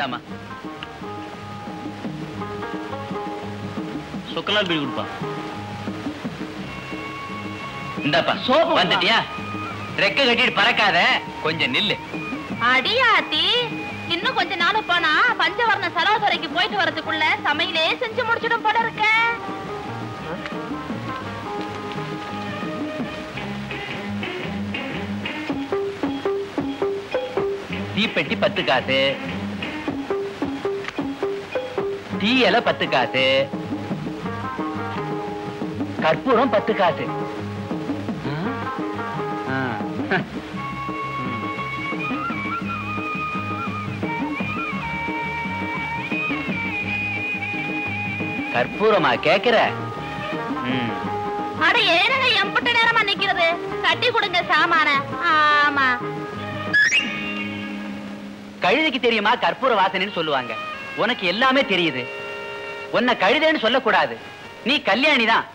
இந்தாமா சுக்கலால் பீடி கொடுப்பா இந்தாப்பா சோப்பு வந்துட்டியா ரெக்க கட்டிட்டு பறக்காத கொஞ்சம் நில்லு அடியாத்தி இன்னும் கொஞ்ச நாள் போனா பஞ்சவர்ண சரோவரைக்கு போயிட்டு வரதுக்குள்ள சமையலே செஞ்சு முடிச்சிடும் போல இருக்க தீப்பெட்டி பத்து காசு டீ இலை பத்து காசு கற்பூரம் பத்து காசு ஆ. ஆ. கற்பூரமா கேக்குற ம். அட ஏனுங்க எம்பட்ட நேரமா நிக்கிறது கட்டி கொடுங்க சாமான ஆமா கழுதைக்கு தெரியுமா கற்பூர வாசனைன்னு சொல்லுவாங்க உனக்கு எல்லாமே தெரியுது உன்னை கழுதைன்னு சொல்லக்கூடாது நீ கல்யாணி தான்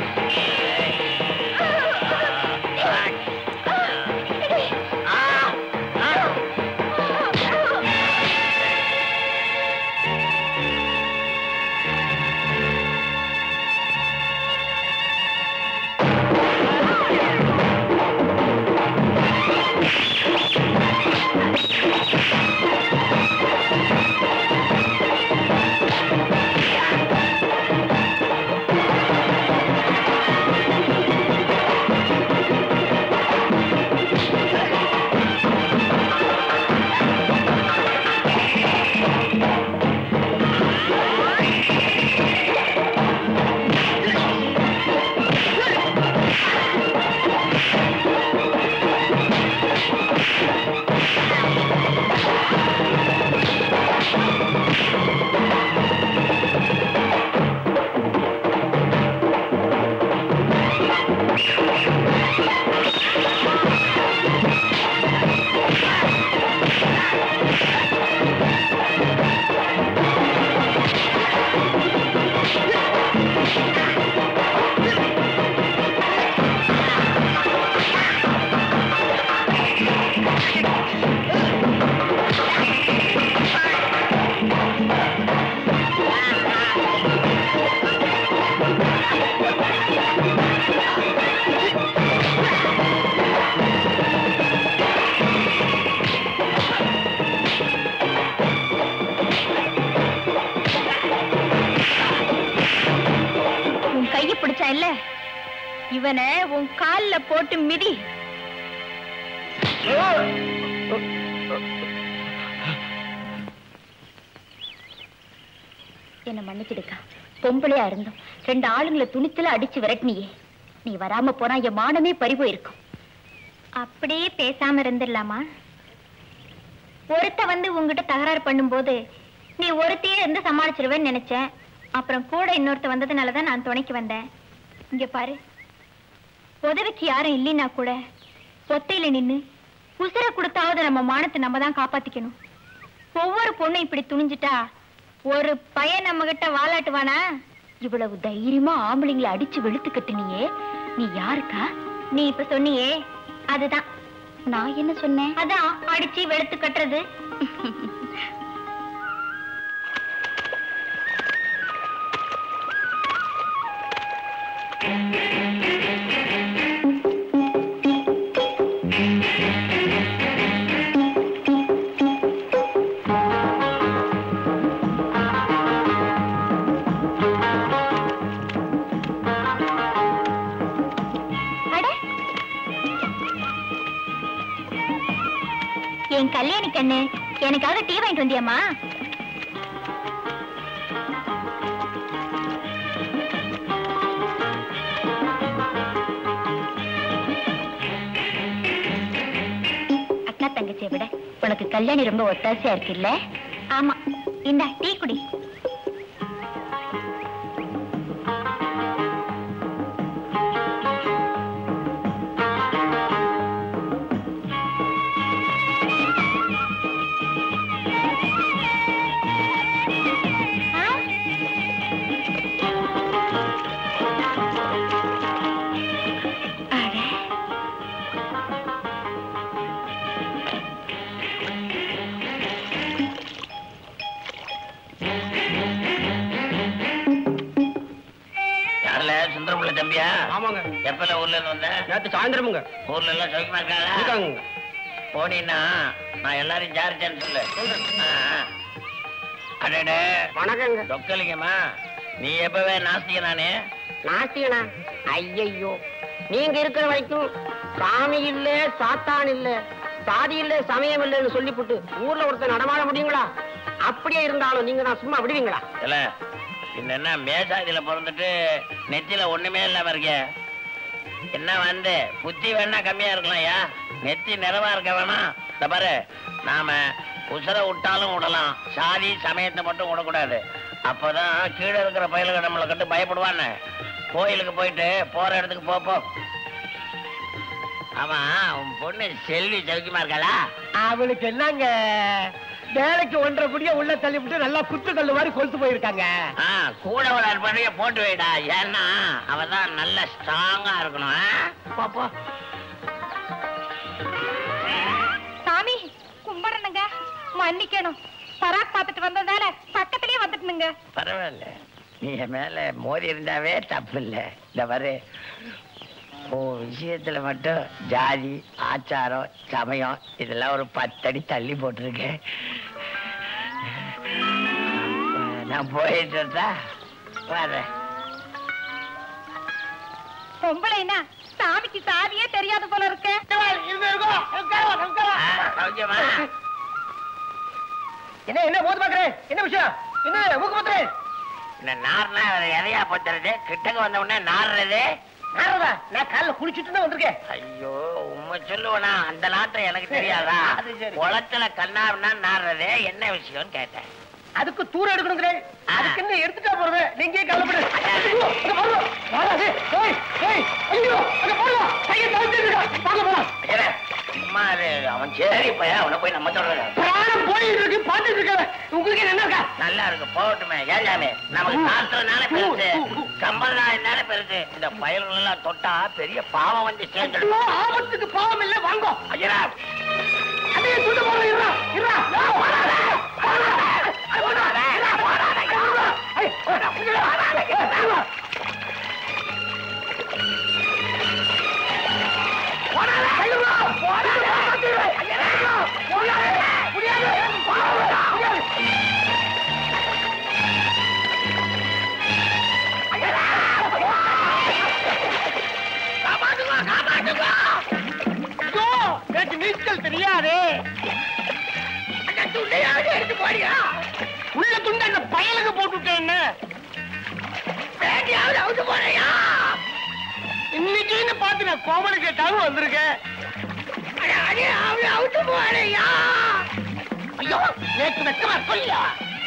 ஆ இவனை உன் கால்ல போட்டு மிதி என்ன மன்னிச்சிடுக்கா பொம்பளையா இருந்தோம் ரெண்டு ஆளுங்களை துணித்துல அடிச்சு விரட்டினியே நீ வராம போனா என் மானமே பறி போயிருக்கும் அப்படியே பேசாம இருந்துடலாமா ஒருத்த வந்து உங்ககிட்ட தகராறு பண்ணும்போது நீ ஒருத்தையே இருந்து சமாளிச்சிருவேன்னு நினைச்சேன் அப்புறம் கூட இன்னொருத்த வந்ததுனாலதான் நான் துணைக்கு வந்தேன் இங்க பாரு உதவிக்கு யாரும் இல்லைன்னா கூட ஒத்தையில நின்னு உசுர கொடுத்தாவது நம்ம மானத்தை நம்ம தான் காப்பாத்திக்கணும் ஒவ்வொரு பொண்ணும் இப்படி துணிஞ்சிட்டா ஒரு பையன் நம்ம கிட்ட வாலாட்டுவானா இவ்வளவு தைரியமா ஆம்பளைங்களை அடிச்சு வெளுத்து கட்டுனியே நீ யாருக்கா நீ இப்ப சொன்னியே அதுதான் நான் என்ன சொன்னேன் அதான் அடிச்சு வெளுத்து கட்டுறது அட என் கல்யாணி கண்ணு எனக்காக டீ வாங்கிட்டு வந்தியாமா அக்கா தங்கச்சியை விட உனக்கு கல்யாணி ரொம்ப ஒத்தாசையா இருக்குல்ல ஆமா இந்தா டீ குடி ஆ? அட. யாருல சுந்தரமுள்ள தம்பியா ஆமாங்க எப்பல ஊர்ல இருந்து வந்த நேத்து சாயந்தரமுங்க ஊர்ல எல்லாம் சௌக்கியமா இருக்காங்களா இருக்காங்க போனீன்னா நான் எல்லாரையும் விசாரிச்சேன்னு சொல்லு ஆ, ஆ. அடடே வணக்கங்க தொக்கலிங்கம்மா நீ எப்பவே நாஸ்திக நானே நாஸ்திகனா ஐயையோ நீங்க இருக்கிற வரைக்கும் சாமி இல்ல சாத்தான் இல்ல சாதி இல்ல சமயம் இல்லைன்னு சொல்லிப்புட்டு ஊர்ல ஒருத்தர் நடமாட முடியுங்களா அப்படியே இருந்தாலும் நீங்க நான் சும்மா விடுவீங்களா இல்ல பின்ன என்ன மேசாதியில பிறந்துட்டு நெத்தியில ஒண்ணுமே இல்லாம இருக்கே என்ன வந்து புத்தி வேணா கம்மியா இருக்கலாம்யா நெத்தி நிறைவா இருக்க வேணாம் இந்த பாரு நாம உசுர விட்டாலும் விடலாம் சாதி சமயத்தை மட்டும் விடக்கூடாது அப்பதான் கீழே இருக்கிற பயலுக்கு நம்மளை கண்டு பயப்படுவான்னு கோயிலுக்கு போயிட்டு போற இடத்துக்கு போ, போ ஆமா உன் பொண்ணு செல்வி சௌக்கியமா இருக்காளா அவளுக்கு என்னங்க வேலைக்கு ஒன்றரை புடிய உள்ள தள்ளிவிட்டு நல்லா குத்து கல்லு மாதிரி கொளுத்து போயிருக்காங்க ஆ, கூட ஒரு அற்பனைய போட்டு வைடா ஏன்னா அவ தான் நல்ல ஸ்ட்ராங்கா இருக்கணும் ஆ? போ, போ. சாமி கும்பிடணுங்க மன்னிக்கணும் பராக் பார்த்துட்டு வந்ததால பக்கத்திலேயே வந்துட்டுனுங்க பரவாயில்ல நீ என் மேல மோதி இருந்தாவே தப்பு இல்ல இந்த பாரு ஓ விஷயத்துல மட்டும் ஜாதி ஆச்சாரம் சமயம் இதெல்லாம் ஒரு பத்தடி தள்ளி போட்டிருக்கேன் நான் போயிட்டு இருந்தா வரேன் பொம்பளைனா சாமிக்கு சாதியே தெரியாது போல இருக்க ஆ, சௌக்கியமா என்ன என்ன போது பாக்குறேன் என்ன விஷயம் என்ன ஊக்கு பாத்துறேன் இந்த நார்னா எதையா பத்துறது கிட்டக்க வந்த உடனே நாடுறது நாரதா நான் காலைல குளிச்சுட்டு தான் வந்திருக்கேன் ஐயோ உண்மை சொல்லுவனா அந்த நாட்டம் எனக்கு தெரியாதா அது சரி. குளத்துல கண்ணாருன்னா நாடுறது என்ன விஷயம்னு கேட்டேன் அதுக்கு தூரம் எடுக்கணுங்கிறேன் அதுக்கு என்ன எடுத்துட்டா போறது நீங்க கவலைப்படு ஐயோ, அங்க பாருங்க. வாடா, டேய், டேய், டேய், ஐயோ, அங்க பாருங்க. கையை தவிர்த்து இருக்கா. வாங்க, போலாம். ஏலே, சும்மா இரு. அவன் சரி பையன் அவனை போய் நம்ம சொல்றது பிராணம் போயிட்டு இருக்கு பாத்துட்டு இருக்க உங்களுக்கு என்ன இருக்கா நல்லா இருக்கு போகட்டுமே ஏஞ்சாமே நமக்கு சாஸ்திரம்னால பெருசு சம்பிரதாயம்னால பெருசு இந்த பயல்கள் எல்லாம் தொட்டா பெரிய பாவம் வந்து சேர்ந்துடும் ஐயோ, ஆபத்துக்கு பாவம் இல்ல வாங்கோ ஐயா அதே சுட்டு போற இருடா இருடா போடாத, போடாத, போடாத, போடாத, இருடா. ஐய், போடா, இருடா, இருடா. போடாத, ஐயோ, போடாத, ஐயோ, போடாத, முடியாது, போடாத, முடியாது. ஐயோ, துணிகள் தெரியாதே அந்த துண்டையாவது எடுத்து போடியா உள்ள துண்டு அந்த பயலுக்கு போட்டுட்டேன்னு வேண்டியாவது அவுத்து போறையா இன்னைக்குன்னு பார்த்து நான் கோமலு கேட்டாலும் வந்திருக்கேன் அட, அடே, அவளை அவுத்து போறையா ஐயோ நேற்று வெக்கமா சொல்லியா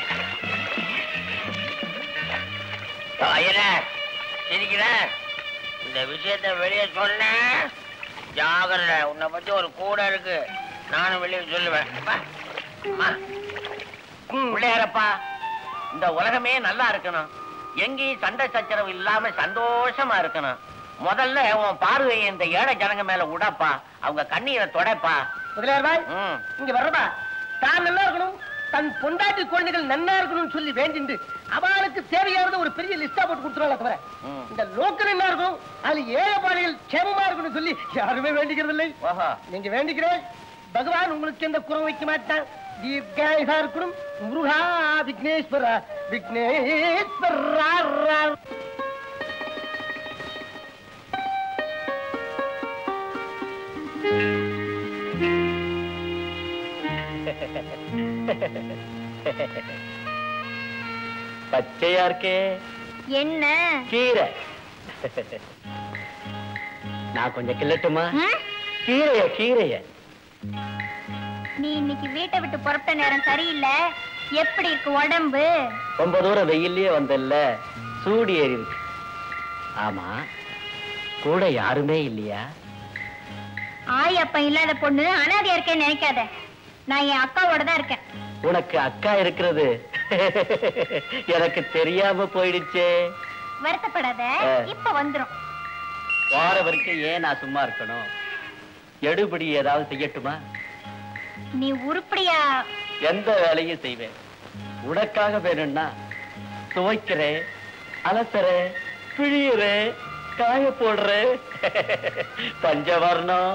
ஐயனே சிரிக்கிற இந்த விஷயத்த வெளியே சொன்ன ஜாகிரத உன்னை பத்தி ஒரு கூட இருக்கு நானும் வெளியே சொல்லுவேன் அப்பா, அம்மா. பிள்ளையாரப்பா இந்த உலகமே நல்லா இருக்கணும் எங்கேயும் சண்டை சச்சரவு இல்லாம சந்தோஷமா இருக்கணும் முதல்ல உன் பார்வையை இந்த ஏழை ஜனங்க மேல விடப்பா அவங்க கண்ணீரை தொடைப்பா முதலியார் ம் இங்க வர்றதா தான் நல்லா இருக்கணும் தன் பொண்டாட்டி குழந்தைகள் நன்னா இருக்கணும்னு சொல்லி வேண்டிண்டு அவளுக்கு தேவையானது ஒரு பெரிய லிஸ்டா போட்டு கொடுத்துருவாங்க தவிர ம். இந்த லோக்கல் என்ன இருக்கும் அதுல ஏழைப்பாளைகள் க்ஷேமமா இருக்கணும்னு சொல்லி யாருமே வேண்டிக்கிறது இல்லை ஓஹோ நீங்க வேண்டிக்கிறேன் பகவான் உங்களுக்கு எந்த குறை வைக்க மாட்டான் தீர்காயுதா இருக்கணும் முருகா விக்னேஸ்வரா விக்னேஸ்வரா பச்சையா இருக்கே என்ன கீரை நான் கொஞ்சம் கிள்ளட்டுமா ம்? கீரைய கீரைய நீ இன்னைக்கு வீட்டை விட்டு புறப்பட்ட நேரம் சரியில்லை எப்படி இருக்கு உடம்பு ரொம்ப தூரம் வெயில்லயே வந்தல்ல சூடு ஏறி இருக்கு ஆமா கூட யாருமே இல்லையா ஆய் அப்ப இல்லாத பொண்ணு அனாதையா இருக்கேன்னு நினைக்காத நான் என் அக்காவோட தான் இருக்கேன் உனக்கு அக்கா இருக்கிறது எனக்கு தெரியாம போயிடுச்சே வருத்தப்படாத ஆ. இப்ப வந்துரும் வார வரைக்கும் ஏன் நான் சும்மா இருக்கணும் எடுபடி ஏதாவது செய்யட்டுமா நீ உருப்படியா எந்த வேலையும் செய்வேன் உனக்காக வேணும்னா துவைக்கிறேன் அலசுறேன் பிழியுறேன் காய போடுறேன் பஞ்சவர்ணம்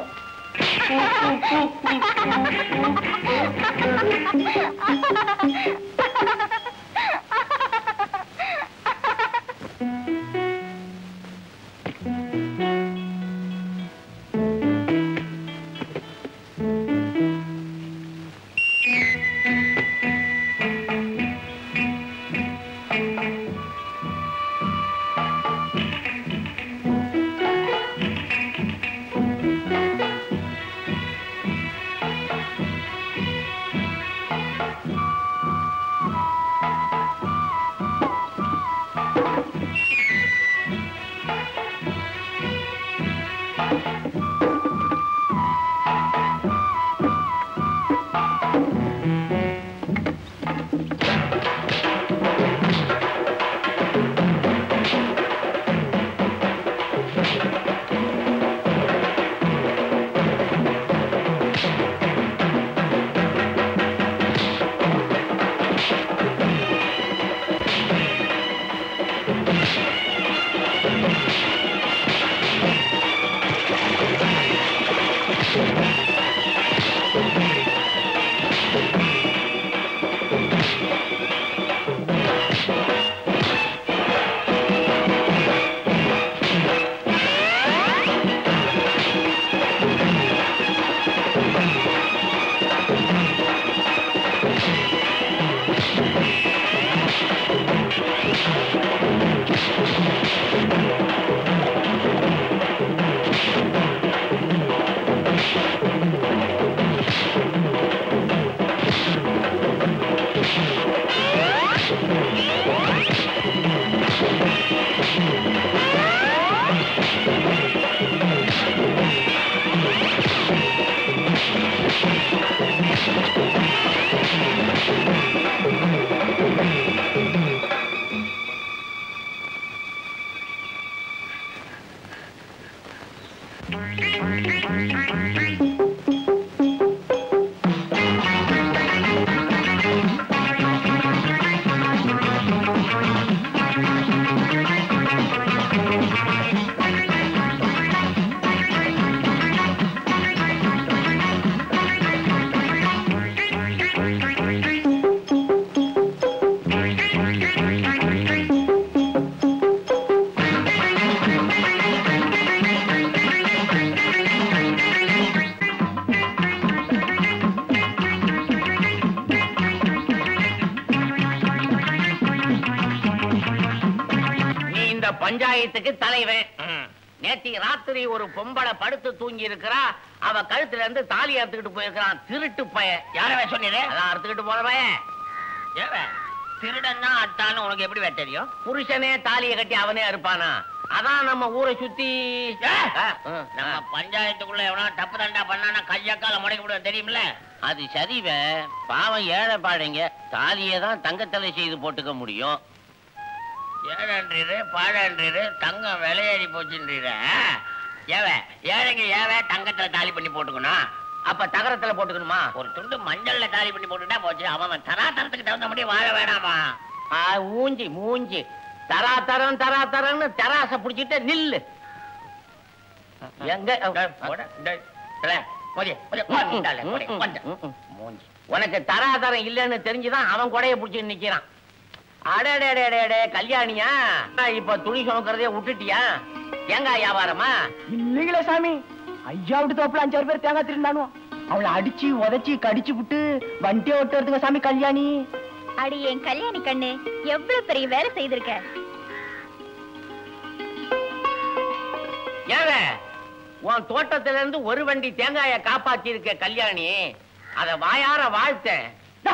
இந்த பஞ்சாயத்துக்கு தலைவன் நேத்தி ராத்திரி ஒரு பொம்பளை படுத்து தூங்கி இருக்கிறா அவ கழுத்துல இருந்து தாலி அறுத்துக்கிட்டு போயிருக்கிறான் திருட்டு பய யாரவே சொன்னீரு அதான் அறுத்துக்கிட்டு போற பையன் ஏவே திருடன்னா அட்டான்னு உனக்கு எப்படி வேற தெரியும் புருஷனே தாலியை கட்டி அவனே அறுப்பானா அதான் நம்ம ஊரை சுத்தி நம்ம பஞ்சாயத்துக்குள்ள எவனா தப்பு தண்டா பண்ணானா கையக்கால முடக்கி விடுவோம் தெரியுமில்ல அது சரிவ பாவம் ஏழை பாடைங்க தாலியை தான் தங்கத்தலை செய்து போட்டுக்க முடியும் ஏழன்றீரு பாழன்றீரு தங்கம் விலையேறி போச்சுன்றீரு ஏவ ஏழைங்க ஏவ தங்கத்துல தாலி பண்ணி போட்டுக்கணும் அப்ப தகரத்துல போட்டுக்கணுமா ஒரு துண்டு மஞ்சள்ல தாலி பண்ணி போட்டுட்டா போச்சு அவன் அவன் தராதரத்துக்கு தகுந்த மாதிரி வாழ வேணாமா ஆ, மூஞ்சி மூஞ்சி தராதரம் தராதரம்னு தராச புடிச்சிட்டு நில்லு எங்க மூஞ்சி உனக்கு தராதரம் இல்லைன்னு தெரிஞ்சுதான் அவன் கொடைய புடிச்சு நிக்கிறான் அடடே கல்யாணியா இப்ப துணி சுமக்கிறதே விட்டுட்டியா தேங்காய் வியாபாரமா இல்லைங்களே சாமி ஐயா விட்டு தோப்புல அஞ்சாறு பேர் தேங்காய் திருந்தானோ அவளை அடிச்சு உதைச்சு கடிச்சு விட்டு வண்டியை ஓட்டுறதுங்க சாமி கல்யாணி அடி என் கல்யாணி கண்ணு எவ்வளவு பெரிய வேலை செய்திருக்க ஏவ உன் தோட்டத்துல இருந்து ஒரு வண்டி தேங்காய காப்பாத்தி இருக்க கல்யாணி அத வாயார வாழ்த்தேன்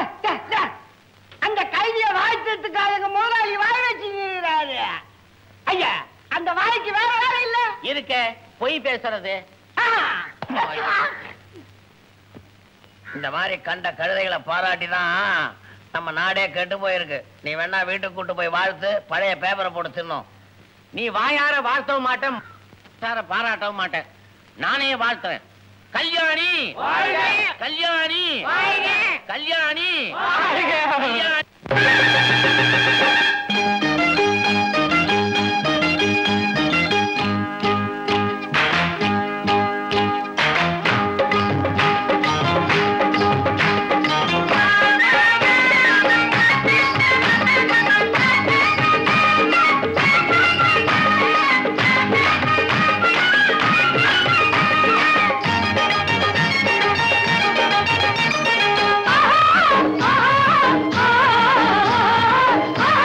அந்த கைதிய வாழ்த்துறதுக்காக எங்க முதலாளி வாய வச்சுக்கிறாரு ஐயா அந்த வாய்க்கு வேற வேற இல்ல இருக்க பொய் பேசுறது இந்த மாதிரி கண்ட கழுதைகளை பாராட்டிதான் நம்ம நாடே கெட்டு போயிருக்கு நீ வேணா வீட்டுக்கு கூட்டு போய் வாழ்த்து பழைய பேப்பரை போட்டு தின்னோம் நீ வாயார வாழ்த்தவும் மாட்டேன் சார பாராட்டவும் மாட்டேன் நானே வாழ்த்துறேன் கல்யாணி கல்யாணி கல்யாணி கல்யாணி ஆ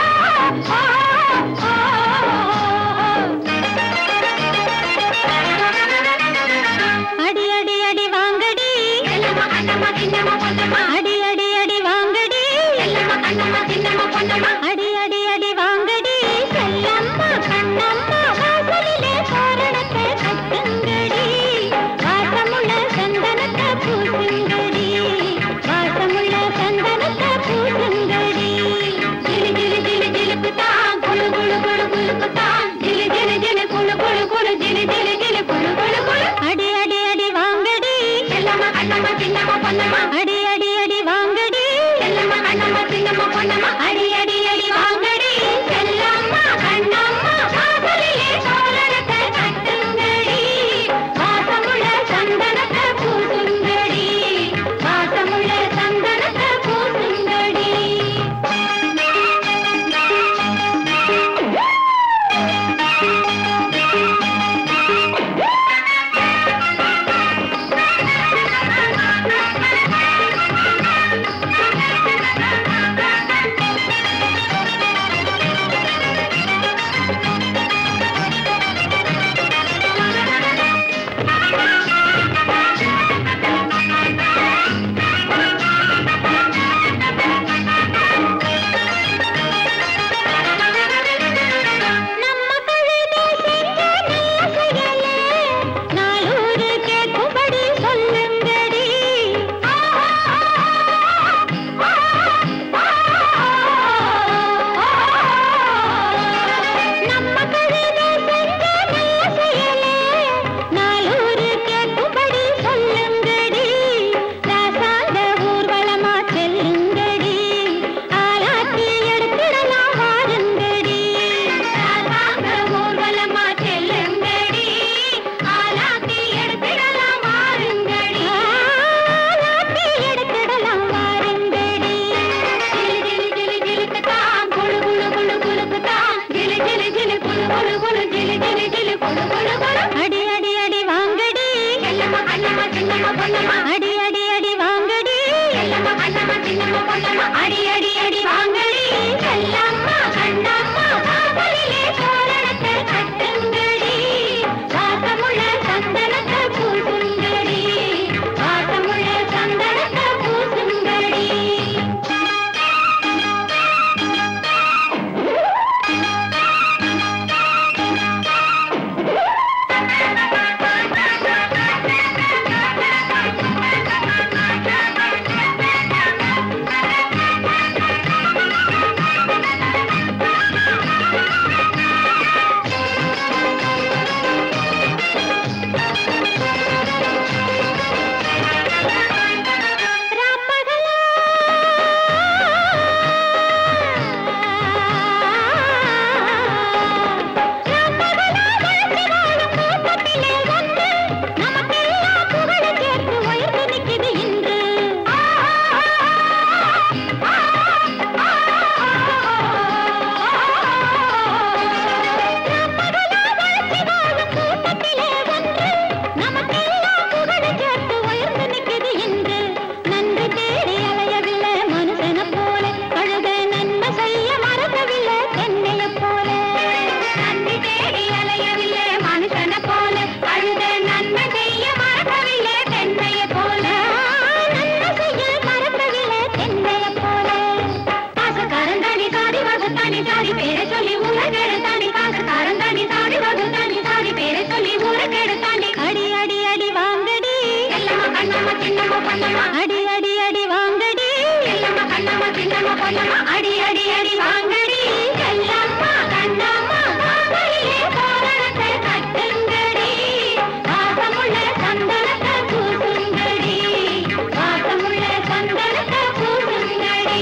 தாண்டி சாதி பேரை சொல்லி ஊரகேடு தாண்டி காசுக்காரன் தாண்டி சாதி வகு தாண்டி சாதி பேரை சொல்லி ஊரகேடு தாண்டி அடி அடி அடி வாங்கடி எல்லம்மா கண்ணம்மா சின்னம்மா பொன்னம்மா அடி அடி அடி வாங்கடி எல்லம்மா கண்ணம்மா சின்னம்மா பொன்னம்மா அடி அடி அடி வாங்கடி எல்லம்மா கண்ணம்மா காதலிலே தோரணத்தை கட்டுங்கடி வாசமுள்ள சந்தனத்தை பூசுங்கடி வாசமுள்ள சந்தனத்தை பூசுங்கடி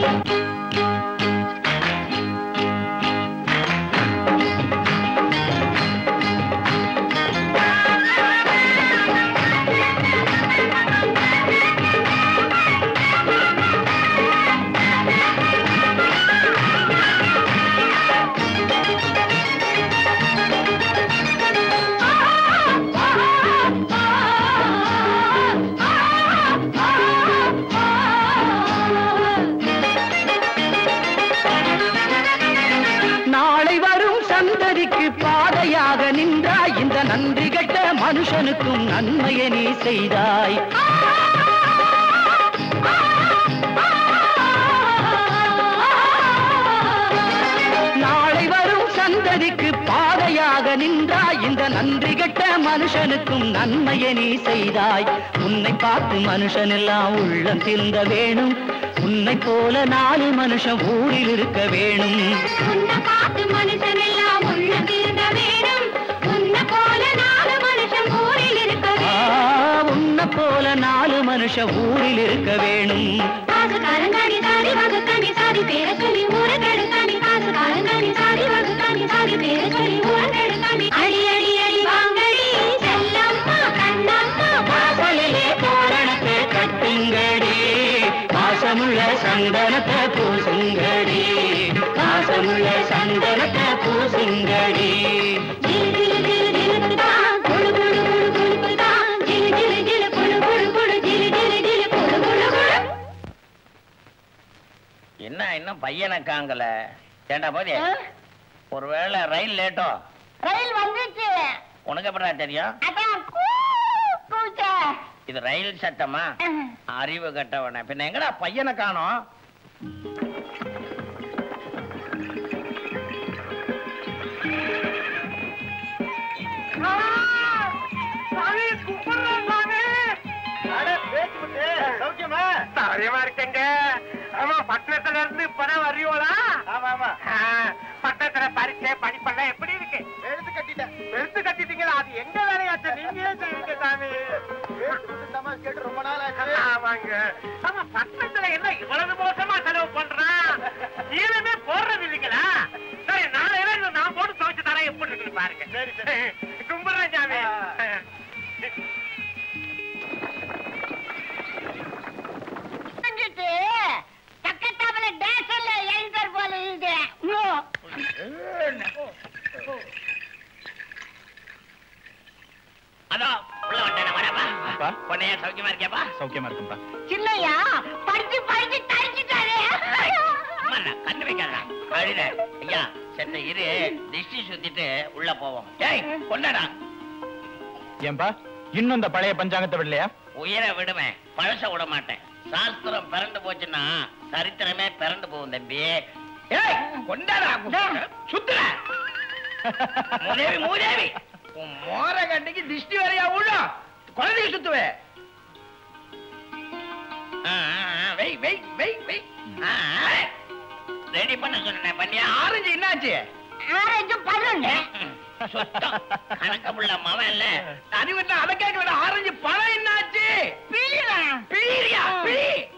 நாளை வரும் சந்ததிக்கு பாதையாக நின்றாய் இந்த நன்றி கெட்ட மனுஷனுக்கும் நன்மையை நீ செய்தாய் நாளை வரும் சந்ததிக்கு பாதையாக நின்றாய் இந்த நன்றி கெட்ட மனுஷனுக்கும் நன்மையை நீ செய்தாய் உன்னை பார்த்து மனுஷன் எல்லாம் உள்ளம் திருந்த வேணும் உன்னை போல நாலு மனுஷன் ஊரில் இருக்க வேணும் உன்னை பார்த்து மனுஷன் எல்லாம் உள்ள திருந்த வேணும் உன்னை போல நாலு மனுஷன் ஊரில் இருக்க ஆ, உன்னை போல நாலு மனுஷன் ஊரில் இருக்க வேணும் காசுக்காரங்காடி சாதி வகுக்காண்டி சாதி பேரை சொல்லி ஊரை கெடுத்தாண்டி காசுக்காரங்காடி சாதி வகுக்காண்டி சாதி பேரை சொல்லி ஊரை கெடுத்தாண்டி அடி அடி அடி வாங்கடி செல்லம்மா கண்ணம்மா வாசலிலே தோரணத்தை கட்டுங்கடி பாசமுள்ள சந்தனத்தை பூசுங்கடி பாசமுள்ள சந்தனத்தை பூசுங்கடி ஜிலு ஜிலு ஜிலு ஜிலுக்குதான் குளு குளு குளு குளுக்குதான் ஜிலு ஜிலு ஜிலு குளு குளு குளு ஜிலு ஜிலு ஜிலு குளு குளு குளு என்ன இன்னும் பையனை காங்கல ஏண்டா போதே ஒருவேளை ரயில் லேட்டோ ரயில் வந்துச்சு உனக்கு எப்படா தெரியும் அதான் கூ கூச்ச இது ரயில் சட்டமா அறிவு கட்டவன பின்ன எங்கடா பையனை காணோம் சௌரியமா இருக்கங்க ஆமா பட்டணத்துல இருந்து இப்பதான் வர்றீங்களா ஆமா ஆமா பட்டணத்துல பரீட்சை படிப்பெல்லாம் எப்படி இருக்கு எழுத்து கட்டிட்டேன் எழுத்து கட்டிட்டீங்களா அது எங்க வேலையாச்சு நீங்களே செய்வீங்க சாமி கேட்டு ரொம்ப நாள் ஆமாங்க ஆமா பட்டணத்துல என்ன இவ்வளவு மோசமா செலவு பண்றான் ஈரமே போடுறது இல்லைங்களா சரி நாளையில இது நான் போட்டு துவைச்சு தரேன் எப்படி இருக்குன்னு பாருங்க சரி சரி கும்பிடுறேன் சாமி பக்கத்தாப்புல டேஷன்ல எழுந்தர் போல இது அதோ உள்ள வந்தேன் வரப்பா அப்பா. பொண்ணையா சௌக்கியமா இருக்கியாப்பா சௌக்கியமா இருக்கும்பா சின்னையா படிச்சு படிச்சு தடிச்சுட்டாரே அம்மா, நான் கண்ணு வைக்காதடா அழுத ஐயா செத்த இரு திஷ்டி சுத்திட்டு உள்ள போவோம் டேய் கொண்டாடா ஏன்பா இன்னும் இந்த பழைய பஞ்சாங்கத்தை விடலையா உயிரை விடுவேன் பழச விட மாட்டேன் சாஸ்திரம் பிறண்டு போச்சுன்னா சரித்திரமே பிறண்டு போகும் தம்பி ஏய் கொண்டாடா சுத்துற மூதேவி மூதேவி உன் மோர கண்டைக்கு திஷ்டி வரையா விழும் குழந்தைய சுத்துவே ஆ, ஆ, ஆ, வெய் வெய் வெய் வெய் ரெடி பண்ண சொன்னேன் பண்ணியா ஆரஞ்சு என்னாச்சு ஆரஞ்சு பல்லுண்டு சுத்தம் கணக்கமுள்ள மவன் இல்ல அறிவுல அத கேட்கல ஆரஞ்சு பழம் என்னாச்சு பீரியா பீ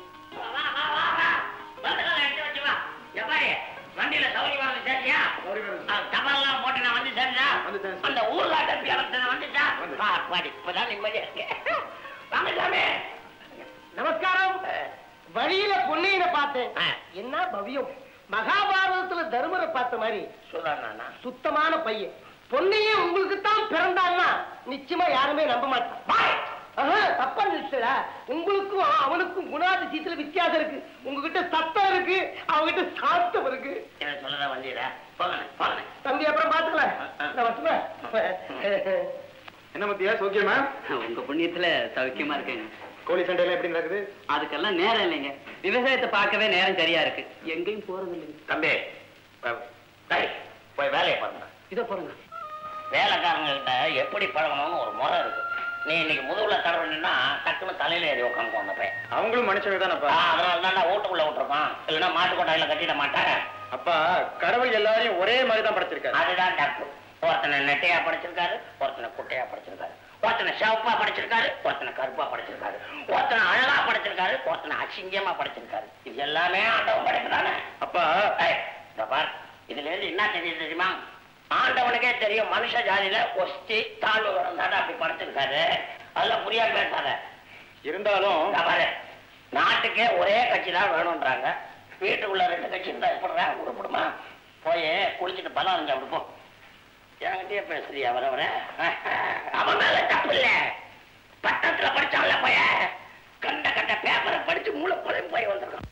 வண்டியில சௌரியமா வந்து சரியா தவறெல்லாம் போட்டு நான் வந்து சரியா அந்த ஊர்லாட்ட பிறந்த வந்துட்டா பாடி இப்பதான் நிம்மதியா இருக்கு வாங்க சாமி நமஸ்காரம் வழியில பொன்னையனை பார்த்தேன் ஆ. என்ன பவ்யம் மகாபாரதத்துல தர்மரை பார்த்த மாதிரி சுதாரணா சுத்தமான பையன் பொன்னையே உங்களுக்கு தான் பிறந்தான்னா நிச்சயமா யாருமே நம்ப மாட்டான் ஆஹா, தப்பா நினைச்சடா உங்களுக்கும் அவனுக்கும் குணாதிசயத்துல வித்தியாசம் இருக்கு உங்ககிட்ட சத்தம் இருக்கு அவங்கிட்ட சாத்தம் இருக்கு என்ன சொல்லதா வந்தீரா போங்க போங்க தம்பி அப்புறம் பாத்துக்கலாம் நான் வரட்டுமா? என்ன மத்தியா சௌக்கியமா உங்க புண்ணியத்துல சௌக்கியமா இருக்கேங்க கோழி சண்டையெல்லாம் எப்படி நடக்குது அதுக்கெல்லாம் நேரம் இல்லைங்க விவசாயத்தை பார்க்கவே நேரம் சரியா இருக்கு எங்கேயும் போறது இல்லைங்க தம்பி இதை பாருங்க வேலைக்காரங்க கிட்ட எப்படி பழகணும்னு ஒரு முறை இருக்கு நீ இன்னைக்கு முதுகுல தடவினா டக்குன்னு தலையில ஏறி உட்காந்து வந்தப்ப அவங்களும் மனுஷங்க தானப்பா அதனால தான் நான் வீட்டுக்குள்ள விட்டுருப்பான் இல்லைன்னா மாட்டு கொட்டாயில கட்டிட மாட்டேன் அப்பா கடவுள் எல்லாரையும் ஒரே மாதிரி தான் படைச்சிருக்காரு அதுதான் தப்பு ஒருத்தனை நெட்டையா படிச்சிருக்காரு ஒருத்தனை குட்டையா படிச்சிருக்காரு ஒருத்தனை சிவப்பா படிச்சிருக்காரு ஒருத்தனை கருப்பா படிச்சிருக்காரு ஒருத்தனை அழகா படிச்சிருக்காரு ஒருத்தனை அசிங்கமா படிச்சிருக்காரு இது எல்லாமே ஆண்டவன் படைக்கிறானே அப்பா ஏய், இதோ பார் இதுல இருந்து என்ன தெரியுது தெரியுமா ஆண்டவனுக்கே தெரியும் மனுஷ ஜாதியில ஒஸ்தி தாழ்வு வரந்தாடா அப்படி படைச்சிருக்காரு அதெல்லாம் புரியாம பேசாத இருந்தாலும் இதோ பாரு நாட்டுக்கே ஒரே கட்சி தான் வேணும்ன்றாங்க வீட்டுக்குள்ள ரெண்டு கட்சி இருந்தா எப்படிடா உருப்படுமா போய் குளிச்சுட்டு பலம் அரைஞ்சா விடுப்போம் என்கிட்டயே பேசுறியா வர வர அவன் மேல தப்பு இல்ல பட்டத்துல படிச்சான்ல போய கண்ட கண்ட பேப்பரை படிச்சு மூளை குழம்பு போய் வந்திருக்கான்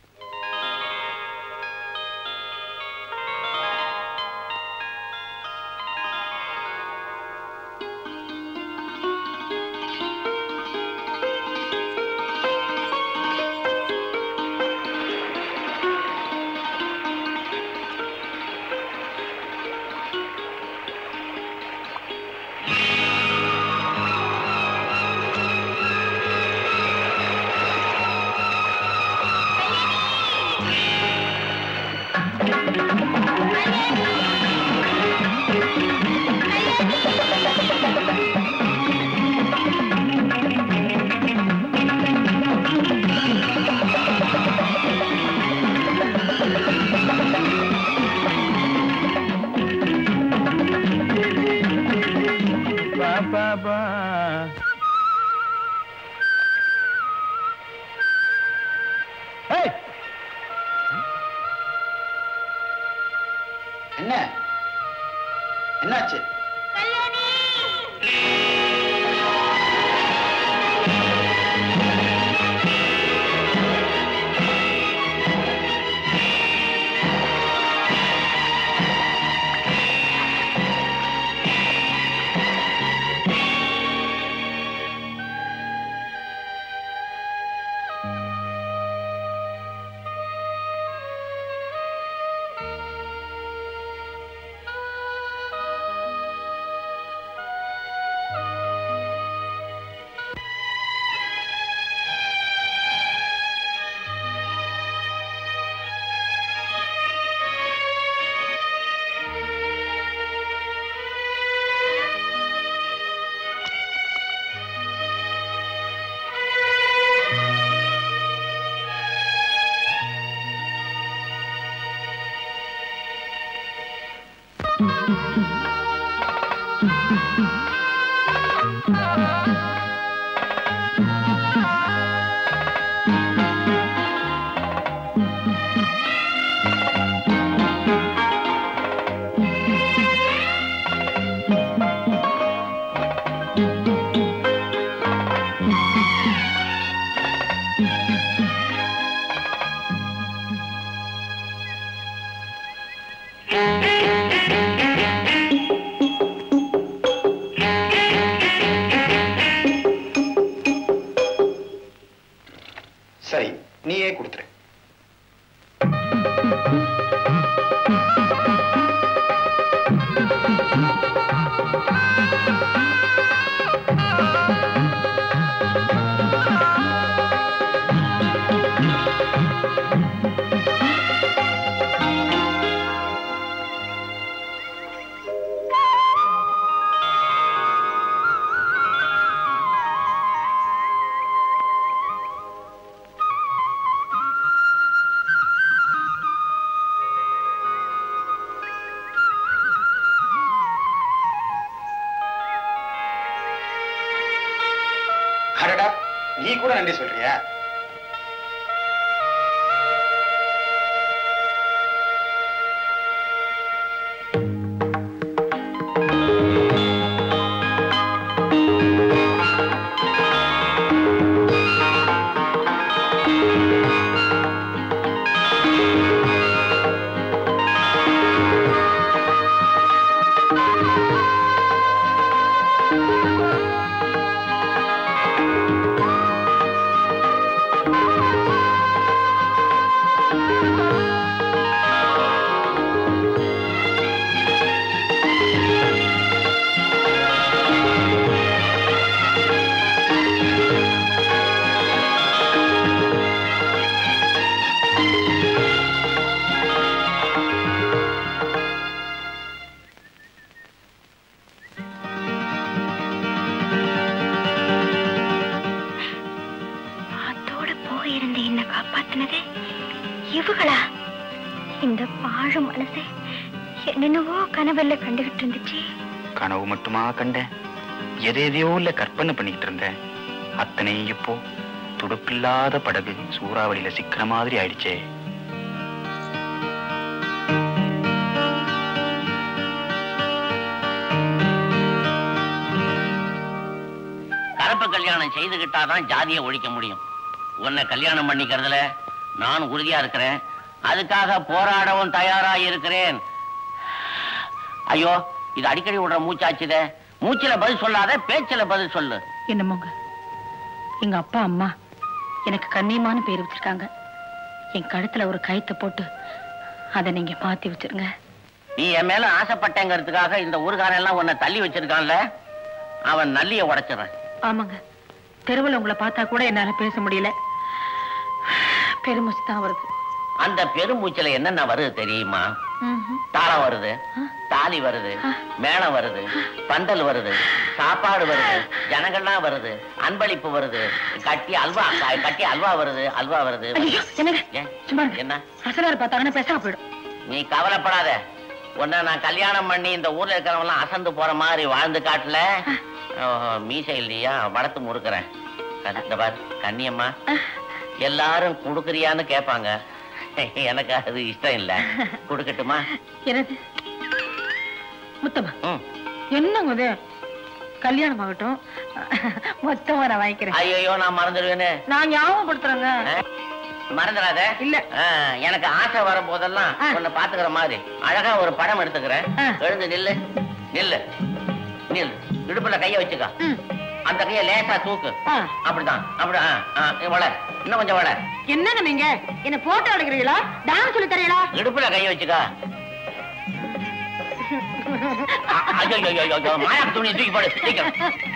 ஏய்! என்ன என்னாச்சு சரி நீயே கொடுத்துரு அடடா நீ கூட நன்றி சொல்றியா என்னென்னவோ கனவெல்ல கண்டுகிட்டு இருந்துச்சு கனவு மட்டுமா கண்டேன் எதை எதையோ இல்ல கற்பனை பண்ணிக்கிட்டு இருந்தேன் அத்தனையும் இப்போ துடுப்பில்லாத படகு சூறாவளியில சிக்கிற மாதிரி ஆயிடுச்சே கலப்பு கல்யாணம் செய்துகிட்டாதான் ஜாதியை ஒழிக்க முடியும் உன்னை கல்யாணம் பண்ணிக்கிறதுல நான் உறுதியா இருக்கிறேன் அதுக்காக போராடவும் தயாரா இருக்கிறேன் ஐயோ இது அடிக்கடி விடுற மூச்சாச்சுதே மூச்சில பதில் சொல்லாத பேச்சில பதில் சொல்லு என்னமோங்க எங்க அப்பா அம்மா எனக்கு கண்ணியமான பேர் வச்சிருக்காங்க என் கழுத்துல ஒரு கயித்தை போட்டு அதை நீங்க மாத்தி வச்சிருங்க நீ என் மேல ஆசைப்பட்டேங்கிறதுக்காக இந்த ஊர்காரன் எல்லாம் உன்னை தள்ளி வச்சிருக்கான்ல அவன் நல்லிய உடைச்சிடுறேன் ஆமாங்க தெருவில் உங்களை பார்த்தா கூட என்னால பேச முடியல பெருமூச்சு தான் வருது அந்த பெருமூச்சில என்னென்ன வருது தெரியுமா ம்ஹும். தாளம் வருது தாலி வருது மேளம் வருது பந்தல் வருது சாப்பாடு வருது ஜனங்கள்லாம் வருது அன்பளிப்பு வருது கட்டி அல்வா க- கட்டி அல்வா வருது அல்வா வருது ஐயோ, என்னங்க ஏன்? சும்மா இருங்க. என்ன அசலார் பார்த்தாங்கன்னா பேசாம போயிடும் நீ கவலைப்படாத உன்னை நான் கல்யாணம் பண்ணி இந்த ஊர்ல இருக்கிறவங்களாம் அசந்து போற மாதிரி வாழ்ந்து காட்டல ஓஹோ, மீசை இல்லையா வளர்த்து முறுக்குறேன் கண்ண- இந்த பாரு கண்ணியம்மா எல்லாரும் குடுக்குறியான்னு கேட்பாங்க எனக்கு அது இஷ்டம் இல்ல குடுக்கட்டுமா என்னது முத்தமா ம் என்னங்க இது கல்யாணம் ஆகட்டும் மொத்தமா நான் வாங்கிக்கிறேன் ஐயோ நான் மறந்துடுவேனே நான் ஞாபகப்படுத்துறேங்க ஆ? மறந்துடாத இல்ல. ஆ, எனக்கு ஆசை வரும் போதெல்லாம் ஆ. உன்னை பாத்துக்கிற மாதிரி அழகா ஒரு படம் எடுத்துக்கிறேன் ஆ. எழுந்து நில்லு நில்லு நில்லு இடுப்புல கைய வச்சுக்க ம். அந்த கைய லேசா தூக்கு ஆ. அப்படிதான் அப்படி ஆ, ஆ, நீ வள இன்னும் கொஞ்சம் வள என்னங்க நீங்க என்ன போட்டோ எடுக்கிறீங்களா டான்ஸ் சொல்லி தரீங்களா இடுப்புல கைய வச்சுக்க அ- ஐயோ, ஐயோ, ஐயோ, ஐயோ, மாயாக்கு துணி தூக்கி போடு சீக்கிரம்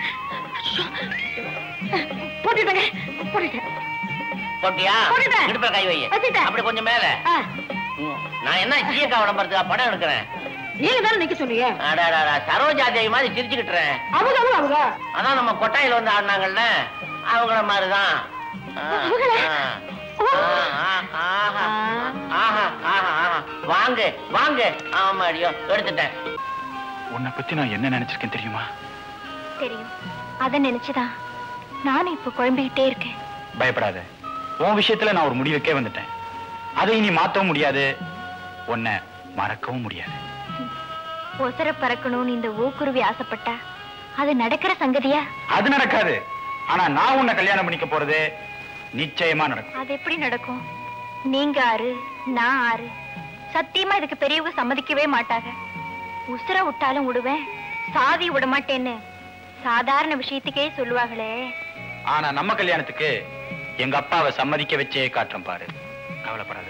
போட்டுட்டேங்க போட்டுட்டேன் போட்டியா போட்டுட்டேன். இடுப்புல கை வை வச்சுட்டேன். அப்படி கொஞ்சம் மேல ஆ, ம். நான் என்ன ஜியக்கா விளம்பரத்துக்கா படம் எடுக்கிறேன் நீங்க தானே நிக்க சொன்னீங்க அடாடாடா, சரோஜா தேவி மாதிரி சிரிச்சுக்கிட்டுறேன் அவங்க அவங்க அவங்க அதான் நம்ம கொட்டாயில வந்து ஆடினாங்கல்ல அவங்கள மாதிரிதான் ஆ, அவங்களா? ஆ. ஆ, ஆ, ஆஹா, ஆஹா, ஆஹா, ஆஹா. வாங்க வாங்க ஆமாடியோ எடுத்துட்டேன் உன்னை பத்தி நான் என்ன நினைச்சிருக்கேன் தெரியுமா தெரியும் அதை நினைச்சுதான் நானும் இப்ப குழம்பிக்கிட்டே இருக்கேன் பயப்படாத உன் விஷயத்துல நான் ஒரு முடிவுக்கே வந்துட்டேன் அதை இனி மாத்தவும் முடியாது உன்னை மறக்கவும் முடியாது ஒசர பறக்கணும்னு இந்த ஊக்குருவி ஆசைப்பட்டா அது நடக்கிற சங்கதியா அது நடக்காது ஆனா நான் உன்னை கல்யாணம் பண்ணிக்க போறது நிச்சயமா நடக்கும் அது எப்படி நடக்கும் நீங்க ஆறு நான் ஆறு சத்தியமா இதுக்கு பெரியவங்க சம்மதிக்கவே மாட்டாங்க உசுர விட்டாலும் விடுவேன் சாவி விட மாட்டேன்னு சாதாரண விஷயத்துக்கே சொல்லுவாங்களே ஆனா நம்ம கல்யாணத்துக்கு எங்க அப்பாவை சம்மதிக்க வச்சே காட்டுறேன் பாரு கவலைப்படாத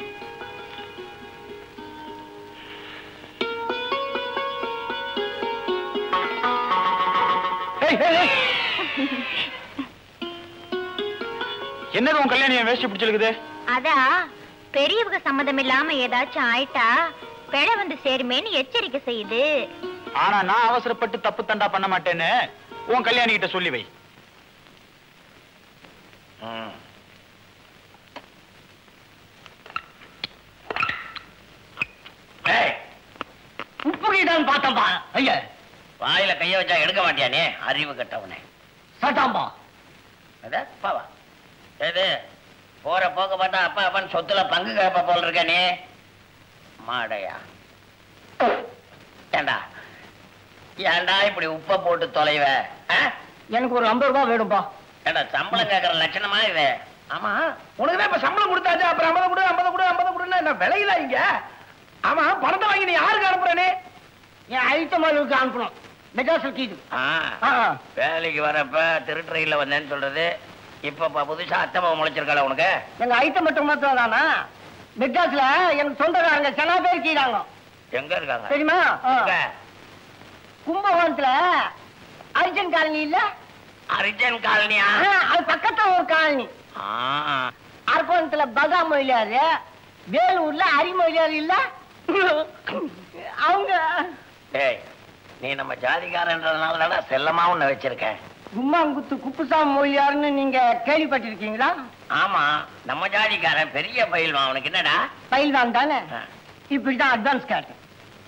ஏய், ஏய், ஏய். என்னது உன் கல்யாணம் என் வேஷ்டி பிடிச்சிருக்குது அதா பெரியவங்க சம்மதம் இல்லாம ஏதாச்சும் ஆயிட்டா பிழை வந்து சேருமேன்னு எச்சரிக்கை செய்யுது ஆனா நான் அவசரப்பட்டு தப்பு தண்டா பண்ண மாட்டேன்னு உன் கல்யாணி கிட்ட சொல்லி வை ம். ஏய், உப்பு கீட்டான்னு பார்த்தம்பா ஐயா வாயில கைய வச்சா எடுக்க மாட்டியா நீ அறிவு கட்டவனே சட்டாம்பா அட, அப்பாவா ஏது போற போக்க பார்த்தா அப்பா அப்பான்னு சொத்துல பங்கு கேப்ப போல் இருக்க நீ மாடையா ஏண்டா ஏண்டா இப்படி உப்ப போட்டு தொலைவ ஆ? எனக்கு ஒரு ஐம்பது ரூபாய் வேணும்பா ஏண்டா சம்பளம் கேக்குற லட்சணமா இது ஆமா உனக்கு தான் இப்ப சம்பளம் கொடுத்தாச்சு அப்புறம் ஐம்பது கொடு ஐம்பது கொடு ஐம்பது கொடுன்னா என்ன விலையில இங்க ஆமா பணத்தை வாங்கி நீ யாருக்கு அனுப்புறனே என் ஐட்டமாளுக்கு அனுப்பணும் மெட்ராஸ் கீது ஆ. வேலைக்கு வரப்ப திருட்டுறையில வந்தேன்னு சொல்றது இப்ப ப- புதுசா அத்தம்மா முளைச்சிருக்காள உனக்கு எங்க ஐட்டம் மட்டும் மாத்திரம் தானா மெட்ராஸ்ல எங்க சொந்தக்காரங்க சில பேர் கீழாங்க எங்க இருக்காங்க தெரியுமா ஆ. எங்க? கும்பகோணத்துல அர்ஜுன் காலனி இல்ல அரிஜன் காலனியா ஆ, அது பக்கத்துல ஒரு காலனி ஆ. அரக்கோணத்துல பகா மொழியாரு வேலூர்ல அரிமொழியாரு இல்ல அவங்க ஏய் நீ நம்ம ஜாதிகாரன்றதுனால தானே செல்லமா உன்னை வச்சிருக்கேன் கும்மாங்குத்து குப்புசாமி மொழியாருன்னு நீங்க கேள்விப்பட்டிருக்கீங்களா ஆமா நம்ம ஜாதிக்காரன் பெரிய பயில்வான் அவனுக்கு என்னடா பயில்வான் தானே ஆ. இப்படிதான் அட்வான்ஸ் கேட்டேன்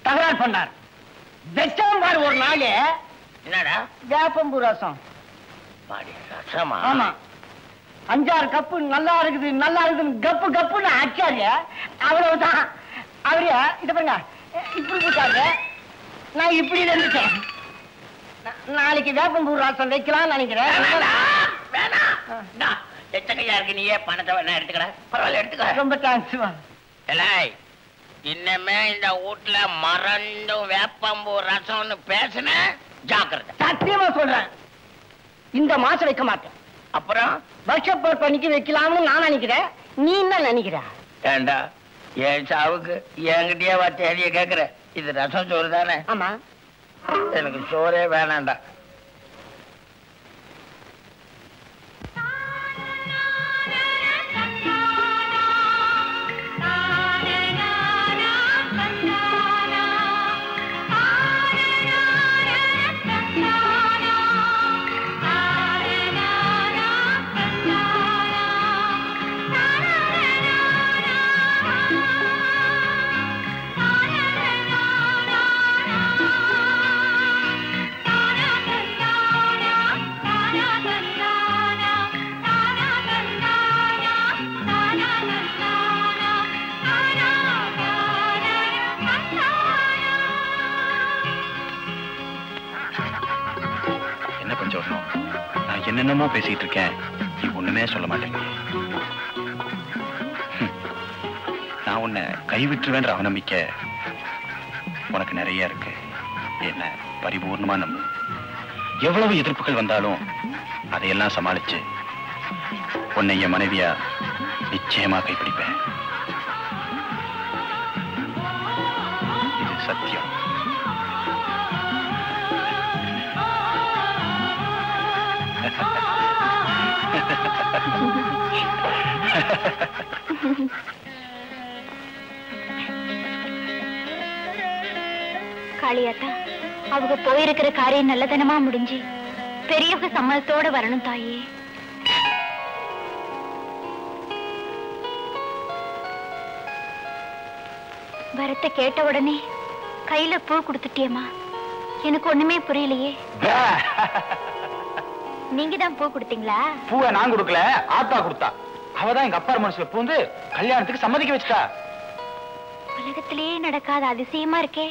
தகராறு பண்ணார் வெச்சம் பாரு ஒரு நாள் என்னடா வேப்பம்பூ ரசம் பாடி ரசமா ஆமா அஞ்சாறு கப்பு நல்லா இருக்குது நல்லா இருக்குதுன்னு கப்பு கப்புன்னு அடிச்சாரு அவ்வளவுதான் அவரு இத பாருங்க இப்படி போட்டாரு நான் இப்படி இருந்துட்டேன் நா- நாளைக்கு வேப்பம்பூ ரசம் வைக்கலாம்னு நினைக்கிறேன் வேணாம் எச்சக்கையா இருக்கு நீயே பணத்தை வேணா எடுத்துக்கடா பரவாயில்ல எடுத்துக்க ரொம்ப தேங்க்ஸ் எலாய் இன்னமே இந்த வீட்டுல மறந்தும் வேப்பம்பூ ரசம்னு பேசுன ஜாக்கிரதை சத்தியமா சொல்றேன் இந்த மாசம் வைக்க மாட்டேன் அப்புறம் வருஷப்போர் பண்ணிக்கு வைக்கலாம்னு நான் நினைக்கிறேன் நீ என்ன நினைக்கிற ஏண்டா என் சாவுக்கு என்கிட்டயே வா தேதிய கேக்குற இது ரசம் சோறு தானே ஆமா எனக்கு சோறே வேணாண்டா என்ன பஞ்சவர்ணம் நான் என்னென்னமோ பேசிட்டு இருக்கேன் நீ ஒண்ணுமே சொல்ல மாட்டேங்க நான் உன்னை கைவிட்டுருவேன்ற அவநம்பிக்கை உனக்கு நிறைய இருக்கு என்ன பரிபூர்ணமா நம்பு எவ்வளவு எதிர்ப்புகள் வந்தாலும் அதையெல்லாம் சமாளிச்சு உன்னை என் மனைவியா நிச்சயமா கைப்பிடிப்பேன் இது சத்தியம் காளியாத்தா அவங்க போயிருக்கிற காரியம் நல்லதனமா முடிஞ்சு பெரியவங்க சம்மதத்தோட வரணும் தாயே வரத்தை கேட்ட உடனே கையில பூ கொடுத்துட்டியம்மா எனக்கு ஒண்ணுமே புரியலையே நீங்க தான் பூ கொடுத்தீங்களா பூவை நான் கொடுக்கல ஆத்தா கொடுத்தா அவதான் எங்க அப்பா மனசுல பூந்து கல்யாணத்துக்கு சம்மதிக்க வச்சுட்டா உலகத்திலேயே நடக்காத அதிசயமா இருக்கே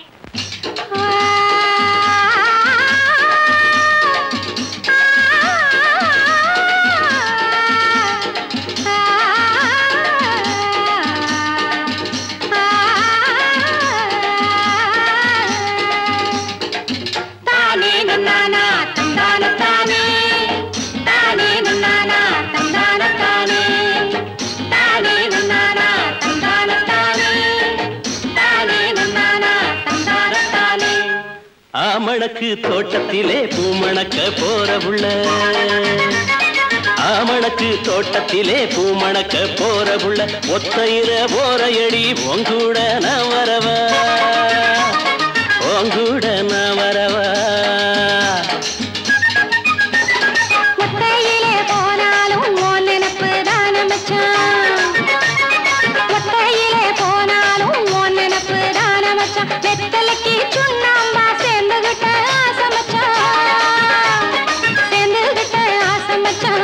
தானே நன்னானா தந்தான தானே தானே நன்னானா தந்தான தானே தானே நன்னானா தந்தான தானே தானே நன்னானா தந்தான தானே ஆமணக்கு தோட்டத்திலே பூமணக்க போற உள்ள ஆமணக்கு தோட்டத்திலே பூமணக்க போற உள்ள ஒத்தையிற போற எடி உங்கூட நான் வரவா உங்கூட நான் வரவா ஒத்தையிலே போனாலும் உன் நினப்பு தான மச்சான் ஒத்தையிலே போனாலும் உன் நினப்பு தான மச்சான் வெத்தலைக்கு சுண்ணாம்பா சேர்ந்துகிட்ட ஆசை மச்சான் சேர்ந்துகிட்ட ஆசை மச்சான்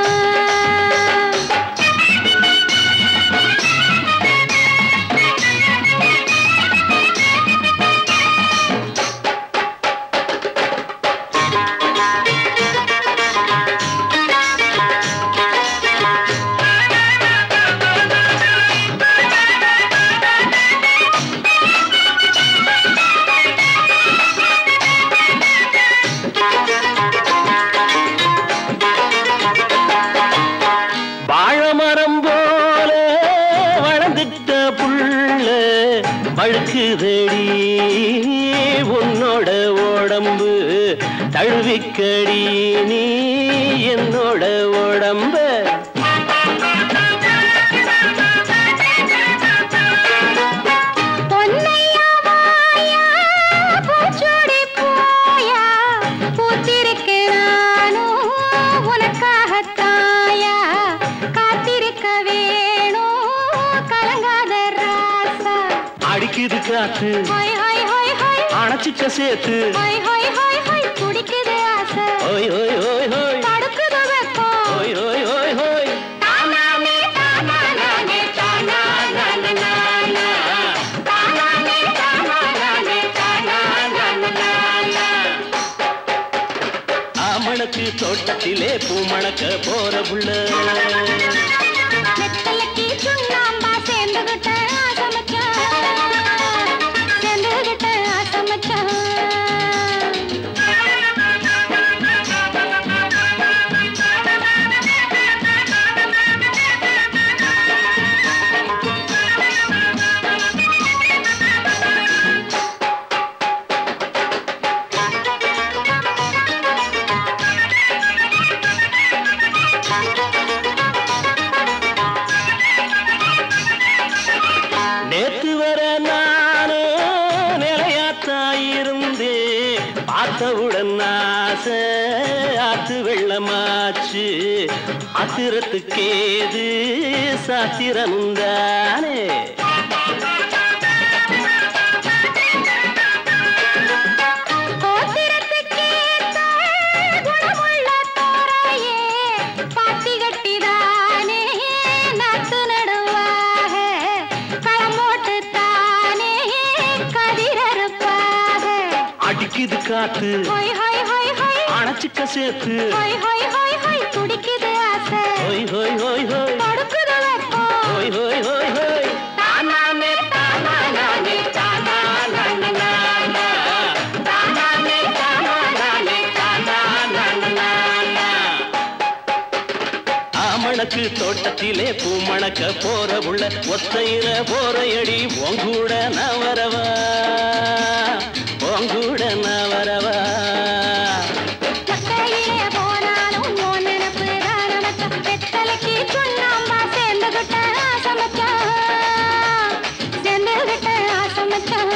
வாழமரம் போல வளர்ந்துட்ட புள்ள வழுக்குதடி உன்னோட உடம்பு தழுவிக்கடி நீ என்னோட உடம்பு பொன்னையா வாயா, பூச்சோடி போயா, பூத்திருக்கு நானும் உனக்காகத்தாயா, காத்திருக்க வேணும் கலங்காத ராசா அடிக்குது காத்து ஹொய் ஹொய் ஹொய் ஹொய் அணைச்சிக்க சேர்த்து ஹொய் ஹொய் ஹொய் ஹொய் துடிக்குது ஆசை ஓய் ஓய் ஓய் ஓய் தடுக்குது வெப்பம் ஓய் ஓய் ஓய் ஓய் தானானே தானானே தானானே தானானே தானானே தானானே ஆமணக்கு தோட்டத்திலே பூமணக்க போற புள்ள நெத்தலைக்கு சுண்ணாம்பா சேர்ந்துகிட்ட ஆசை மச்சான் சேர்ந்துகிட்ட ஆசை மச்சான் நேத்து வர நானோ நிலையாத்தாயிருந்தே பார்த்தவுடன் ஆசை ஆத்து வெள்ளமாச்சு ஆத்திரத்துக்கேது சாத்திரமுந்தானே கோத்திரத்துக்கேத்த குணமுள்ள தோராயே பாத்தி கட்டிதானே நாத்து நடுவாக களமோட்டு தானே கதிரறுப்பாக அடிக்குது காத்து ஹொய் ஹொய் ஹொய் ஹொய் அணைச்சிக்க சேர்த்து ஹொய் ஹொய் ஹொய் ஹொய் துடிக்குது ஆசை ஹோய் ஹோய் ஹோய் ஹோய் தடுக்குது வெப்பம் ஹோய் ஹோய் ஹோய் ஹோய் தானானே தானானே தானானே தானானே தானானே தானானே ஆமணக்கு தோட்டத்திலே பூமணக்க போற புள்ள ஒத்தையில போறையடி உங்கூட நான் வரவா உங்கூட நான் வரவா மக்கையிலே போனாலும் உன் நினப்பு தான் மச்சான். வெத்தலைக்கு சுண்ணாம்பா சேர்ந்துகிட்ட ஆசை மச்சான். சேர்ந்துகிட்ட ஆசை மச்சான்.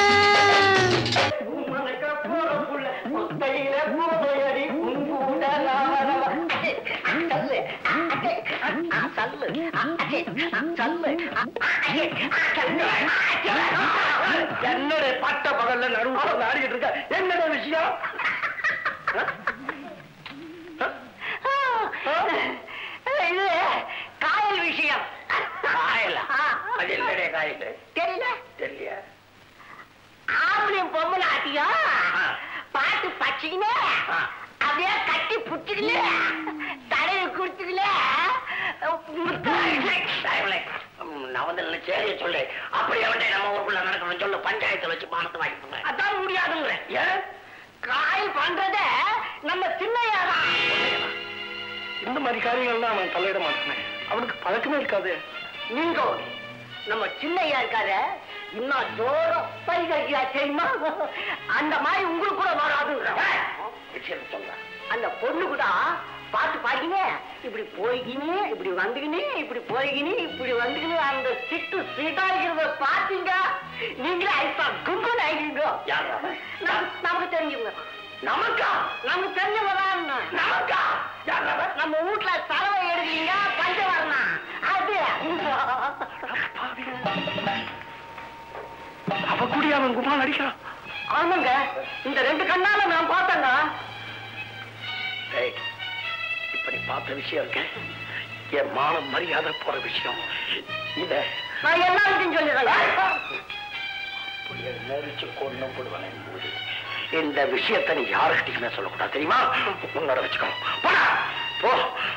என்னடா பட்ட பகல்ல நடுவுல ஆடிக்கிட்டு இருக்க என்னடா விஷயம் இது காயல் விஷயம் காயலா ஆ. அது என்னடே காயல் தெரியல தெரியல ஆம்பளையும் பொம்பளை ஆட்டியும் பாட்டு பச்சிக்கினே ஆ. அப்படியே கட்டி புடிச்சுக்கல தலையை குடிச்சுக்கல நான் வந்து நல்ல சேரிய சொல்லு அப்படி அவன்டே நம்ம ஊருக்குள்ள நடக்கணும்னு சொல்லு பஞ்சாயத்தை வச்சு பணத்தை வாங்கிட்டு அதான் முடியாதுங்கிற ஏன் காயல் பண்றத நம்ம சின்னையாதான் இந்த மாதிரி காரியங்கள்லாம் அவன் தலையிட மாட்டானே அவனுக்கு பழக்கமே இருக்காது நீங்க நம்ம சின்னையா இருக்காத இன்னும் ஜோரம் பைகா தெரியுமா அந்த மாதிரி உங்களுக்கு கூட வராதுங்கிற விஷயம் சொல்றேன் அந்த பொண்ணு கூட பாட்டு பாடிக்கினே இப்படி போய்கினே இப்படி வந்துக்கினே இப்படி போய்கினே இப்படி வந்துக்கினே அந்த சிட்டு சீட்டா இருக்கிறத பாத்தீங்க நீங்களே ஐசா கும்பல் ஆகிங்க யார் அவன்? நமக்கு தெரிஞ்சுங்க நமக்கா நமக்கு தெரிஞ்சவங்க தான் நமக்கா யார் அவன்? நம்ம வீட்டுல சலவை எடுக்கிறீங்க பஞ்சவரணம் அது அவ கூடி அவன் குமான் அடிக்கிறான் ஆமாங்க இந்த ரெண்டு கண்ணால நான் பார்த்தேங்க டேய், இப்படி பார்த்த விஷயம் இருக்கு என் மானம் மரியாதை போற விஷயம் இத நான் எல்லாருக்கும் சொல்லிடுறேன் புளிய நெரிச்சு கொண்டு போடுவேன் இந்த விஷயத்தை நீ யாருக்கிட்டயுமே சொல்லக்கூடாது தெரியுமா உன்னோட வச்சுக்கோ போடா போ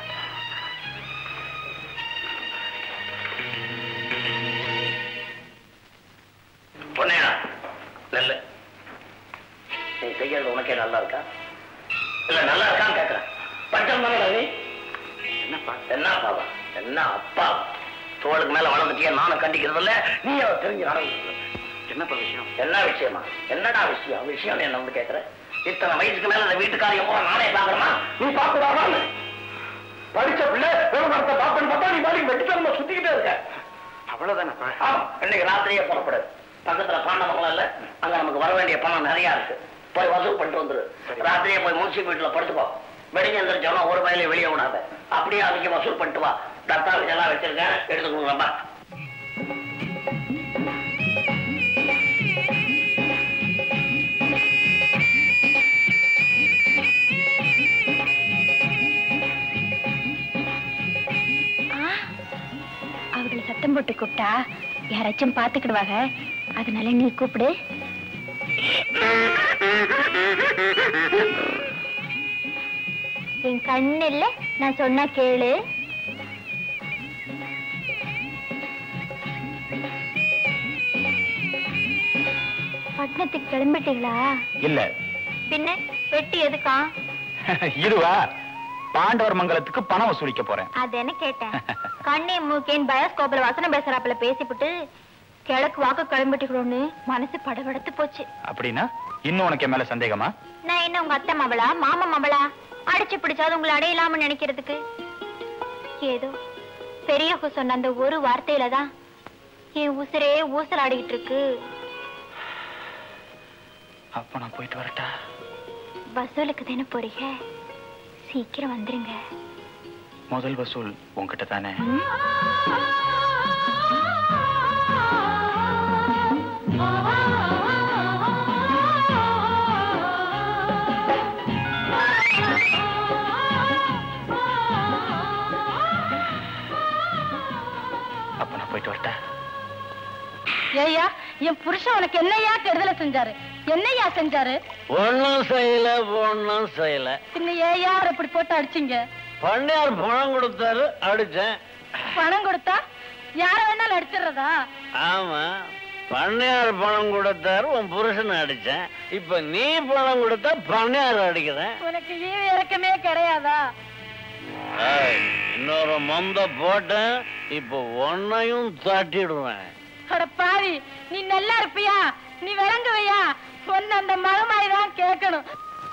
பொண்ணையா நல்ல நீ செய்யறது உனக்கே நல்லா இருக்கா இல்ல நல்லா இருக்கான்னு கேக்குறேன் பஞ்சம் தானடா நீ என்னப்பா என்ன அப்பாவா என்ன அப்பா தோளுக்கு மேல வளர்ந்துட்டியா நானும் கண்டிக்கிறது இல்ல நீ அதை தெரிஞ்சு நடந்து என்னப்பா விஷயம் என்ன விஷயமா என்னடா விஷயம் விஷயம் என்ன வந்து கேக்குற இத்தனை வயசுக்கு மேல இந்த வீட்டுக்காரியம் போற நானே பாக்குறமா நீ பாக்குறாமா படிச்ச பிள்ளை விவகாரத்தை பாப்பன்னு பார்த்தா நீ பாடி வெட்டித்தனமா சுத்திக்கிட்டே இருக்க அவ்வளவுதானப்பா ஆமா இன்னைக்கு ராத்திரியே புறப்படு பக்கத்துல பாண்டவங்களம் இல்ல அங்க நமக்கு வர வேண்டிய பணம் நிறைய இருக்கு போய் வசூல் பண்ணிட்டு வந்துரு ராத்திரியே போய் மூச்சு வீட்டுல படுத்துக்கோ வெடிஞ்சு எந்திரிச்சோம்னா ஒரு வயலையும் வெளியே விடாத அப்படியே அதுக்கு வசூல் பண்ணிட்டு வா தத்தாளுக்கு எல்லாம் வச்சிருக்கேன் எடுத்துக்கணுங்கப்பா கேட்டா யாராச்சும் பாத்துக்கிடுவாங்க அதனால நீ கூப்பிடு என் கண்ணு இல்ல நான் சொன்னா கேளு பட்டணத்துக்கு கிளம்பிட்டீங்களா இல்ல பின்ன வெட்டி எதுக்கா இதுவா பாண்டவர் மங்கலத்துக்கு பணம் வசூலிக்க போறேன் அது என்ன கேட்டேன் கண்ணே மூக்கேன் பயோஸ்கோப்ல வசனம் பேசுறாப்புல பேசிவிட்டு கிழக்கு வாக்கு கிளம்பிட்டுக்கிறோன்னு மனசு படபடத்து போச்சு அப்படின்னா இன்னும் உனக்கு என் மேல சந்தேகமா நான் என்ன உங்க அத்தை மவளா மாமா மவளா அடிச்சு பிடிச்சாது உங்களை அடையலாம நினைக்கிறதுக்கு ஏதோ பெரியவங்க சொன்ன அந்த ஒரு வார்த்தையில தான் என் உசுரே ஊசலாடிக்கிட்டு இருக்கு அப்ப நான் போயிட்டு வரட்டா வசூலுக்கு தானே போறீங்க சீக்கிரம் வந்துருங்க முதல் வசூல் உன்கிட்ட தானே அப்ப நான் போயிட்டு வரட்டா ஏய்யா என் புருஷன் உனக்கு என்னையா கெடுதலை செஞ்சாரு என்னையா செஞ்சாரு ஒன்னும் செய்யல ஒன்னும் செய்யல பின்ன ஏய்யா அவரை இப்படி போட்டு அடிச்சீங்க பண்ணையார் பணம் கொடுத்தாரு அடிச்சேன் பணம் கொடுத்தா யார வேணாலும் அடிச்சிடுறதா ஆமா பண்ணையார் பணம் கொடுத்தாரு உன் புருஷனை அடிச்சேன் இப்ப நீ பணம் கொடுத்தா பண்ணையார் அடிக்கிறேன் உனக்கு ஈவு இறக்கமே கிடையாதா ஏய், இன்னொரு மொந்த போட்டேன் இப்ப ஒன்னையும் தட்டிடுவேன் அட பாவி நீ நல்லா இருப்பியா நீ விளங்குவையா ஒன்னு அந்த மகமாய் தான் கேட்கணும்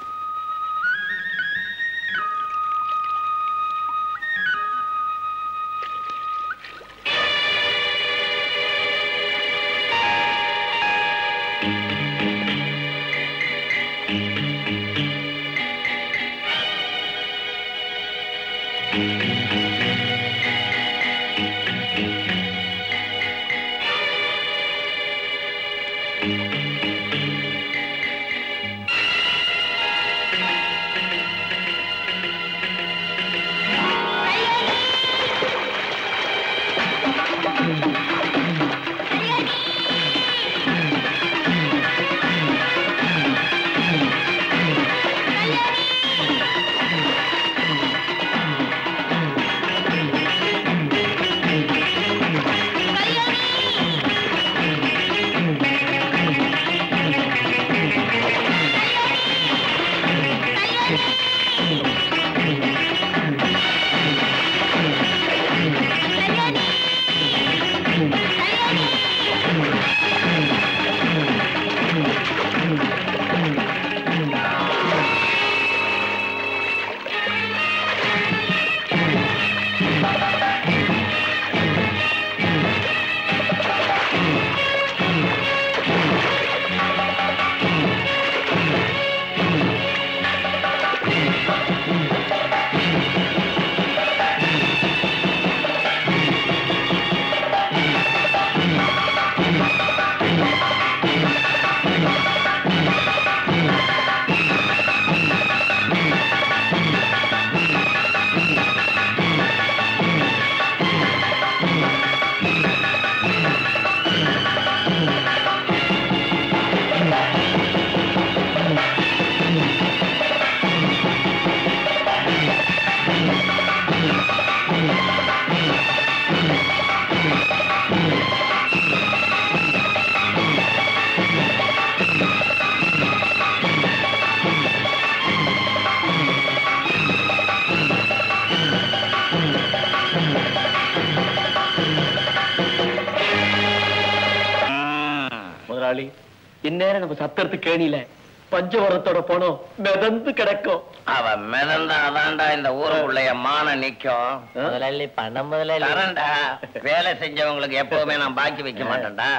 முதலாளி இந்நேரம் நம்ம சத்தரத்து கேணியில பஞ்சவரத்தோட பணம் மிதந்து கிடக்கும் அவன் மிதந்தா அதான்டா இந்த ஊருக்குள்ளைய மான நிக்கும் முதலாளி பணம் முதலாளி தரேன்டா வேலை செஞ்சவங்களுக்கு எப்பவுமே நான் பாக்கி வைக்க மாட்டேன்டா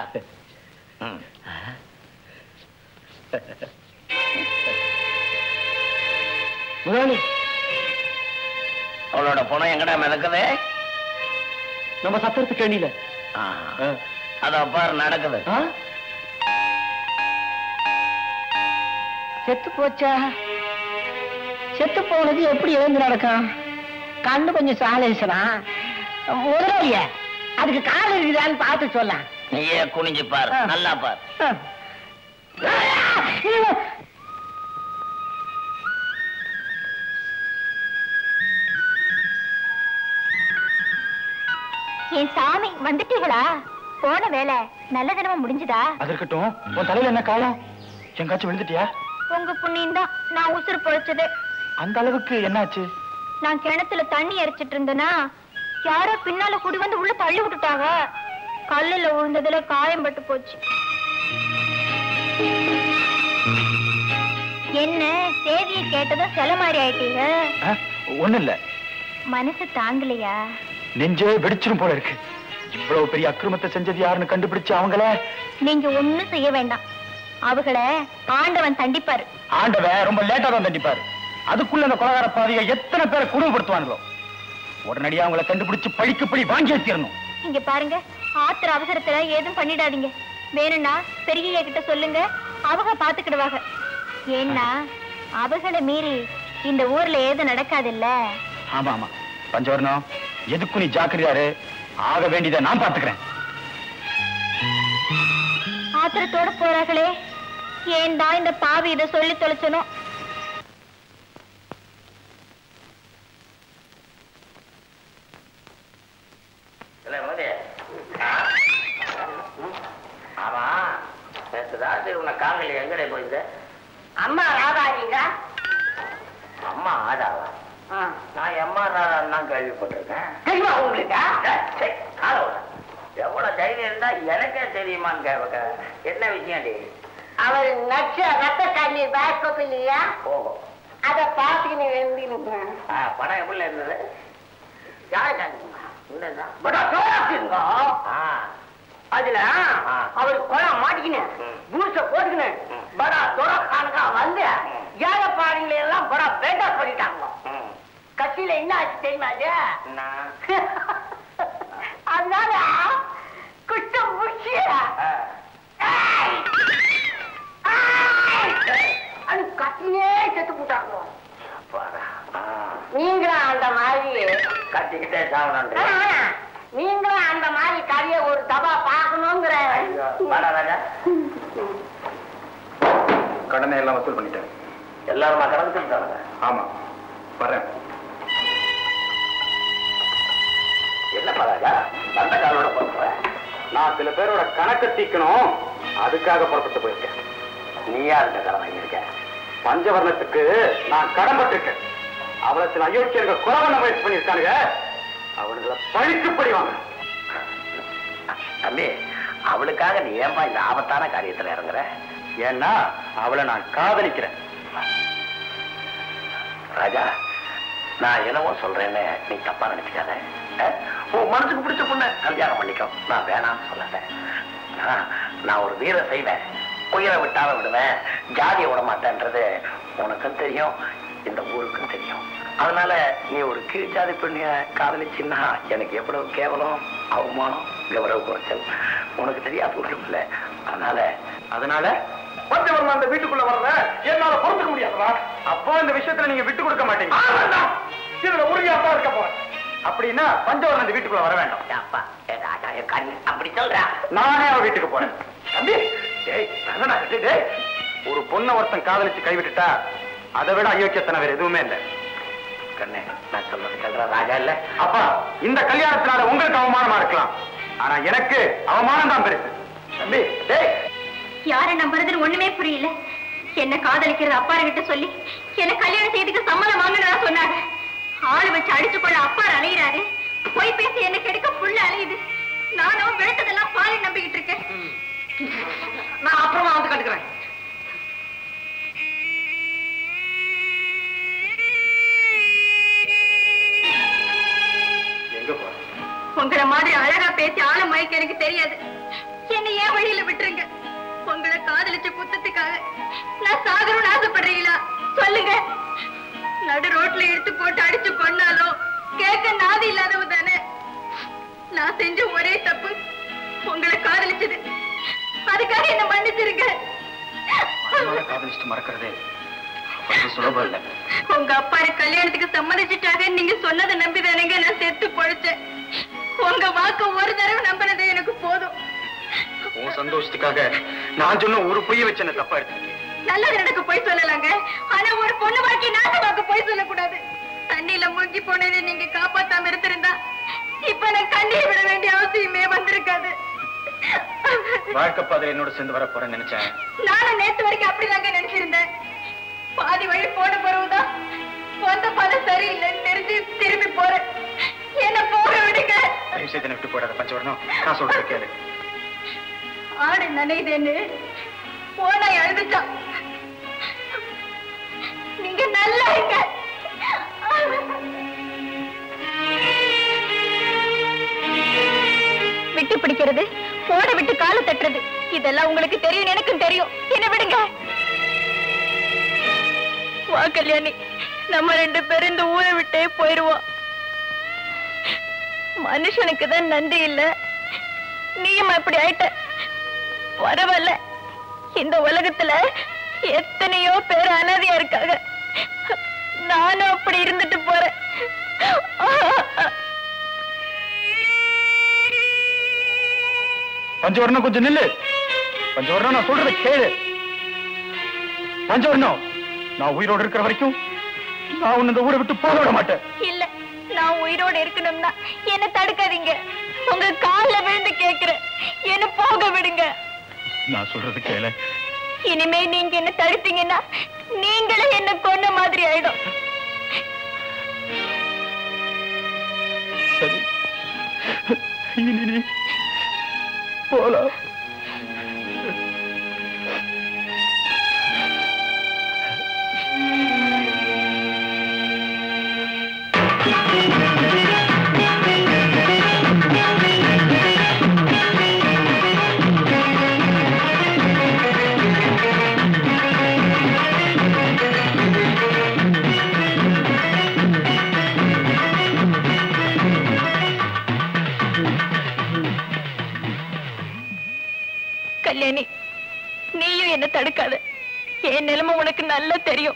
ம். முதலாளி அவளோட பணம் எங்கடா மிதக்குது நம்ம சத்தரத்து கேணியில ஆ. அதோ பாரு நடக்குது ஆ? செத்து போச்சா செத்து போனது எப்படி எழுந்து நடக்கும் கண்ணு கொஞ்சம் சாலேசனா முதலாளிய அதுக்கு கால் இருக்குதான்னு பார்த்து சொல்ல நீயே குனிஞ்சு பார் ஆ. நல்லா பார் என் சாமி வந்துட்டீங்களா போன வேலை நல்ல தினமா முடிஞ்சுதா அது இருக்கட்டும் உன் தலையில என்ன காலம் எங்காச்சும் விழுந்துட்டியா உங்க புண்ணியம் தான் நான் உசுறு பொழைச்சது அந்த அளவுக்கு என்னாச்சு நான் கிணத்துல தண்ணி இறைச்சிட்டு இருந்தேனா யாரோ பின்னால கூடி வந்து உள்ள தள்ளி விட்டுட்டாங்க கல்லுல விழுந்ததுல காயம் பட்டு போச்சு என்ன செய்தியை கேட்டதும் சில மாதிரி ஆயிட்டீங்க ஒண்ணு இல்ல மனசு தாங்கலையா நெஞ்சே வெடிச்சிரும் போல இருக்கு இவ்வளவு பெரிய அக்கிரமத்தை செஞ்சது யாருன்னு கண்டுபிடிச்சு அவங்கள நீங்க ஒண்ணும் செய்ய வேண்டாம் அவங்கள ஆண்டவன் தண்டிப்பாரு ஆண்டவன் ரொம்ப லேட்டா தான் தண்டிப்பாரு அதுக்குள்ள அந்த கொலகார பாதியை எத்தனை பேரை குடும்பப்படுத்துவாங்களோ உடனடியா அவங்கள கண்டுபிடிச்சு பழிக்கு பழி வாங்கி வச்சிடணும் இங்க பாருங்க ஆத்திர அவசரத்துல ஏதும் பண்ணிடாதீங்க வேணும்னா பெரியய்யா கிட்ட சொல்லுங்க அவங்க பாத்துக்கிடுவாங்க ஏன்னா அவகளை மீறி இந்த ஊர்ல ஏதும் நடக்காதுல்ல ஆமா ஆமா பஞ்சவர்ணம் எதுக்கும் நீ ஜாக்கிரதையாரு ஆக வேண்டியதை நான் பாத்துக்கிறேன் ஆத்திரத்தோட போறாங்களே ஏன்டா இந்த பாவி இதை சொல்லி தொலைச்சனும் இல்ல மோதி ஆமா நேற்று ராத்திரி உன்னை காங்கலி எங்கடே போயிருந்த அம்மா ராதாஜிங்க அம்மா ஆடாவா நான் எம்மா ராதான் தான் கேள்விப்பட்டிருக்கேன் தெரியுமா உங்களுக்கு டேய், சீ, கால விடு. எவ்வளவு தைரியம் இருந்தா எனக்கே தெரியுமான்னு கேட்க என்ன விஷயம் டி அவர் நச்ச ரத்த கண்ணீர் பேக்கப் இல்லையா போகும் அத பாத்துக்கின்னு எழுந்திருந்தேன் ஆ, படம் எப்படி இருந்தது யாரு கண்ணுங்க உண்மைதான். படா சோறாக்குங்க ஆ, அதுல ஆ. அவர் குளம் மாட்டிக்கினு ம். பூச போட்டுக்கினு ம். படா துறக்கானுக்கா வந்து ம். ஏழைப்பாடுங்களை எல்லாம் படா பேட்டா பண்ணிட்டாங்க ம். கட்சியில என்ன ஆச்சு தெரியுமா அது நான், அதனால குஷ்டம் முடிச்சு ஆ, அது கத்தினே செத்து போட்டாங்க அப்பாடா. ஆ, நீங்களும் அந்த மாதிரி கத்திக்கிட்டே சாவணும் ஆ, நீங்களும் அந்த மாதிரி கதைய ஒரு தபா பார்க்கணுங்கிற வாடா ராஜா கடனை எல்லாம் வசூல் பண்ணிட்டேன் எல்லாருமா கலந்துட்டாங்க ஆமா வரேன் என்னப்பா ராஜா அந்த காலோட பண்ற நான் சில பேரோட கணக்கை தீக்கணும் அதுக்காக புறப்பட்டு போயிருக்கேன் நீயா இருந்த கடன் வாங்கியிருக்க பஞ்சவர்ணத்துக்கு நான் கடன்பட்டிருக்கேன் அவளை சில அயோக்கியர்கள் கொலை பண்ண முயற்சி பண்ணியிருக்கானுங்க அவனுங்களை பழிக்குப்படி வாங்கணும் தம்பி அவளுக்காக நீ ஏன்பா இந்த ஆபத்தான காரியத்துல இறங்குற ஏன்னா அவளை நான் காதலிக்கிறேன் ராஜா நான் என்னவோ சொல்றேன்னு நீ தப்பா நினைச்சுக்காத அஹ், உன் மனசுக்கு பிடிச்ச பொண்ண கல்யாணம் பண்ணிக்கோ நான் வேணாம்னு சொல்லல ஆ, நான் ஒரு வீர செய்வேன் உயிரை விட்டாலும் விடுவேன் ஜாதியை விட மாட்டேன்றது உனக்கும் தெரியும் இந்த ஊருக்கும் தெரியும் அதனால நீ ஒரு கீழ் ஜாதி பெண்ணிய காதலிச்சின்னா எனக்கு எவ்வளவு கேவலம் அவமானம் கௌரவ குறைச்சல் உனக்கு தெரியாத ஒன்றும் இல்லை அதனால அதனால பஞ்சவர்ணம் அந்த வீட்டுக்குள்ள வர்றத என்னால பொறுத்துக்க முடியாதுடா அப்போ இந்த விஷயத்துல நீங்க விட்டு கொடுக்க மாட்டீங்க இதுல உறுதியாத்தான் இருக்க போறேன் அப்படின்னா பஞ்சவர்ணம் இந்த வீட்டுக்குள்ள வர வேண்டாம் அப்பா ஏ ராஜா என் கண் அப்படி சொல்றா நானே அவ வீட்டுக்கு போறேன் தம்பி டேய் என்னடா இது, டேய் ஒரு பொண்ணை ஒருத்தன் காதலிச்சு கைவிட்டுட்டா அதை விட அயோக்கியத்தனம் வேற எதுவுமே இல்லை கண்ணே நான் சொல்றது சொல்ற ராஜா இல்ல அப்பா இந்த கல்யாணத்தினால உங்களுக்கு அவமானமா இருக்கலாம் ஆனா எனக்கு அவமானம் தான் பெருசு தம்பி டேய் யாரை நம்புறதுன்னு ஒண்ணுமே புரியல என்ன காதலிக்கிறது அப்பாரு கிட்ட சொல்லி என்ன கல்யாணம் செய்யறதுக்கு சம்மதம் வாங்கினதா சொன்னாங்க ஆளு வச்சு அடிச்சு கொள்ள அப்பாரு அலையிறாரு போய் பேசி என்ன கெடுக்க புள்ள அலையுது நானும் விழுத்ததெல்லாம் பாலை நம்பிக்கிட்டு இருக்கேன் நான் அப்புறமா வந்து கட்டுக்கிறேன் எங்க போற உங்களை மாதிரி அழகா பேசி ஆள மயக்க எனக்கு தெரியாது என்ன ஏன் வழியில விட்டுருங்க உங்களை காதலிச்ச குத்தத்துக்காக நான் சாகணும்னு ஆசைப்படுறீங்களா சொல்லுங்க நடு ரோட்ல எடுத்து போட்டு அடிச்சு கொன்னாலும் கேட்க நாதி இல்லாதவ தானே நான் செஞ்ச ஒரே தப்பு உங்களை காதலிச்சது அதுக்காக என்ன மன்னிச்சிருங்க அவளை காதலிச்சுட்டு மறக்கிறதே அவ்வளவு சுலபம் இல்லை உங்க அப்பா கல்யாணத்துக்கு சம்மதிச்சிட்டாங்க நீங்க சொன்னதை நம்பி தானேங்க நான் செத்து பொழைச்சேன் உங்க வாக்கு ஒரு தடவை நம்பினது எனக்கு போதும் உன் சந்தோஷத்துக்காக நான் சொன்ன ஒரு பொய்ய வச்சு என்ன தப்பா எடுத்துக்கிட்டேன் நல்லது நடக்க போய் சொல்லலாங்க ஆனா ஒரு பொண்ணு வாழ்க்கை நாசமாக்க போய் சொல்லக்கூடாது தண்ணியில மூழ்கி போனதை நீங்க காப்பாத்தாம இருந்திருந்தா இப்ப நான் கண்ணீர் விட வேண்டிய அவசியமே வந்திருக்காது வாழ்க்கை பாதையில என்னோட சேர்ந்து வர போறேன்னு நினைச்சேன் நானும் நேத்து வரைக்கும் அப்படிதாங்க நினைச்சிருந்தேன் பாதி வழி போன பிறகுதான் வந்த பதம் சரியில்லைன்னு தெரிஞ்சு திரும்பி போறேன் என்ன போக விடுங்க தயவு செய்து என்னை விட்டு போயிடாத பஞ்சவரணம் நான் சொல்றத கேளு ஆடு நனையுதுன்னு போனாய் அழுதுச்சான் நீங்க நல்லா இருங்க விட்டு பிடிக்கிறது போட விட்டு காலை தட்டுறது இதெல்லாம் உங்களுக்கு தெரியும் எனக்கும் தெரியும் என்ன விடுங்க வா கல்யாணி நம்ம ரெண்டு பேரும் இந்த ஊரை விட்டே போயிருவோம் மனுஷனுக்கு தான் நன்றி இல்ல நீயும் அப்படி ஆயிட்ட பரவாயில்ல இந்த உலகத்துல எத்தனையோ பேர் அனாதையா இருக்காங்க நானும் அப்படி இருந்துட்டு போறேன் பஞ்சவரணம் கொஞ்சம் நில்லு பஞ்சவரணம் நான் சொல்றத கேளு பஞ்சவரணம் நான் உயிரோடு இருக்கிற வரைக்கும் நான் உன்னை இந்த ஊரை விட்டு போக விட மாட்டேன் இல்ல நான் உயிரோட இருக்கணும்னா என்ன தடுக்காதீங்க உங்க கால்ல விழுந்து கேக்குறேன் என்ன போக விடுங்க நான் சொல்றது கேளு இனிமே நீங்க என்ன தடுத்தீங்கன்னா நீங்களே என்ன கொன்ன மாதிரி ஆயிடும் சரி இனி நீ போலாம் கல்யாணி நீயும் என்ன தடுக்காத என் நிலைமை உனக்கு நல்லா தெரியும்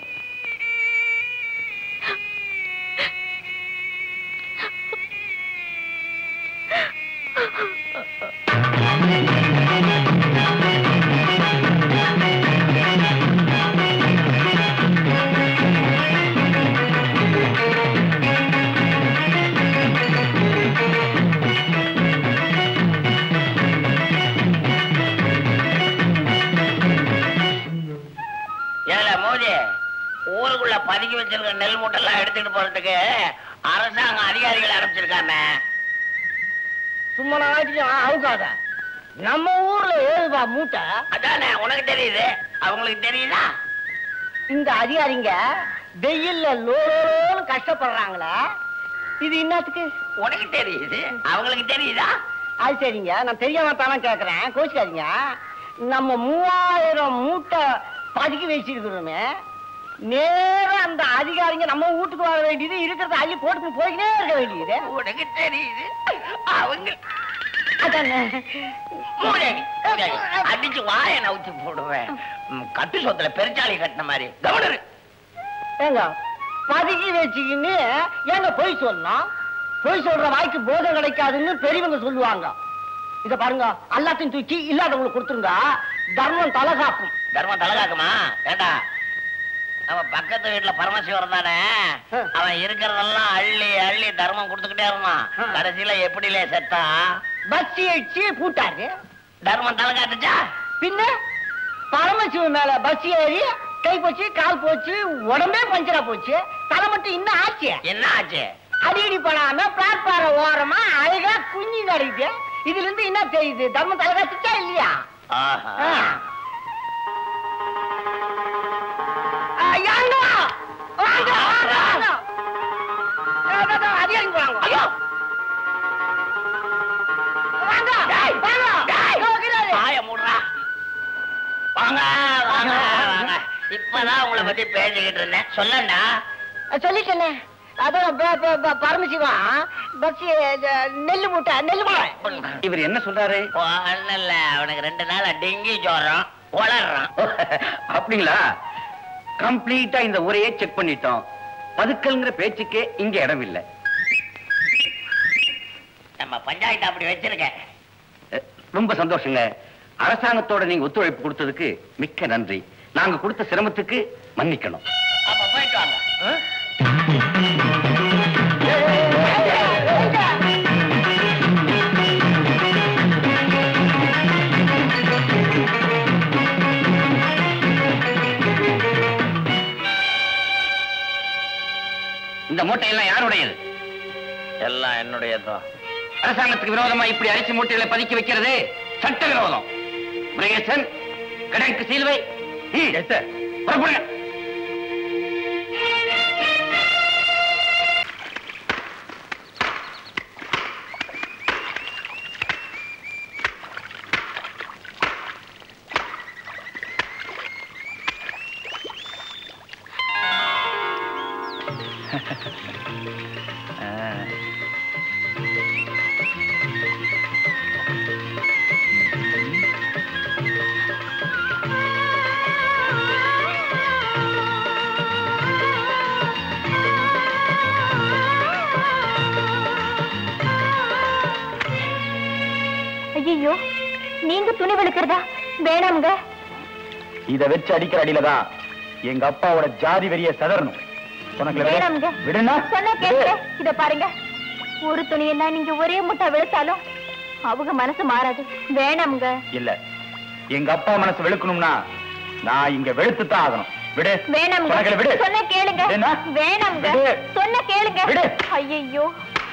ஏல மோதி ஊருக்குள்ள பதுக்கி வச்சிருக்க நெல் மூட்டெல்லாம் எடுத்துட்டு போறதுக்கு அரசாங்க அதிகாரிகள் ஆரம்பிச்சிருக்காங்க சும்மா நாளைக்கு அவுக்காத நம்ம ஊர்ல ஏதுபா மூட்டை அதானே உனக்கு தெரியுது அவங்களுக்கு தெரியுதா இந்த அதிகாரிங்க வெயில்ல லோலோன்னு கஷ்டப்படுறாங்களே இது என்னத்துக்கு உனக்கு தெரியுது அவங்களுக்கு தெரியுதா அது சரிங்க நான் தெரியாம தானே கேக்குறேன் கோச்சிக்காதீங்க நம்ம மூவாயிரம் மூட்டை பதுக்கி வச்சிருக்கிறோமே நேரா அந்த அதிகாரிங்க நம்ம வீட்டுக்கு வர வேண்டியது இருக்கிறத அள்ளி போட்டு போய்க்கிட்டே இருக்க வேண்டியது உனக்கு தெரியுது அவங்க அதானே மூதேவி, மூதேவி. அடிச்சு வாய நவுத்தி போடுவேன் ம், கட்டு சொத்துல பெருச்சாளி கட்டின மாதிரி கவனரு ஏங்க பதுக்கி வச்சுக்கின்னு ஏங்க பொய் சொல்லணும் பொய் சொல்ற வாய்க்கு போதம் கிடைக்காதுன்னு பெரியவங்க சொல்லுவாங்க இத பாருங்க எல்லாத்தையும் தூக்கி இல்லாதவங்களுக்கு கொடுத்துருங்க தர்மம் தலை காக்கும் தர்மம் தலகாக்குமா ஏண்டா அவன் பக்கத்து வீட்டுல பரமசிவம் தானே ஆ. அவன் இருக்கிறதெல்லாம் அள்ளி அள்ளி தர்மம் கொடுத்துக்கிட்டே இருந்தான் ஆ. கடைசியில எப்படிலே செத்தான் பஸ் அடிச்சு பூட்டாரு தர்மம் தலை காட்டுச்சா பின்ன பரமசிவன் மேல பஸ் ஏறி கை போச்சு கால் போச்சு உடம்பே பஞ்சரா போச்சு தலை மட்டும் இன்னும் ஆச்சு என்ன ஆச்சு அடிக்கடி படாம பிளாட்பார ஓரமா அழகா குஞ்சு கிடைக்குது இதுல இருந்து என்ன தெரியுது தர்மம் தலை காத்துச்சா இல்லையா ஆஹா. ஆ. ஆ, யாருங்க? வாங்க, வாங்க, வாங்க. ஆ, இதோ, இதோ, அதிகாரிங்க போறாங்க. ஐயோ வாங்க, டேய், வாங்க. டேய். இதோ இருக்கிறாரு. வாய மூடுறா வாங்க வாங்க வாங்க இப்பதான் உங்களை பத்தி பேசிக்கிட்டு இருந்தேன் சொல்லண்டா சொல்லிட்டேனே அதான் ப- ப- ப- பரமசிவம் பஸ் நெல்லு மூட்டை நெல்லு மூட்டை இவர் என்ன சொல்றாரு ஒண்ணுல்ல அவனுக்கு ரெண்டு நாள் டெங்கி ஜோரம் வளர்றான் அப்படிங்களா கம்ப்ளீட்டா இந்த ஊரையே செக் பண்ணிட்டோம் பதுக்கல்ங்கிற பேச்சுக்கே இங்க இடம் இல்ல நம்ம பஞ்சாயத்து அப்படி வச்சிருக்க அஹ், ரொம்ப சந்தோஷங்க அரசாங்கத்தோட நீங்க ஒத்துழைப்பு கொடுத்ததுக்கு மிக்க நன்றி நாங்க கொடுத்த சிரமத்துக்கு மன்னிக்கணும் அப்ப போயிட்டு வாங்க இந்த மூட்டையெல்லாம் யாருடையது எல்லாம் என்னுடையதுதான் அரசாங்கத்துக்கு விரோதமா இப்படி அரிசி மூட்டைகளை பதுக்கி வைக்கிறது சட்ட விரோதம் முருகேசன் கடனுக்கு சீல்வை புறப்படுங்க ஐயோ நீங்க துணி வெளுக்கிறதா வேணாமுங்க இத வச்சு அடிக்கிற அடியில தான் எங்க அப்பாவோட ஜாதி வெறிய சதறணும் உனக்கு வேணாமுங்க விடுனா சொன்னா கேளுங்க இத பாருங்க ஒரு துணியெல்லாம் நீங்க ஒரே முட்டை வெளுத்தாலும் அவங்க மனசு மாறாது வேணாமுங்க இல்ல எங்க அப்பா மனசு வெளுக்கணும்னா நான் இங்க வெளுத்து தான் ஆகணும் விடு வேணாமுங்க சொன்னகளை விடு சொன்னா கேளுங்க என்ன? வேணாமுங்க விடு. சொன்னா கேளுங்க விடு. ஐயோ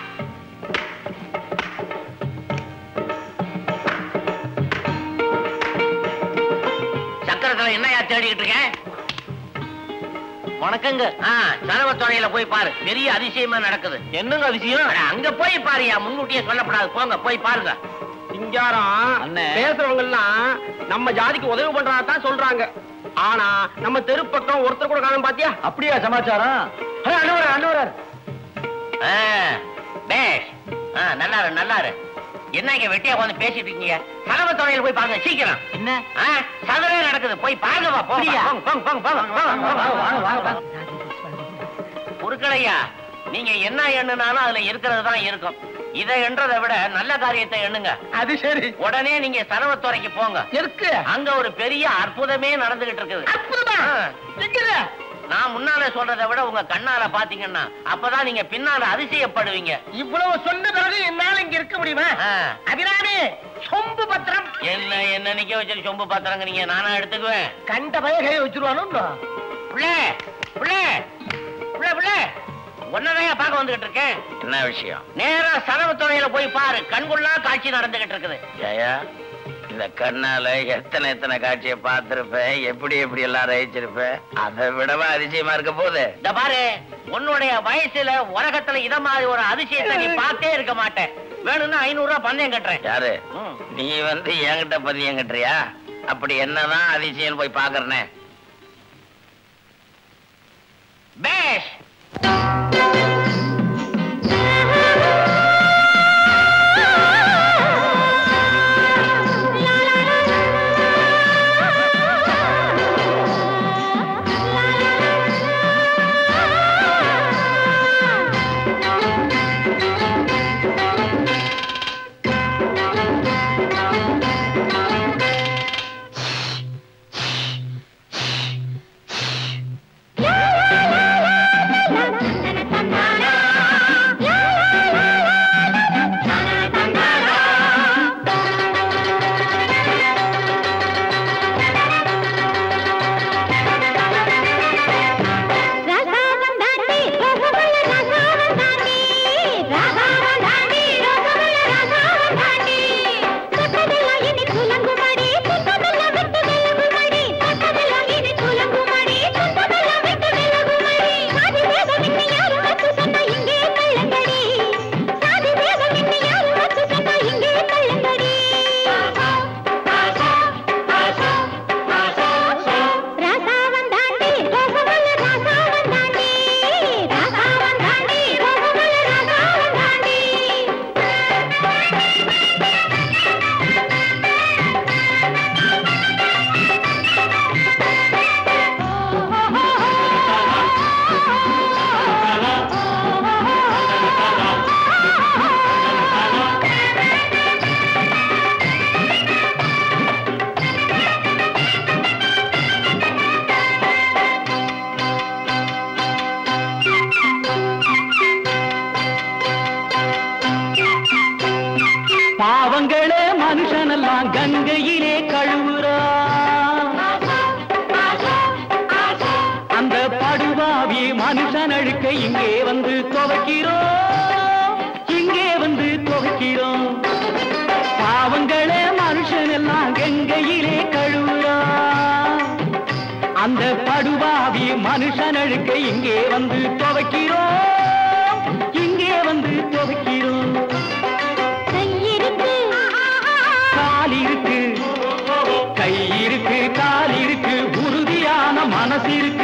சக்கரத்துல என்னையா தேடிக்கிட்டு இருக்கேன் வணக்கங்க ஆ சரவத்துறையில போய் பாரு பெரிய அதிசயமா நடக்குது என்னங்க அதிசயம் அட, அங்க போய் பாருயா முன்கூட்டியே சொல்லப்படாது போங்க போய் பாருங்க சிங்காரம் பேசுறவங்க எல்லாம் நம்ம ஜாதிக்கு உதவி பண்றதா தான் சொல்றாங்க ஆனா நம்ம தெரு பக்கம் ஒருத்தர் கூட காணும் பாத்தியா அப்படியா சமாச்சாரம் அட, அண்ணவரா அண்ணவரார் ஆ, பேஷ் ஆ, நல்லாரு நல்லாரு என்ன இங்க வெட்டியா உட்காந்து பேசிட்டு இருக்கீங்க சரவத்துறையில போய் பாருங்க சீக்கிரம் என்ன சதவே நடக்குது போய் பாருங்கப்பா போங்க போங்க போங்க போங்க போங்க போங்க குறுக்கடையா நீங்க என்ன எண்ணுனாலும் அதுல இருக்கிறது தான் இருக்கும் இதை எண்றதை விட நல்ல காரியத்தை எண்ணுங்க அது சரி உடனே நீங்க சரவத்துறைக்கு போங்க இருக்கு அங்க ஒரு பெரிய அற்புதமே நடந்துகிட்டு இருக்குது ஆ. நான் முன்னால சொல்றதை விட உங்க கண்ணால பாத்தீங்கன்னா அப்பதான் நீங்க பின்னால அதிசயப்படுவீங்க இவ்வளவு சொன்ன பிறகு என்னால இங்க இருக்க முடியுமா ஆ. அபிராமி சொம்பு பத்திரம் என்ன என்ன நிக்க வச்சு சொம்பு பாத்திரங்கிறீங்க நானா எடுத்துக்குவேன் கண்ட பய கை வச்சிருவானு புள்ளே புள்ளே புள்ளே புள்ளே ஒன்னதையா பார்க்க வந்துகிட்டு இருக்கேன் என்ன விஷயம் நேரா சரவத்துறையில போய் பாரு கண்கொள்ளா காட்சி நடந்துகிட்டு இருக்குது ஏயா இந்த கண்ணால எத்தனை எத்தனை காட்சியை பார்த்திருப்பேன் எப்படி எப்படி எல்லாம் ரசிச்சிருப்பேன் அதை விடவா அதிசயமா இருக்க போகுது இந்த பாரு உன்னுடைய வயசுல உலகத்துல இத மாதிரி ஒரு அதிசயத்தை நீ பார்த்தே இருக்க மாட்டேன் வேணும்னா ஐநூறு ரூபாய் பந்தயம் கட்டுறேன் யாரு நீ வந்து என்கிட்ட பந்தயம் கட்டுறியா அப்படி என்னதான் அதிசயம் போய் பாக்குறனே பேஷ் La la la la la la la la la la அந்த படுபாவி மனுஷனழுக்க இங்கே வந்து துவைக்கிறோம் இங்கே வந்து துவைக்கிறோம் கால் இருக்கு கை இருக்கு கால் இருக்கு உறுதியான மனசு இருக்கு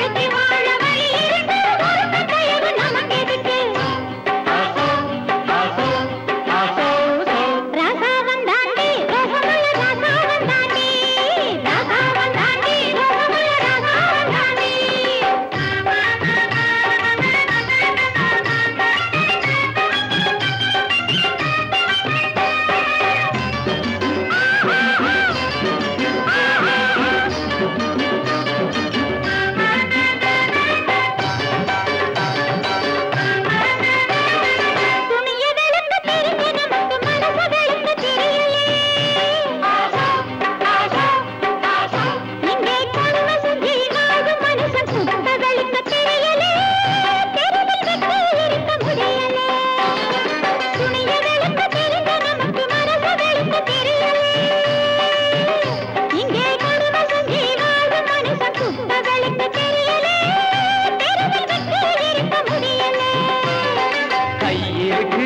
கை இருக்கு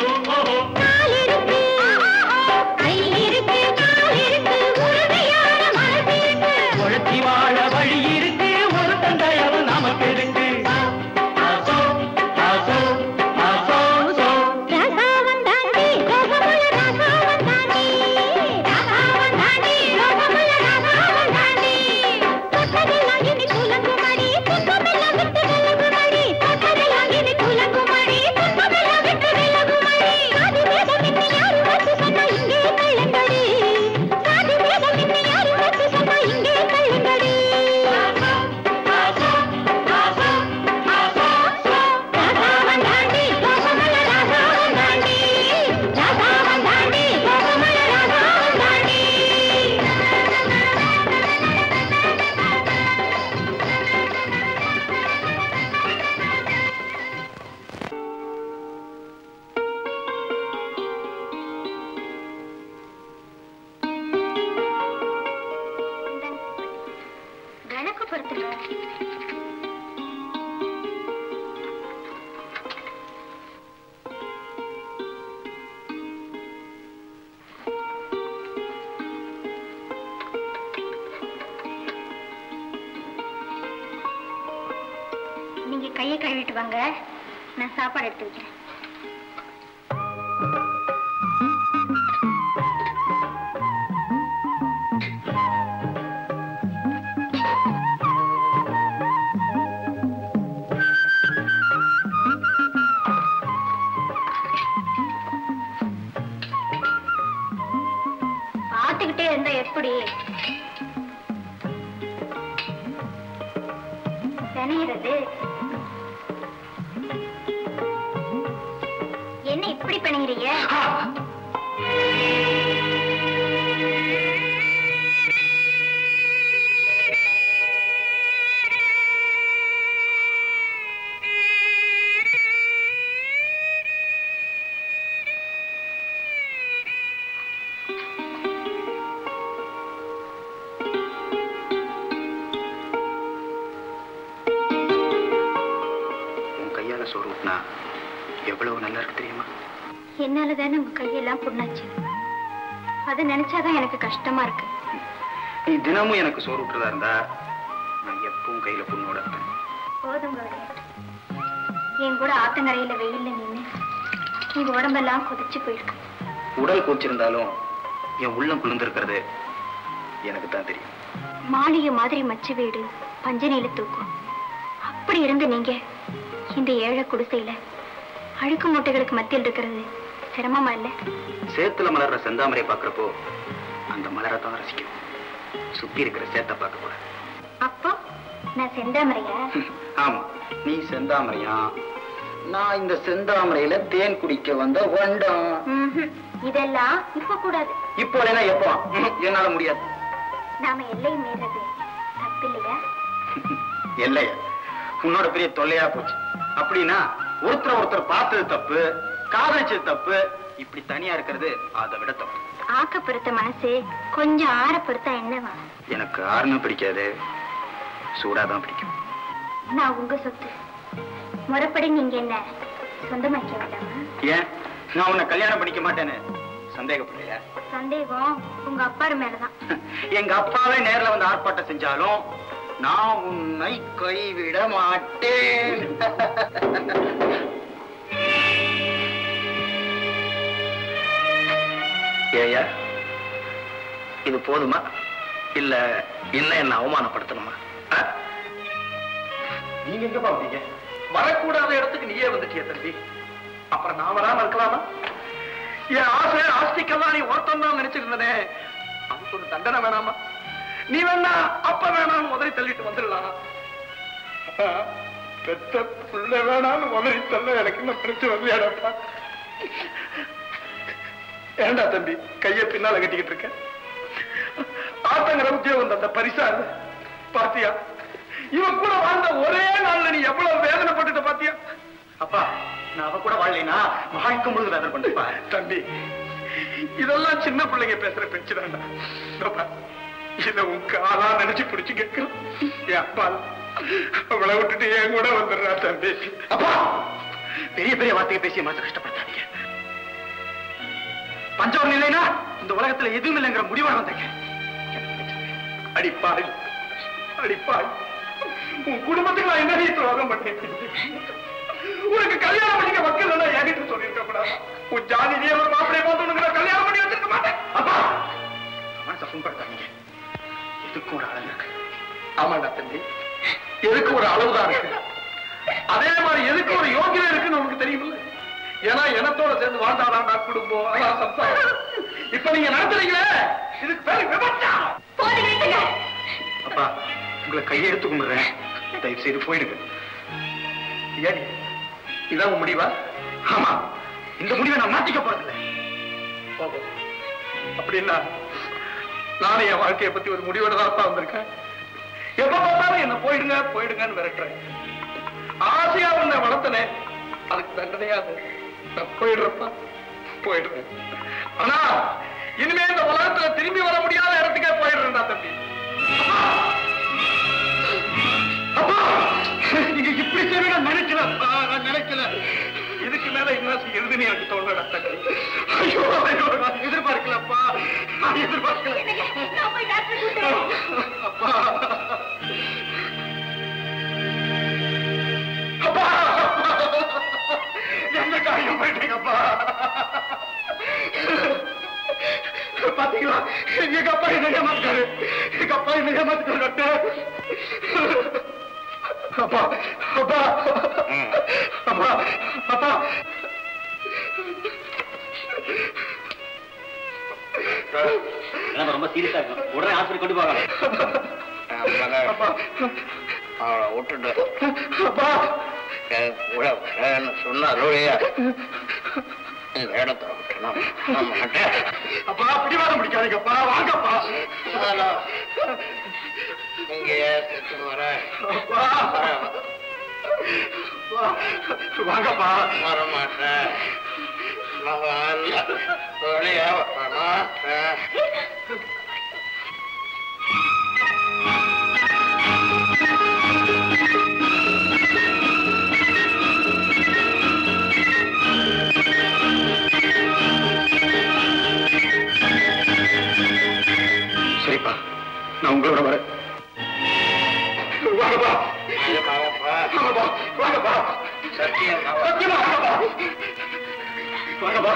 உழைச்சி வாழ வழி இருக்கு ஒரு தந்தையவு நமக்கு இருக்கு ஆசோ, ஆசோ, ஆசோ, சோ. விளக்கு பொறுத்துங்க நீங்க கையை கழுவிட்டு வாங்க நான் சாப்பாடு எடுத்து வைக்கிறேன் பார்த்துக்கிட்டே இருந்தா எப்படி பிணையிறது என்ன இப்படி பிணைகிறீங்க உன் கையால சோறு ஊட்டினா எவ்வளவு நல்லா இருக்கு தெரியுமா என்னால தானே உங்க கையெல்லாம் புண்ணாச்சு அதை நினைச்சாதான் எனக்கு கஷ்டமா இருக்கு நீ தினமும் எனக்கு சோறு ஊட்டுறதா இருந்தா நான் எப்பவும் கையில புண்ணோட இருப்பேன் போதும் விளையாட்டு என் கூட ஆத்தங்கரையில வெயில்ல நின்னு நீ உடம்பெல்லாம் கொதிச்சு போயிருக்கு உடல் கூச்சிருந்தாலும் என் உள்ளம் குளிர்ந்திருக்கிறது எனக்கு தான் தெரியும் மாளிகை மாதிரி மச்சு வீடு பஞ்சனையில தூக்கும் அப்படி இருந்து நீங்க இந்த ஏழை குடிசையில அழுக்கு மூட்டைகளுக்கு மத்தியில் இருக்கிறது சிரமமா இல்ல சேத்துல மலர்ற செந்தாமரை பார்க்கறப்போ அந்த மலரை தான் ரசிக்கும் சுத்தி இருக்கிற சேத்தை பார்க்க கூடாது அப்போ நான் செந்தாமரையா ஆமா நீ செந்தாமரையா நான் இந்த செந்தாமரையில தேன் குடிக்க வந்த வண்டம் ம்ஹும். இதெல்லாம் இப்ப கூடாது இப்போ இல்லைன்னா எப்போ ம்ஹும், என்னால முடியாது நாம எல்லை மீறது தப்பில்லையா இல்லையா உன்னோட பெரிய தொல்லையா போச்சு அப்படின்னா ஒருத்தர் ஒருத்தர் பார்த்தது தப்பு காதலிச்சது தப்பு இப்படி தனியா இருக்கிறது அதை விட தப்பு ஆக்க பொறுத்த மனசு கொஞ்சம் ஆற பொறுத்தா என்னவா எனக்கு ஆறுனும் பிடிக்காது சூடாதான் பிடிக்கும் நான் உங்க சொத்து முறைப்படி நீங்க என்ன சொந்தமாக்க வேண்டாமா ஏன் நான் உன்னை கல்யாணம் பண்ணிக்க மாட்டேன்னு சந்தேகப்படலையா சந்தேகம் உங்க அப்பா மேலதான் எங்க அப்பாவே நேர்ல வந்து ஆர்ப்பாட்டம் செஞ்சாலும் நான் உன்னை கைவிட மாட்டேன் ஏயா இது போதுமா இல்ல இன்னும் என்ன அவமானப்படுத்தணுமா ஆ? நீங்க எங்கப்பா வந்தீங்க வரக்கூடாத இடத்துக்கு நீயே வந்துட்டிய தம்பி அப்புறம் நான் வராம இருக்கலாமா என் ஆசை ஆஸ்திக்கெல்லாம் நீ ஒருத்தம் தான் நினைச்சிருந்தனே அதுக்கு ஒரு தண்டனை வேணாமா நீ வேணா அப்ப வேணாம் முதலை தள்ளிட்டு வந்துடலாம் அப்பா, பெத்த புள்ள வேணாம்னு முதலை தள்ள எனக்கு இன்னும் பிரச்சனை வரலையாடப்பா ஏண்டா தம்பி கைய பின்னால கட்டிக்கிட்டு இருக்க ஆத்தங்கிற உத்தியோகம் தந்த பரிசா இது. பாத்தியா இவன் கூட வாழ்ந்த ஒரே நாள்ல நீ எவ்வளவு வேதனைப்பட்டுட்ட பாத்தியா அப்பா நான் அவ கூட வாழலைனா வாழ்க்கை முழுது வேதனை பண்ணிப்பா தம்பி இதெல்லாம் சின்ன பிள்ளைங்க பேசுற பேச்சு தான்டா இத உன் காலா நினைச்சு பிடிச்சு கேட்கிறோம் என் அப்பா அவளை விட்டுட்டு என் கூட வந்துடுறா தம்பி அப்பா பெரிய பெரிய வார்த்தையை பேசி மனசு கஷ்டப்படுத்தாதீங்க பஞ்சவரம் இல்லைனா இந்த உலகத்துல எதுவும் இல்லைங்கிற முடிவோட வந்தேங்க அடிப்பாய் அடிப்பாய் உன் குடும்பத்துக்கு நான் என்ன துரோகம் பண்ணேன் உனக்கு கல்யாணம் பண்ணிக்க மக்கள் எல்லாம் என்கிட்ட சொல்லியிருக்க கூடாது உன் ஜாதியிலேயே ஒரு மாப்பிளைய பார்த்து உனக்கு நான் கல்யாணம் பண்ணி வச்சிருக்க மாட்டேன் அப்பா மனசை புண்படுத்தாதீங்க எதுக்கும் ஒரு அளவு இருக்கு ஆமாண்டா தம்பி எதுக்கு ஒரு அளவுதான் இருக்கு அதே மாதிரி எதுக்கு ஒரு யோகியம் இருக்குன்னு உனக்கு தெரியுமில்ல ஏன்னா எனத்தோட சேர்ந்து வாழ்ந்தாடாண்டா குடும்பம் அதான் சம்சாரம் இப்ப நீங்க நடத்துறீங்களே இதுக்கு பேரு விபச்சாரம் அப்பா உங்களை கையெடுத்து கும்பிடுறேன் தயவு செய்து போயிடுங்க ஏடி இதான் உன் முடிவா ஆமா இந்த முடிவை நான் மாத்திக்க போறதில்ல போகும் அப்படின்னா நானும் என் வாழ்க்கையை பத்தி ஒரு முடிவோட தான் வந்திருக்கேன் எப்ப பார்த்தாலும் என்ன போயிடுங்க போயிடுங்கன்னு விரட்டுறேன் ஆசையா உன்னை வளர்த்தனே அதுக்கு தண்டனையா அது நான் போயிடுறப்பா போயிடுறேன் ஆனா இனிமே இந்த உலகத்துல திரும்பி வர முடியாத இடத்துக்கே போயிடுறேன்டா தம்பி அப்பா நீங்க இப்படி செய்ய நான் நினைக்கல அப்பா, நான் நினைக்கல இதுக்கு மேல என்ன செய்யறதுன்னு எனக்கு தோணல தம்பி ஐயோ ஐயோ நான் எதிர்பார்க்கலப்பா நான் எதிர்பார்க்கல அப்பா அப்பா என்ன காரியம் பண்ணிட்டீங்கப்பா பாத்தீங்களா எங்க அப்பா என்ன ஏமாத்தாரு எங்க அப்பா என்ன ஏமாத்தாரு டாக்டர் அப்பா அப்பா அப்பா அப்பா நம்ம ரொம்ப சீரியஸா இருக்கும் உடனே ஹாஸ்பிட்டல் கொண்டு போவாங்க அப்பா அவளை விட்டுட்டு அப்பா எனக்கு கூட வரேன்னு சொன்னாரோ இல்லையா இந்த இடத்துல விட்டு நான் நான் மாட்டேன் அப்பா பிடிவாதம் பிடிக்காதீங்கப்பா வாங்கப்பா இங்கேயே செத்து வரேன் அப்பா வாங்கப்பா வர மாட்டேன் நான் வரல. வெளியே வர மாட்டேன் சரிப்பா நான் உங்களோட வரேன் வாங்கப்பா நிஜமாகப்பா? வாங்கப்பா வாங்கப்பா சத்தியமாவா? சத்தியமா வாங்கப்பா வாங்கப்பா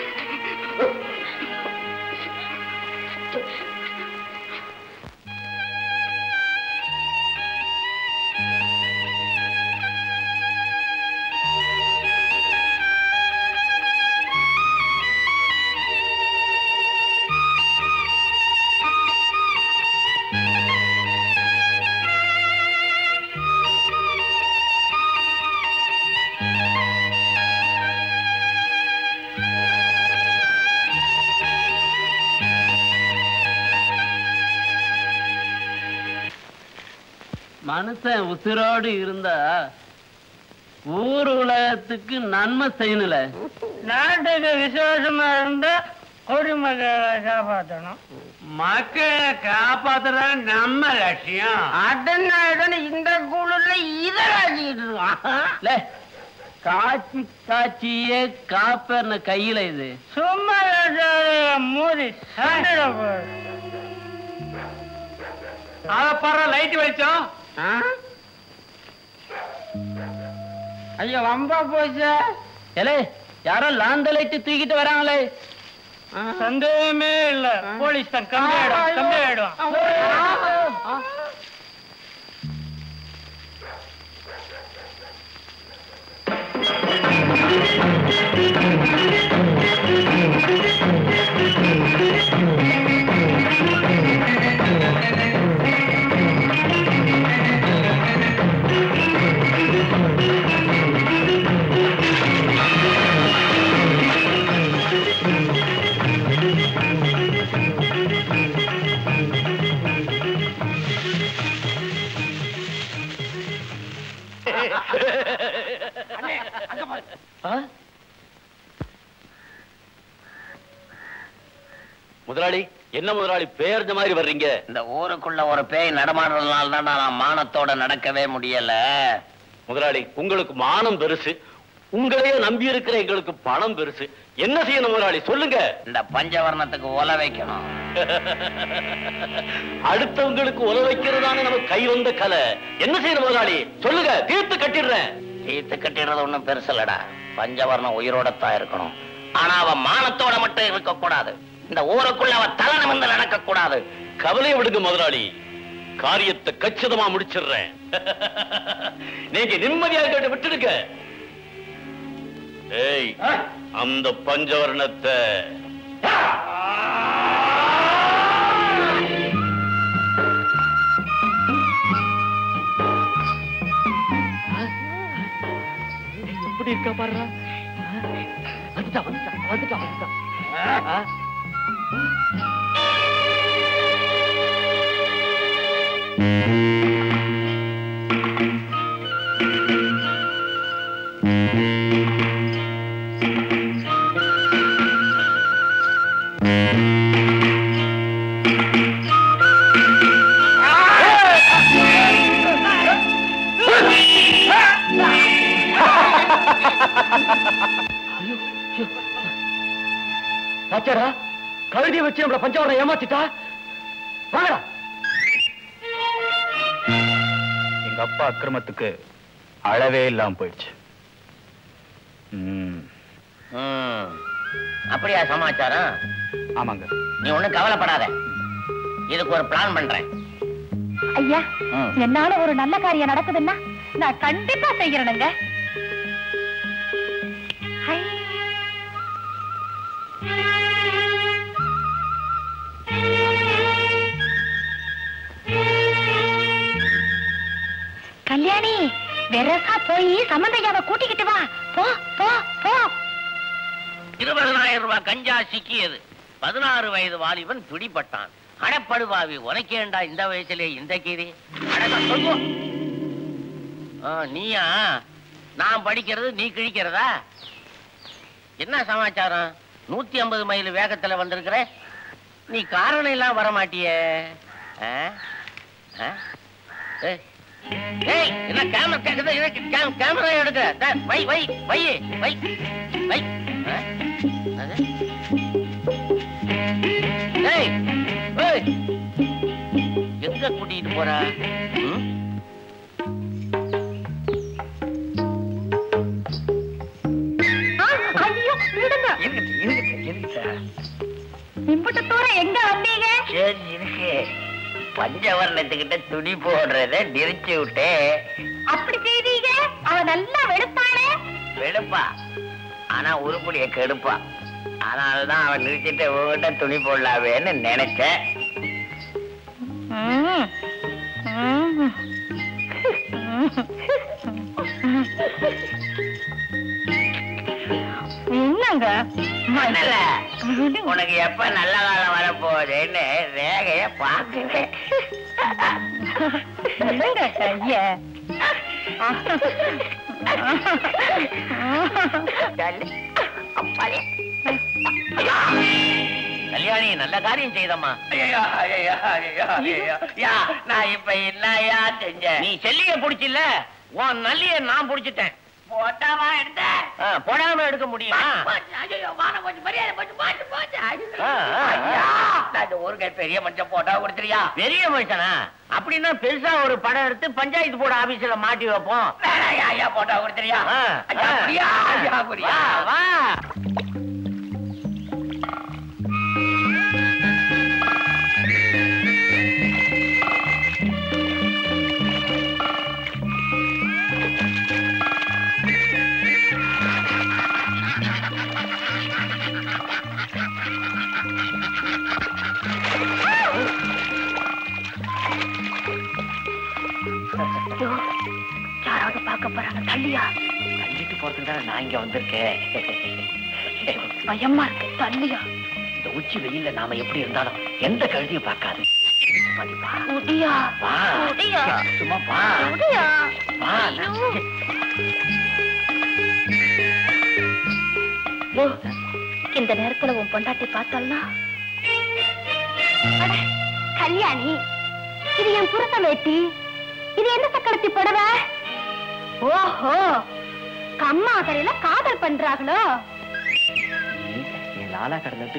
மனுஷன் உசிரோடு இருந்தா ஊர் உலகத்துக்கு நன்மை செய்யணுல நாட்டுக்கு விசேஷமா இருந்தா குடிமக்களை காப்பாற்றணும் மக்களை காப்பாத்துற நம்ம லட்சியம் அதனால இந்த குழுல இத ராஜிட்டு இருக்கான் காட்சி காட்சியே காப்பர்ன கையில இது சும்மா மூடி சண்டையிட போகுது அத பாரு லைட் வெளிச்சம் ஐயோ வம்பா போச்சு ஏலே யாரோ லாந்த லைட்டு தூக்கிட்டு வராங்களே சந்தேகமே இல்ல போலீஸ் தான் கம்பி ஆயிடும் கம்பி ஆயிடும் முதலாளி என்ன முதலாளி பேர்ந்த மாதிரி வர்றீங்க இந்த ஊருக்குள்ள ஒரு பேய் நடமாடுறதுனால தான் நான் மானத்தோட நடக்கவே முடியல முதலாளி உங்களுக்கு மானம் பெருசு உங்களையே நம்பி இருக்கிற எங்களுக்கு பணம் பெருசு என்ன செய்யணும் முதலாளி சொல்லுங்க இந்த பஞ்சவர்ணத்துக்கு ஒல வைக்கணும் அடுத்தவங்களுக்கு உத வைக்கிறதான நம்ம கை வந்த கலை என்ன செய்யணும் முதலாளி சொல்லுங்க தீர்த்து கட்டிடுறேன் தீர்த்து கட்டிடுறது ஒண்ணும் பெருசல்லடா பஞ்சவர்ணம் உயிரோடத்தான் இருக்கணும் ஆனா அவன் மானத்தோட மட்டும் இருக்க கூடாது இந்த ஊருக்குள்ள அவன் தலை நிமிர்ந்து நடக்க கூடாது கவலையை விடுங்க முதலாளி காரியத்தை கச்சிதமா முடிச்சிடுறேன் நீங்க நிம்மதியாக கேட்டு விட்டுடுங்க ஏய் அந்த பஞ்சவர்ணத்தை எப்படி இருக்கா பாரு வந்துட்டா வந்துட்டா வந்துட்டா வந்துட்டா பாச்சாரா கழுதியை வச்சு நம்மள பஞ்சவரம் ஏமாத்திட்டா வாங்கடா எங்க அப்பா அக்கிரமத்துக்கு அளவே இல்லாம போயிடுச்சு ம், ம். அப்படியா சமாச்சாரம் ஆமாங்க நீ ஒண்ணும் கவலைப்படாத இதுக்கு ஒரு பிளான் பண்றேன் ஐயா ம். என்னால ஒரு நல்ல காரியம் நடக்குதுன்னா நான் கண்டிப்பா செய்யறேனுங்க ஐ. கல்யாணி வெரசா போய் சம்பந்தையாவை கூட்டிக்கிட்டு வா போ போ போ இருபதனாயிரம் ரூபாய் கஞ்சா சிக்கியது பதினாறு வயது வாலிபன் பிடிபட்டான் அடப்படுவாவி உனக்கேண்டா இந்த வயசுல இந்த கீரி அடடா, சொல்லுவோம். ஆ, நீயா நான் படிக்கிறது நீ கிழிக்கிறதா என்ன சமாச்சாரம் நூத்தி ஐம்பது மைல் வேகத்துல வந்திருக்கிற நீ காரணம் எல்லாம் வர மாட்டியே ஆ? ஆ? ஏய், ஏய், என்ன கேமரா கேக்குது எனக்கு கே- கேமரா எடுக்க டேய், வை வை வை வை வை ஆ? அது? ஏய், ஏய், எங்க கூட்டிட்டு போற ம்? ஆ, ஐயோ விடுங்க இம்புட்டு தூரம் எங்க வந்தீங்க சரி இருக்கு பஞ்சவர்ணத்துக்கிட்ட துணி போடுறத நெரிச்சு விட்டு அப்படி செய்தீங்க அவ நல்லா வெளுப்பாளே வெளுப்பா ஆனா உருப்படிய கெடுப்பா அதனாலதான் அவன் நிறுத்திட்டு உங்ககிட்ட துணி போடலாவேன்னு நினைச்சேன் ம். ம். என்னங்க மண்ணல, உனக்கு எப்ப நல்ல காலம் வரப்போகுதுன்னு ரேகைய பாக்குறேன் விடுங்க கைய சொல்லு. அப்பாலே. கல்யாணி நல்ல காரியம் செய்தம்மா நான் இப்ப என்னையா செஞ்சேன் நீ செல்லிய புடிச்சில்ல உன் நல்லிய நான் புடிச்சிட்டேன் போட்டாவா எடுத்த போடாம எடுக்க முடியுமா ஆ, ஆ, ஆ. ஒரு கை பெரிய மனுஷன் போட்டா கொடுத்துறியா பெரிய மனுஷனா அப்படின்னா பெருசா ஒரு படம் எடுத்து பஞ்சாயத்து போர்டு ஆபீஸ்ல மாட்டி வைப்போம் ஐயா போட்டா கொடுத்துறியா வா ஐயோ யாராவது பார்க்க போறாங்க தள்ளியா தள்ளிட்டு போறதுக்கு தானே நான் இங்க வந்திருக்கேன் பயமா இருக்கு தள்ளியா இந்த உச்சி வெயில்ல நாம எப்படி இருந்தாலும் எந்த கழுதியும் பார்க்காது பண்ணி பா. முடியா வா. முடியா சும்மா வா. முடியா வா. ஐயோ, இந்த நேரத்துல உன் பொண்டாட்டி பார்த்தாள்னா அட, கல்யாணி இது என் புருஷ வேட்டி இது என்ன சக்கரத்தி புடவை ஓஹோ கம்மா கரையில காதல் பண்றாங்களோ என் லாலா கடந்துட்டு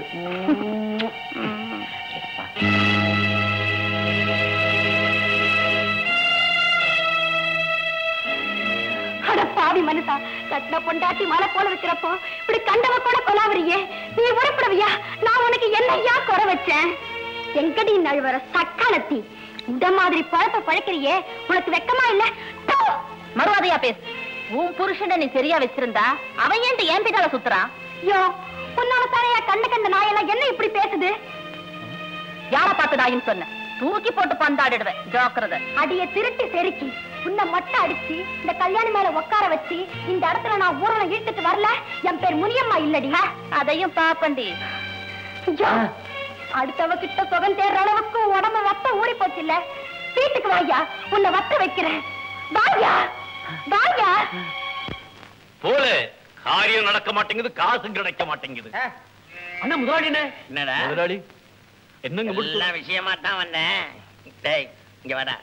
அட பாவி மனுஷா கட்டின பொண்டாட்டி மலை போல இருக்கிறப்போ இப்படி கண்டவ கூட கொலாவறியே நீ உருப்படுவியா நான் உனக்கு என்னையா குறை வச்சேன் எங்கடி நழுவற சக்காலத்தி இந்த மாதிரி பழப்ப பழக்கிறியே உனக்கு வெக்கமா இல்ல மறுவாதையா பேசு உன் புருஷனை நீ சரியா வச்சிருந்தா அவன் ஏன் என் பின்னால சுத்துறான் யோ உன்னால தானையா கண்ணு கண்ட நாயெல்லாம் என்ன இப்படி பேசுது யார பார்த்து நாயும் சொன்ன தூக்கி போட்டு பந்தாடிடுவேன் ஜாக்கிரதை அடிய திருட்டி செருக்கி உன்னை மட்டை அடிச்சு இந்த கல்யாணி மேல உட்கார வச்சு இந்த இடத்துல நான் ஊரலை இழுத்துட்டு வரல என் பேர் முனியம்மா இல்லடி அதையும் பாப்பண்டி ஐயோ, அடுத்தவ கிட்ட சுகம் தேடுற அளவுக்கு உன் உடம்பு வத்த ஊறி போச்சு இல்ல வீட்டுக்கு வாயா உன்னை வத்த வைக்கிறேன் வாயா வாயா போல காரியம் நடக்க மாட்டேங்குது காசும் கிடைக்க மாட்டேங்குது அண்ணா முதலாளி என்னடா முதலாளி என்னங்க முடிச்சு எல்லா விஷயமா தான் வந்தேன் டேய் இங்க வாடா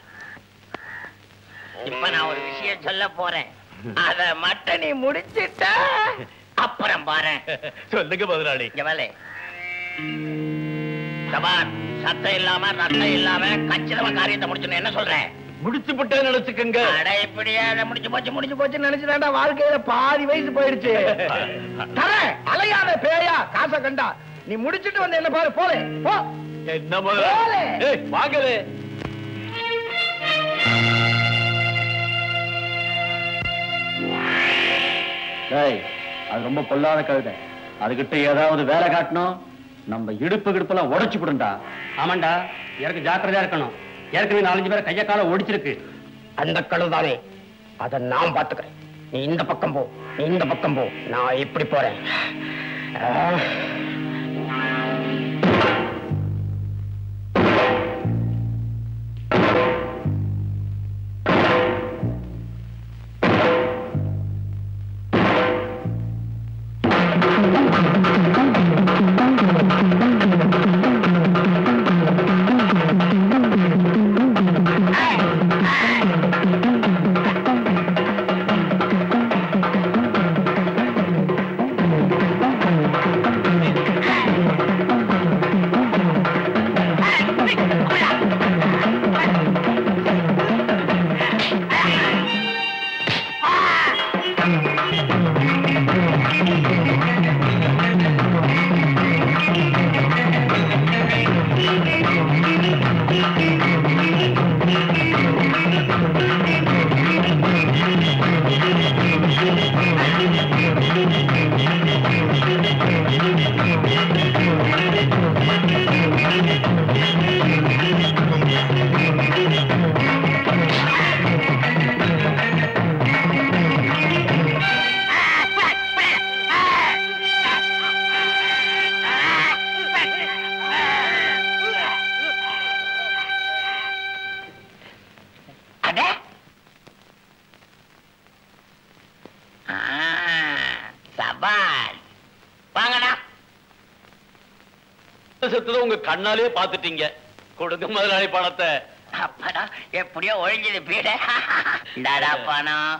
இப்ப நான் ஒரு விஷயம் சொல்ல போறேன் அத மட்டும் நீ முடிச்சிட்ட அப்புறம் பாரு சொல்லுங்க முதலாளி இங்க வேலை சபான் சத்தம் இல்லாம ரத்தம் இல்லாம கச்சிதமா காரியத்தை முடிச்சுன்னு என்ன சொல்றேன் முடிச்சு விட்டேன்னு நினைச்சுக்கங்க அட இப்படியே அதை முடிச்சு போச்சு முடிச்சு போச்சு நினைச்சுதான்டா வாழ்க்கையில பாதி வயசு போயிடுச்சு தர அலையாத பேயா காசை கண்டா நீ முடிச்சிட்டு வந்து என்ன பாரு போலே போ என்ன முதலாளி போலே. ஏய், வாங்கலே டேய் அது ரொம்ப பொல்லாத கழுதை அதுகிட்ட ஏதாவது வேலை காட்டணும் நம்ம இடுப்பு கிடுப்பெல்லாம் உடைச்சு விடுண்டா ஆமாண்டா எனக்கு ஜாக்கிரதையா இருக்கணும் ஏற்கனவே நாலஞ்சு பேரை கைய கால ஒடிச்சிருக்கு அந்த கழுதானே அத நான் பாத்துக்கிறேன் நீ இந்த பக்கம் போ நீ இந்த பக்கம் போ நான் இப்படி போறேன் ஆ. ஆ செத்ததை உங்க கண்ணாலே பாத்துட்டீங்க கொடுங்க முதலாளி பணத்தை அப்படா எப்படியோ ஒழிஞ்சது பீட இந்தாடா பணம்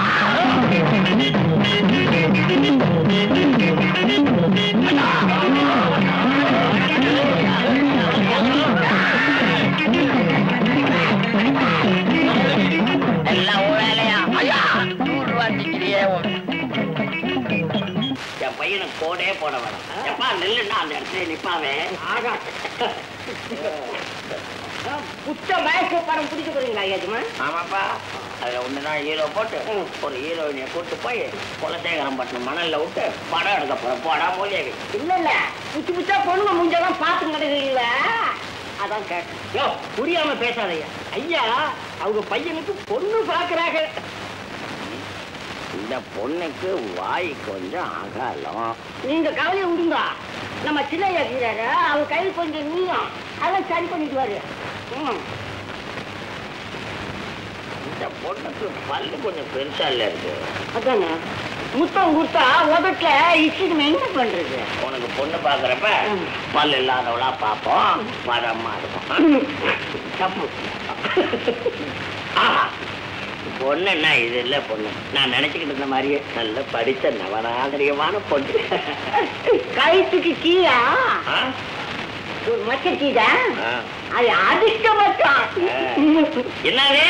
எல்லாம் உன் வேலையா ஐயா நூறு ரூபா டிக்கிரியே என் பையனுக்கு கோடே போட வேணும் எப்பா நெல்லுன்னா அந்த இடத்துல நிப்பாவே ஆகா புத்த மயக்க படம் பிடிக்க போறீங்களா ஐயாஜுமா ஆமாப்பா அதுல ஒண்ணுதான் ஹீரோ போட்டு ஒரு ஹீரோயினிய கூட்டு போய் குலசேகரம் பட்டினம் மணல்ல விட்டு படம் எடுக்க போறோம் போடா மூலியவி இல்ல இல்ல புச்சு புச்சா பொண்ணுங்க முஞ்செல்லாம் பார்த்து நடக்கிறீங்களா அதான் கேட்டேன் யோ புரியாம பேசாதய்யா ஐயா அவங்க பையனுக்கு பொண்ணு பாக்குறாங்க இந்த பொண்ணுக்கு வாய் கொஞ்சம் அகலம் நீங்க கவலையை விடுங்க நம்ம சின்னையா இருக்கிறாரு அவர் கையில் கொஞ்சம் நீயும் அதெல்லாம் சரி பண்ணிக்குவாரு ம் இந்த பொண்ணுக்கு பல்லு கொஞ்சம் பெருசா இல்ல இருக்கு அதானே முத்தம் கொடுத்தா உதட்டுல இச்சிக்கு என்ன பண்றது உனக்கு பொண்ணு பாக்குறப்ப பல் இல்லாதவளா பாப்போம் மரமா இருக்கும் தப்பு ஆஹா பொண்ணுன்னா இது இல்ல பொண்ணு நான் நினைச்சுக்கிட்டு இருந்த மாதிரியே நல்ல படிச்ச நவநாகரிகமான பொண்ணு கழுத்துக்கு கீழா ஆ? ஒரு மச்ச கீழா ஆ. அது அதிர்ஷ்டமட்டம் என்னது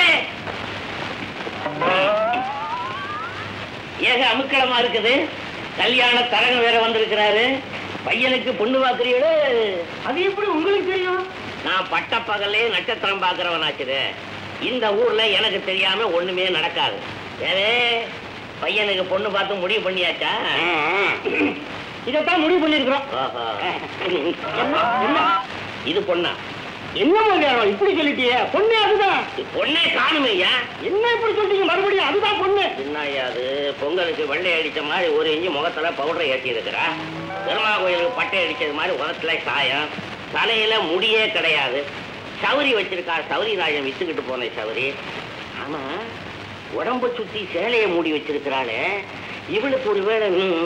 ஏக அமுக்களமா இருக்குது கல்யாண தரகம் வேற வந்திருக்கிறாரு பையனுக்கு பொண்ணு பாக்குறீங்களு அது எப்படி உங்களுக்கு தெரியும் நான் பட்ட பகலே நட்சத்திரம் பாக்குறவனாச்சுது இந்த ஊர்ல எனக்கு தெரியாம ஒண்ணுமே நடக்காது ஏவே பையனுக்கு பொண்ணு பார்த்து முடிவு பண்ணியாச்சா இதைத்தான் முடிவு பண்ணிருக்கிறோம் ஆஹா. என்ன? இது பொண்ணா என்ன மதியானம் இப்படி சொல்லிட்டியே பொண்ணு அதுதான் பொண்ணே காணுமையா என்ன இப்படி சொல்றீங்க மறுபடியும் அதுதான் பொண்ணு என்னய்யா அது பொங்கலுக்கு வெள்ளை அடிச்ச மாதிரி ஒரு இஞ்சி முகத்துல பவுடரை ஏற்றி இருக்கிறா பெருமா கோயிலுக்கு பட்டை அடிச்சது மாதிரி உதத்துல சாயம் தலையில முடியே கிடையாது சௌரி வச்சிருக்கா சௌரி ராஜன் வித்துக்கிட்டு போன சௌரி ஆமா உடம்ப சுத்தி சேலையை மூடி வச்சிருக்கிறாளே இவளுக்கு ஒரு வேலை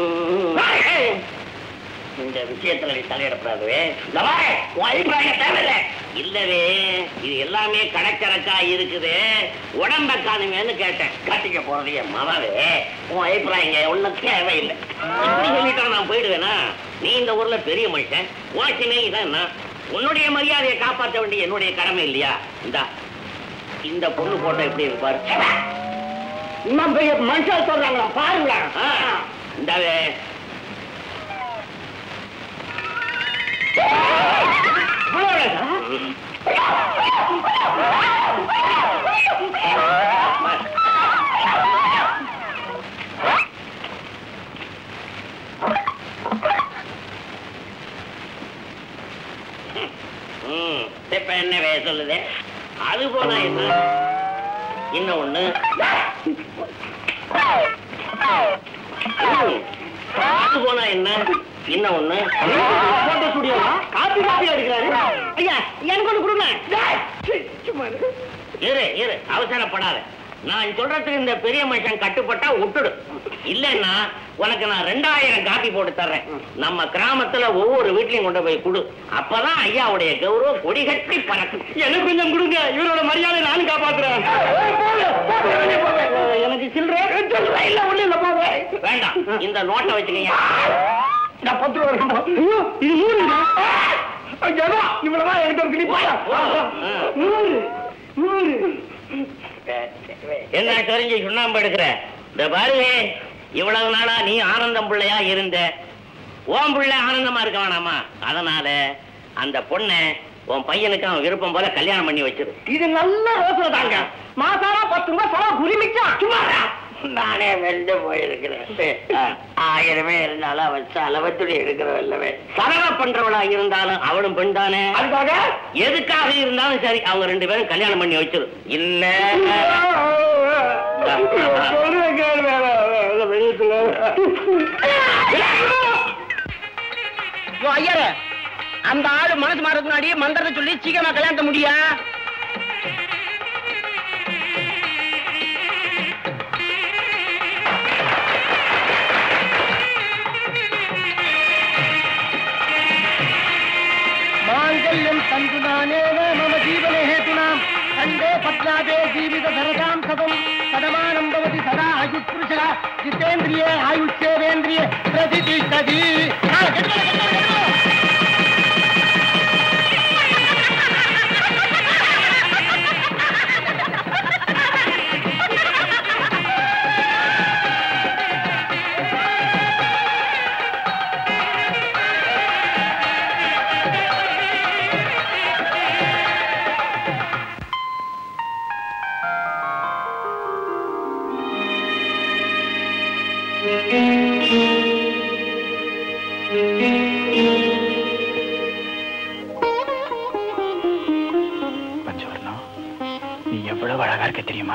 இந்த விஷயத்துல நீ தலையிடப்படாதவே தேவையில்லை இல்லவே இது எல்லாமே கணக்கணக்கா இருக்குது உடம்ப காணுமேன்னு கேட்டேன் கட்டிக்க போறது என் மகவே உன் அபிப்பிராயம் இங்க ஒண்ணும் தேவையில்லை இப்படி சொல்லிட்டா நான் போயிடுவேனா நீ இந்த ஊர்ல பெரிய மனுஷன் உனக்குமே இதான் என்ன உன்னுடைய மரியாதையை காப்பாற்ற வேண்டிய என்னுடைய கடமை இல்லையா இந்தா இந்த பொண்ணு போட்டோ எப்படி இருக்கு பாரு இன்னும் பெரிய மனுஷன் சொல்றாங்களா பாருங்களா ஆ, இந்தாவே ம், இப்ப என்ன வே சொல்லுது அது போனா என்ன இன்னும் ஒண்ணு ம், அது போனா என்ன இன்னும் ஒண்ணு போட்டோ ஸ்டுடியோவா காப்பி காப்பி அடிக்கிறாரு ஐயா எனக்கு ஒண்ணு கொடுங்க சும்மா இரு. இரு இரு அவசரப்படாத நான் சொல்றதுக்கு இந்த பெரிய மனுஷன் கட்டுப்பட்டா விட்டுடு இல்லைன்னா உனக்கு நான் ரெண்டாயிரம் காப்பி போட்டு தர்றேன் நம்ம கிராமத்துல ஒவ்வொரு வீட்லயும் கொண்டு போய் கொடு அப்பதான் ஐயாவுடைய கௌரவம் கொடி கட்டி பறக்கும் எனக்கு கொஞ்சம் கொடுங்க இவரோட மரியாதை நானும் காப்பாத்துறேன் எனக்கு சில்லற இல்ல ஒண்ணு இல்ல போவே வேண்டாம் இந்த நோட்டை வச்சுக்கங்க நான் பத்து ரூபா இருக்கேன். ஐயோ, இது நூறுங்க ஐயா இவ்வளவுதான் என்கிட்ட இருக்கு நீ போயா நூறு நூறு என்ன தெரிஞ்சு சுண்ணாம்பு எடுக்கிற இந்த பாருங்க இவ்வளவு நாளா நீ ஆனந்தம் பிள்ளையா இருந்த உன் பிள்ளை ஆனந்தமா இருக்க வேணாமா அதனால அந்த பொண்ணை உன் பையனுக்கு அவன் விருப்பம் போல கல்யாணம் பண்ணி வச்சிரு இது நல்ல யோசனை தாங்க மாசாரா பத்து ரூபாய் செலவு குறிமிச்சா சும்மாடா நானே வெந்து போயிருக்கிறேன் ஆயிரமே இருந்தாலும் அவன் அளவத்துடி எடுக்கிறவல்லவே சரவ பண்றவளா இருந்தாலும் அவளும் பெண் தானே அதுக்காக எதுக்காக இருந்தாலும் சரி அவங்க ரெண்டு பேரும் கல்யாணம் பண்ணி வச்சிரு இல்ல சொல்றேன் கேளு வேற, வேற, வெளியத்துல. யோ, ஐயரே அந்த ஆளு மனசு மாறதுக்கு முன்னாடி மந்திரத்தை சொல்லி சீக்கிரமா கல்யாணத்தை முடியா ஆத்மாதே ஜீவித சரதாம் சதம் சதமானம் பவதி சதா ஆயுஷ்புருஷா ஜிதேந்திரியே ஆயுஷ்யேவேந்திரியே பிரதிதிஷ்டதி பஞ்சவர்ணம் நீ எவ்வளவு அழகா இருக்க தெரியுமா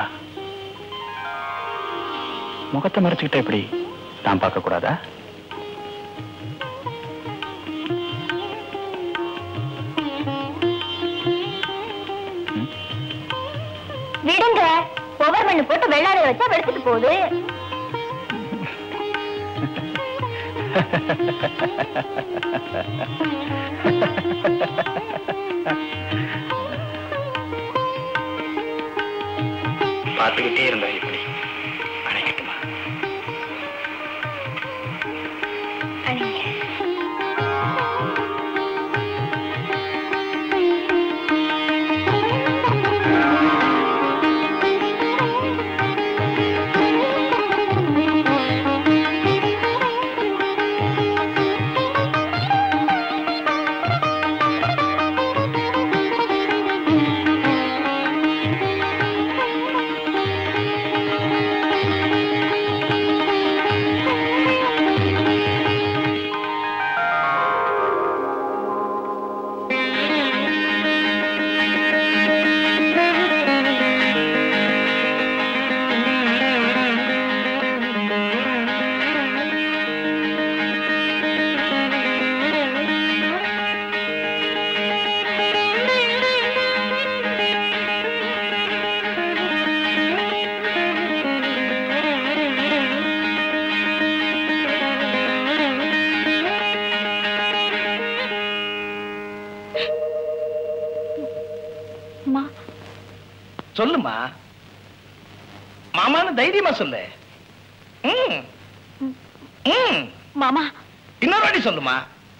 முகத்தை மறைச்சுக்கிட்ட எப்படி நான் பார்க்க கூடாதா விடுங்க ஒவ்வொரு மண்ணு போட்டு வெள்ளாரை வச்சா வெடுத்துட்டு போகுது பார்த்துக்கிட்டே இருந்தா எப்படி அணைக்கட்டுமா சொல்லுமா மாமான்னு தைரியமா சொல்லு ம். ம். மாமா இன்னொரு வாட்டி சொல்லுமா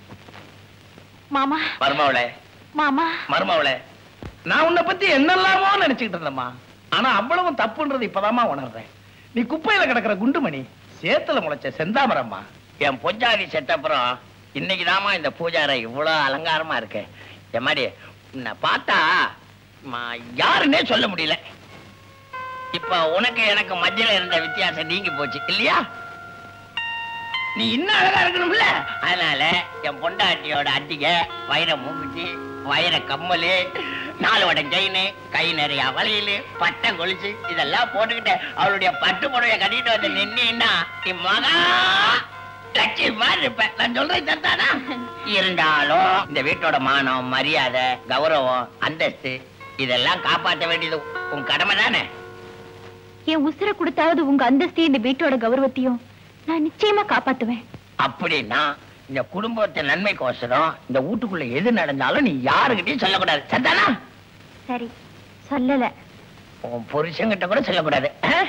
மாமா மருமவளே மாமா மருமவளே நான் உன்னை பத்தி என்னெல்லாமோ நினைச்சுக்கிட்டு இருந்தேம்மா ஆனா அவ்வளவும் தப்புன்றது இப்பதாம்மா உணர்றேன் நீ குப்பையில கிடக்குற குண்டுமணி சேத்துல முளைச்ச செந்தாமரம்மா என் பொஞ்சாதி செட்டப்புறம் இன்னைக்கு இந்த பூஜாரை இவ்வளவு அலங்காரமா இருக்கு என் மாதிரி உன்னை பார்த்தா ம- யாருன்னே சொல்ல முடியல இப்ப உனக்கு எனக்கு மத்தியில இருந்த வித்தியாசம் நீங்கி போச்சு இல்லையா நீ இன்னும் அழகா இருக்கணும்ல அதனால என் பொண்டாட்டியோட அட்டிகை வைர மூக்குத்தி வைர கம்மலு நாலு வடை செயின் கை நிறைய வளையல் பட்டை கொலுசு இதெல்லாம் போட்டுக்கிட்டு அவளுடைய பட்டு புடவைய கட்டிட்டு வந்து நின்னா நீ மகா லட்சியமா இருப்ப நான் சொல்றேன் தந்தானா இருந்தாலும் இந்த வீட்டோட மானம் மரியாதை கௌரவம் அந்தஸ்து இதெல்லாம் காப்பாற்ற வேண்டியது உன் கடமை தானே என் உசுரை கொடுத்தாவது உங்க அந்தஸ்தையும் இந்த வீட்டோட கௌரவத்தையும் நான் நிச்சயமா காப்பாத்துவேன் அப்படின்னா இந்த குடும்பத்தை நன்மைக்கோசரம் இந்த வீட்டுக்குள்ள எது நடந்தாலும் நீ யாருகிட்டயும் சொல்லக்கூடாது சத்தானா சரி சொல்லல உன் புருஷன்கிட்ட கூட சொல்லக்கூடாது ஆ?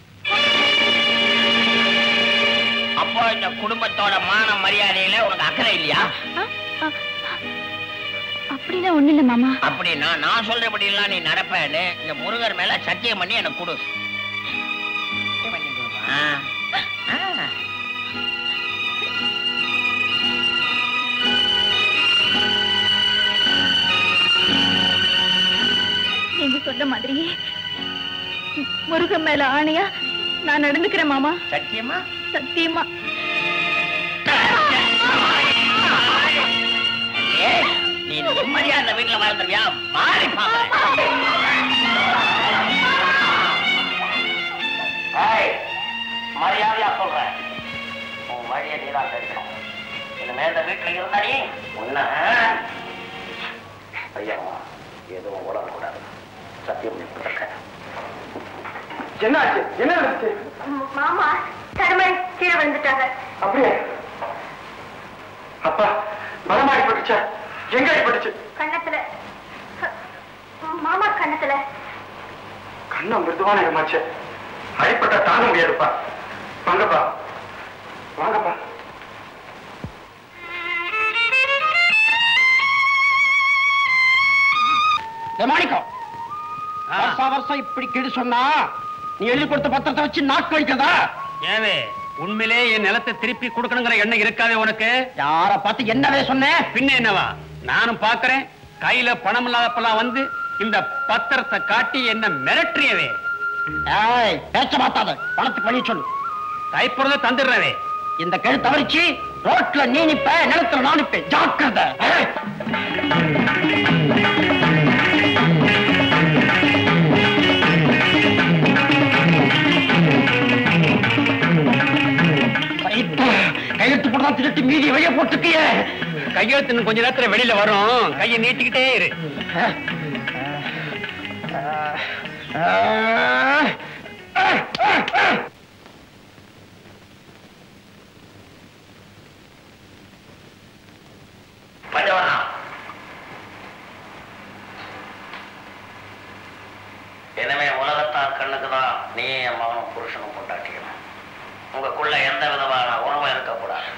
அப்போ இந்த குடும்பத்தோட மான மரியாதையில உனக்கு அக்கறை இல்லையா அப்படிலாம் ஒண்ணு இல்ல மாமா அப்படின்னா நான் சொல்றபடி எல்லாம் நீ நடப்பேன்னு இந்த முருகர் மேல சத்தியம் பண்ணி எனக்கு கொடு சத்தியம் பண்ணி கொடுமா? ஆ. நீங்க சொன்ன மாதிரியே முருகன் மேல ஆணையா நான் நடந்துக்கிறேன் மாமா சத்தியமா சத்தியமா ஏய், நீ நிம்மதியா அந்த வீட்டுல வாழ்ந்துருவியா மாறி மரியாதையா சொல்றேன் உன் வழியை நீதான் தெரியும் இனிமே இந்த வீட்டுல இருந்தாடி உன்ன ஐயா எதுவும் உளரக்கூடாது சத்தியம் நிற்பதற்க என்னாச்சு என்ன நடந்துச்சு மாமா தருமன் கீழே வந்துட்டாங்க அப்படியே அப்பா பலமா அடிபட்டுச்சா எங்க அடிபட்டுச்சு கண்ணத்துல மாமா கண்ணத்துல கண்ணம் மிருதுவான இடமாச்சே அடிப்பட்ட தாங்க முடியாதுப்பா வாங்கப்பா வாங்கப்பா ஏய், மாணிக்கம் வருஷம் வருஷம் இப்படி கிடு சொன்னா நீ எழுதி கொடுத்த பத்திரத்தை வச்சு நாக்கு கழிக்கிறதா ஏவே உண்மையிலே என் நிலத்தை திருப்பி கொடுக்கணுங்கிற எண்ணம் இருக்காதே உனக்கு யார பார்த்து என்னவே சொன்னேன் பின்ன என்னவா நானும் பாக்குறேன் கையில பணம் இல்லாதப்பெல்லாம் வந்து இந்த பத்திரத்தை காட்டி என்ன மிரட்டுறியவே ஏய் பேச்ச மாத்தாத பணத்துக்கு வழி சொல்லு கைப்புறத தந்துடுறவே இந்த கழு தவறிச்சு ரோட்ல நீ நிப்ப நிலத்துல நான் நிப்பேன் ஜாக்கிரதை ஏய். சைப்பு, கையெழுத்து போட்டு திருட்டு மீதி வெளியே போட்டுக்கிய கையெழுத்து இன்னும் கொஞ்ச நேரத்துல வெளியில வரும் கையை நீட்டிக்கிட்டே இரு பஞ்சவனா இனிமே உலகத்தார் கண்ணுக்கு தான் நீ என் மகனும் புருஷனும் கொண்டாட்டிக்கணும் உங்களுக்குள்ள எந்த விதமான உணவும் இருக்கக்கூடாது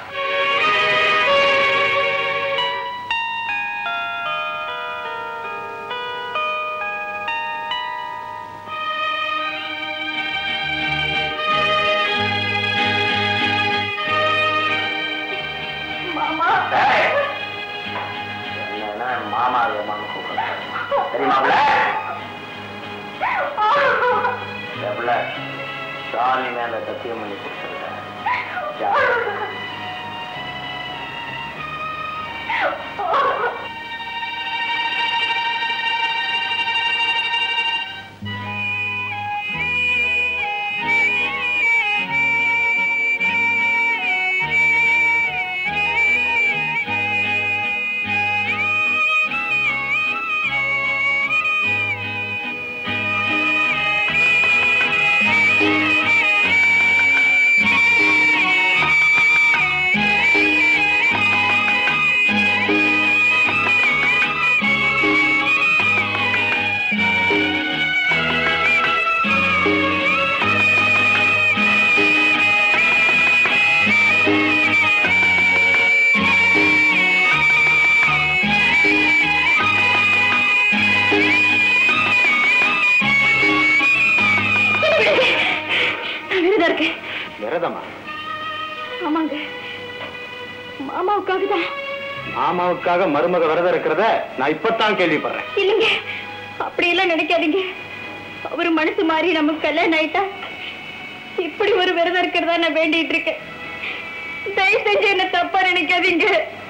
டேய், என்னன்னா மாமா அம்மான்னு கூப்பிடுறேன் தெரியுமாப்ல எவ்வளோ சாமி மேல சத்தியம் பண்ணி கொடுத்துருக்கேன் நான் விரதம் இருக்கேன் விரதமா ஆமாங்க மாமாவுக்காக தான் மாமாவுக்காக மருமக விரதம் இருக்கிறத நான் இப்பத்தான் கேள்விப்படுறேன் இல்லைங்க அப்படியெல்லாம் நினைக்காதீங்க அவர் மனசு மாறி நமக்கு கல்யாணம் ஆயிட்டா இப்படி ஒரு விரதம் இருக்கிறதா நான் வேண்டிட்டு இருக்கேன் தயவு செஞ்சு என்ன தப்பா நினைக்காதீங்க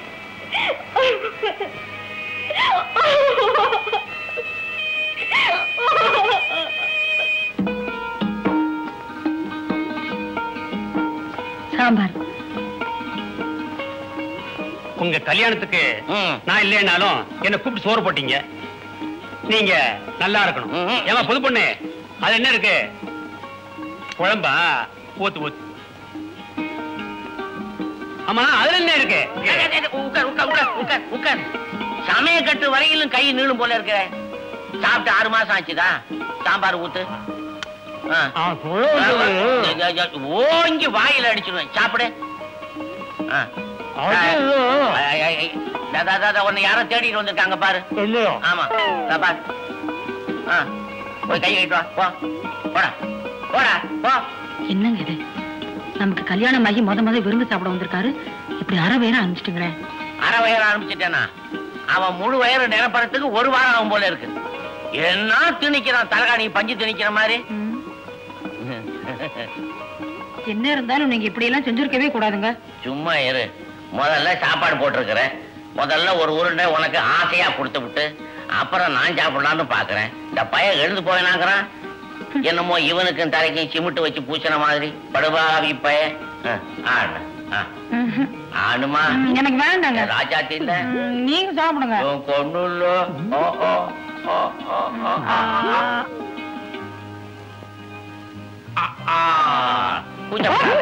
சாம்பார் உங்க கல்யாணத்துக்கு நான் இல்லைனாலும் என்ன கூப்பிட்டு சோறு போட்டீங்க நீங்க நல்லா இருக்கணும் ஏமா புது பொண்ணு அது என்ன இருக்கு குழம்பா ஊத்து ஊத்து ஆமா அதுல என்ன இருக்கு உட்கார் உட்கார் உட்கார் உட்கார் உட்கார் சமயக்கட்டு வரையிலும் கை நீளும் போல இருக்கிற சாப்பிட்டு ஆறு மாசம் ஆச்சுதா சாம்பார் ஊத்து ஆ. ஓங்கி வாயில அடிச்சிருவேன் சாப்பிடு ஆ. ஐ, ஐ, ஐ. தா, தா, தா, தா, உன்னை யாரோ தேடிட்டு வந்திருக்காங்க பாரு ஆமா தா, பாரு ஆ. போய் கை கழிட்டு வா போ போடா போடா போ என்னங்க இது நமக்கு கல்யாணம் ஆகி முத முத விருந்து சாப்பிட வந்திருக்காரு இப்படி அரை வேற அனுப்பிச்சிட்டுங்கிறேன் அரை வயறு ஆரம்பிச்சிட்டேனா அவன் முழு வயறு நிரப்புறதுக்கு ஒரு வாரம் ஆகும் போல இருக்கு என்ன திணிக்கிறான் தலகாணி பஞ்சு திணிக்கிற மாதிரி என்ன இருந்தாலும் நீங்க இப்படி எல்லாம் செஞ்சிருக்கவே கூடாதுங்க சும்மா இரு முதல்ல சாப்பாடு போட்டிருக்கிறேன் முதல்ல ஒரு உருண்டை உனக்கு ஆசையா கொடுத்து விட்டு அப்புறம் நான் சாப்பிடலாம்னு பாக்குறேன் இந்த பையன் எழுந்து போயினாங்கிறான் என்னமோ இவனுக்கும் தலைக்கும் சிமிட்டு வச்சு பூசின மாதிரி படுபாவி பைய ஆடு ஆ. ஆடுமா ம், எனக்கு வேண்டாங்க ராஜாத்தி இல்ல ம், நீங்க சாப்பிடுங்க கொண்டு ஓ ஓ ஓ ஓ ஓ ஆ, ஆ. ஆ, ஆ. கூச்சப்படாத.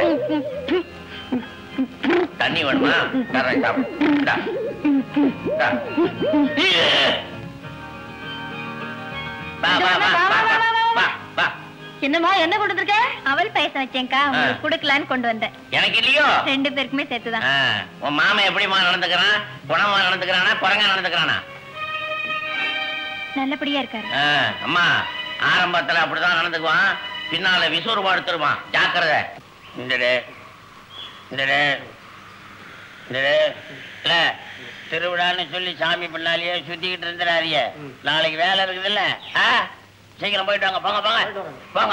தண்ணி வேணுமா தரேன் சாப்பிடு இந்தா. இந்தா. வா, வா, வா, வா, வா, வா, வா. என்னம்மா என்ன கொண்டு வந்திருக்க அவள் பாயசம் வச்சேன்க்கா உங்களுக்கு கொடுக்கலான்னு கொண்டு வந்தேன் எனக்கு இல்லையோ ரெண்டு பேருக்குமே சேர்த்துதான் ஆ, உன் மாமன் எப்படிமா நடந்துக்கிறான் குணமா நடந்துக்கிறானா குரங்கா நடந்துக்கிறானா நல்லபடியா இருக்காரு ஆ, அம்மா ஆரம்பத்துல அப்படிதான் நடந்துக்குவான் பின்னால விசூறு படுத்துருவான் ஜாக்கிரதை இந்தடே இந்தடே இந்தடே இல்ல திருவிழான்னு சொல்லி சாமி பின்னாலேயே சுத்திக்கிட்டு இருந்துடாதீங்க நாளைக்கு வேலை இருக்குதுல்ல ஆ சீக்கிரம் போயிட்டு வாங்க போங்க போங்க போங்க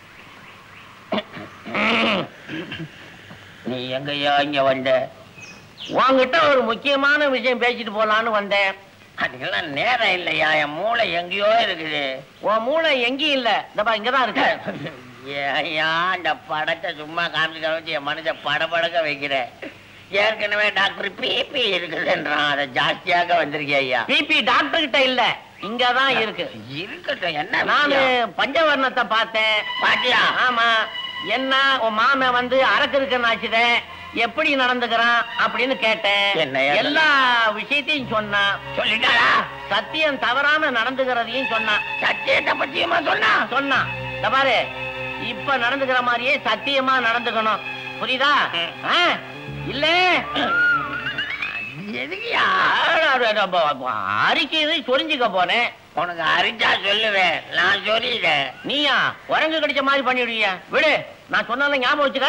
நீ எங்கய்யா இங்க வந்த உன்கிட்ட ஒரு முக்கியமான விஷயம் பேசிட்டு போலான்னு வந்தேன் அதுக்கெல்லாம் நேரம் இல்லையா என் மூளை எங்கேயோ இருக்குது உன் மூளை எங்கேயும் இல்ல இந்தப்பா இங்கதான் இருக்கு ஐயா இந்த படத்தை சும்மா காமிச்சு வச்சு என் மனசை படபடக்க வைக்கிறேன் ஏற்கனவே டாக்டர் பிபி இருக்குதுன்றான் அதை ஜாஸ்தியாக வந்திருக்கேன் ஐயா பிபி டாக்டர் கிட்ட இல்ல இங்கதான் இருக்கு இருக்கட்டும் என்ன நானு பஞ்சவர்ணத்தை பார்த்தேன் பாட்டியா ஆமா என்ன உன் மாமன் வந்து அரக்கிருக்கன் ஆச்சுதேன் எப்படி நடந்துக்கிறான் அப்படின்னு கேட்டேன் எல்லா விஷயத்தையும் சொன்னான் சொல்லிட்டாரா சத்தியம் தவறாம நடந்துக்கிறதையும் சொன்னான் சத்தியத்தை பத்தியமா சொன்னா சொன்னான் இந்த பாரு இப்ப நடந்துக்கிற மாதிரியே சத்தியமா நடந்துக்கணும் புரியுதா ஆ? இல்ல எதுக்குயா அரிக்கிறது சொரிஞ்சுக்க போனேன் உனக்கு அரிச்சா சொல்லுவேன் நான் சொல்லிடுறேன் நீயா உரங்கு கடிச்ச மாதிரி பண்ணிடுவியா விடு நான் சொன்னாலும் ஞாபகம் வச்சுக்க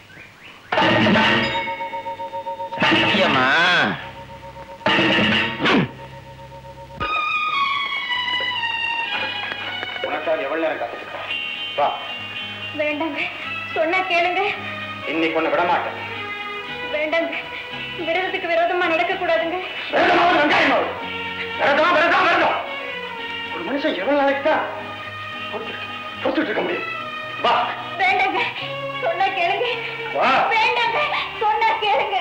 சத்தியமா உனக்காக எவ்வளவு நேரம் காத்துட்டு வா வேண்டாங்க சொன்னா கேளுங்க இன்னைக்கு ஒண்ணு விட மாட்டேன் வேண்டாங்க விரோதத்துக்கு விரோதமா நடக்க கூடாதுங்க விரதமாவது வெங்காயம் ஆகுது. விரதம் விரதம் விரதம் ஒரு மனுஷன் எவ்வளவு நாளைக்கு தான் பொறுத்துட்டு இருக்க முடியும் வா வேண்டாங்க சொன்னா கேளுங்க வா. வேண்டாங்க சொன்னா கேளுங்க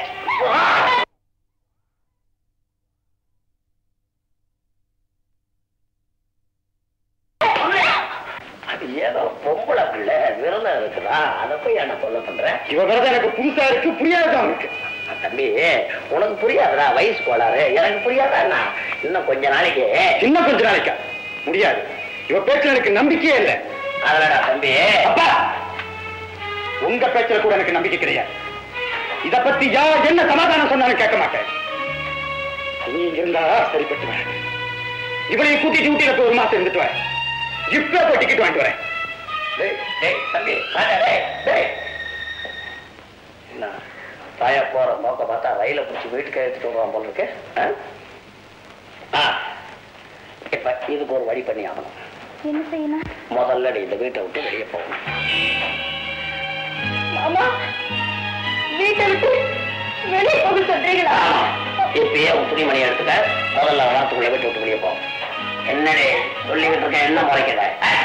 அது ஏதோ பொம்பளை பிள்ளை விரதம் இருக்குதா அதை போய் என்ன சொல்ல பண்றேன் இவ விரதம் எனக்கு புதுசா இருக்கு புரியாதுதான் அவனுக்கு தம்பி உனக்கு புரியாதுடா வயசு கோளாறு எனக்கு புரியாதா இன்னும் கொஞ்ச நாளைக்கு இன்னும் கொஞ்ச நாளைக்கா முடியாது இவ பேச்சுல எனக்கு நம்பிக்கையே இல்லை அதலடா தம்பி அப்பா உங்க பேச்சுல கூட எனக்கு நம்பிக்கை கிடையாது இத பத்தி யார் என்ன சமாதானம் சொன்னாலும் கேட்க மாட்டேன் நீ இங்க இருந்தா சரிப்பட்டு வரேன் இவளையும் கூட்டிட்டு ஊட்டியில போய் ஒரு மாசம் இருந்துட்டு வரேன் இப்ப போய் டிக்கெட் வாங்கிட்டு வரேன் டேய், டேய், தம்பி வாடா, டேய், டேய். என்ன தாயா போற நோக்க பார்த்தா ரயில பிடிச்சி வீட்டுக்கு எடுத்துட்டு வருவான் போல இருக்கு ஆ? ஆ. இப்ப இதுக்கு ஒரு வழி பண்ணி ஆகணும் என்ன செய்யணும் முதல்ல நீ இந்த வீட்டை விட்டு வெளியே போகணும் மாமா வீட்டை விட்டு வெளியே போக சொல்றீங்களா இப்பயே உன் துணிமணி எடுத்துக்க முதல்ல வளாத்துக்குள்ள வீட்டை விட்டு வெளியே போ என்னடி சொல்லிக்கிட்டு இருக்க என்ன முறைக்கிற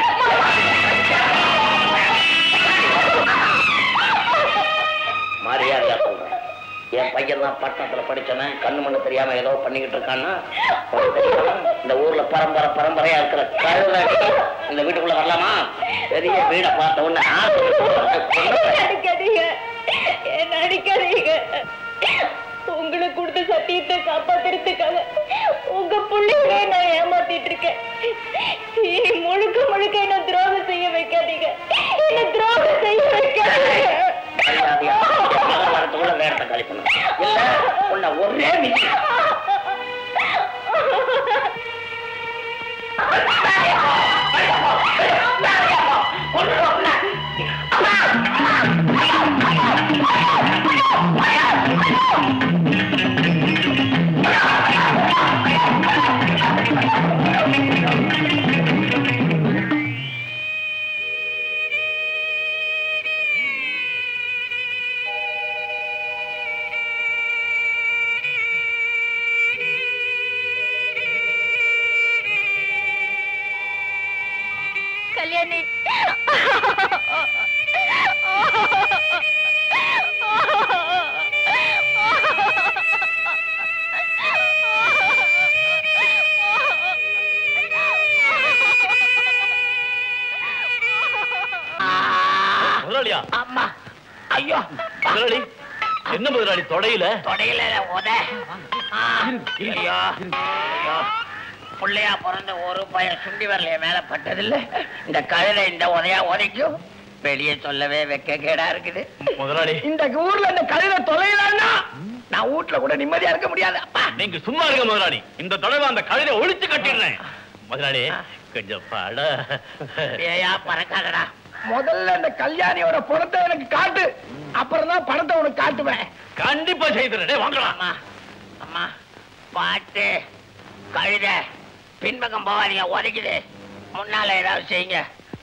மரியாதையா சொல்றேன் என் பையன் தான் பட்டணத்துல படிச்சவன் கண்ணு மண்ணு தெரியாம ஏதோ பண்ணிக்கிட்டு இருக்கான்னா உனக்கு தெரியுமா? இந்த ஊர்ல பரம்பரை பரம்பரையா இருக்கிற கழுதை இந்த வீட்டுக்குள்ள வரலாமா பெரிய வீடை பார்த்த உடனே ஆசை கொன்னுடுவேன். அடிக்காதீங்க என்ன அடிக்காதீங்க உங்களுக்கு கொடுத்த சத்தியத்தை காப்பாத்துறதுக்காக உங்க பிள்ளைங்களே நான் ஏமாத்திட்டு இருக்கேன் இனி முழுக்க முழுக்க என்ன துரோகம் செய்ய வைக்காதீங்க என்ன துரோகம் செய்ய வைக்காதீங்க மரியாதையா மகன் வரத்துக்குள்ள நேரத்தை கழிக்கணும் இல்ல உன்னை ஒரே மிதி கல்யாணி முதலாளியா அம்மா ஐயோ முதலாளி என்ன முதலாளி தொடையில தொடையில உத ஆ, ஐயோ ஐயோ புள்ளையா பிறந்த ஒரு பையன் சுண்டி வரலைய மேல பட்டதில்ல இந்த கழுதை இந்த உதையா உதைக்கும் வெளியே சொல்லவே வெக்க கேடா இருக்குது முதலாளி இந்த ஊர்ல இந்த கழுதை தொலைலான்னா நான் வீட்டுல கூட நிம்மதியா இருக்க முடியாது அப்பா நீங்க சும்மா இருங்க முதலாளி இந்த தடவை அந்த கழுதை ஒழிச்சு கட்டிடுறேன் முதலாளி கொஞ்சம் பாட ஏயா பறக்காதடா முதல்ல இந்த கல்யாணியோட புறத்தை எனக்கு காட்டு அப்புறம் தான் படத்தை உனக்கு காட்டுவேன் கண்டிப்பா செய்துறேன் வாங்கலாம் அம்மா அம்மா பாட்டு கழுத பின்பக்கம் போகாதீங்க உதைக்குது முன்னால ஏதாவது செய்யுங்க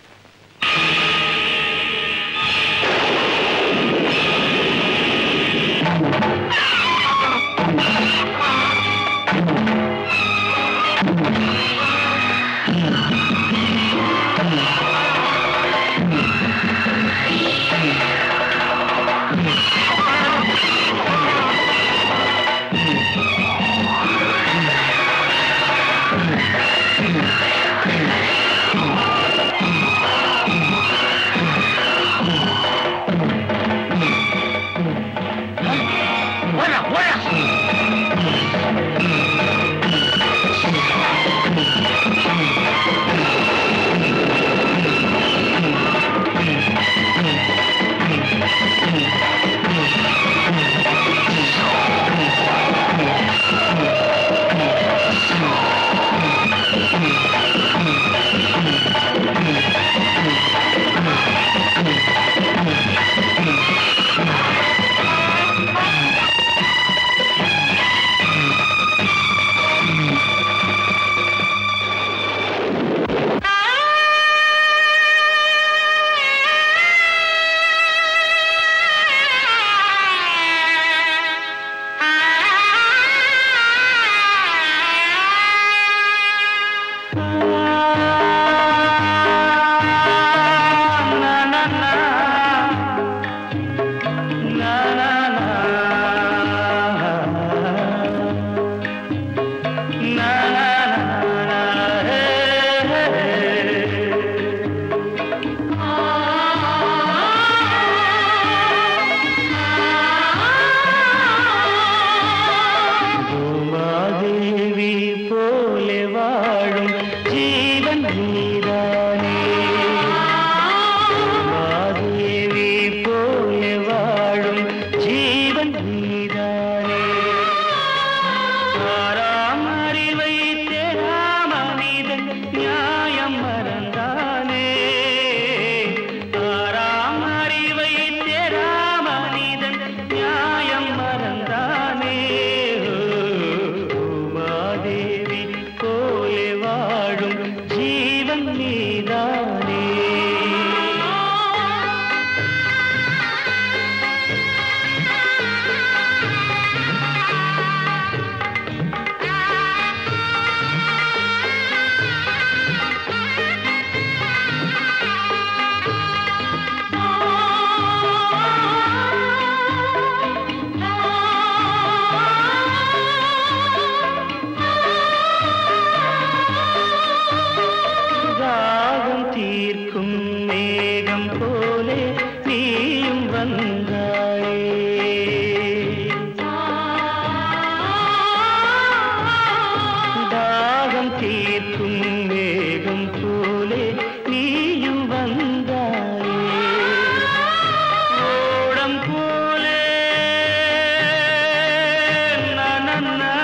பூமாதேவி போலே வாழும் ஜீவன் நீதானே பூமாதேவி போலே வாழும் ஜீவன் நீதானே ஆறாம் அறிவை தேராம மனிதன் நியாயம் மறந்தானே ஆறாம் அறிவை தேராம மனிதன் நியாயம் மறந்தானே உமாதேவி போலே வாழும் ஜீவன் நீதானே தாகம் தீர்க்கும் மேகம் போலே நீயும் வந்தாயே தாகம் தீர்க்கும் மேகம் போலே நீயும் வந்தாயே ஓடம் போலே நனன்னா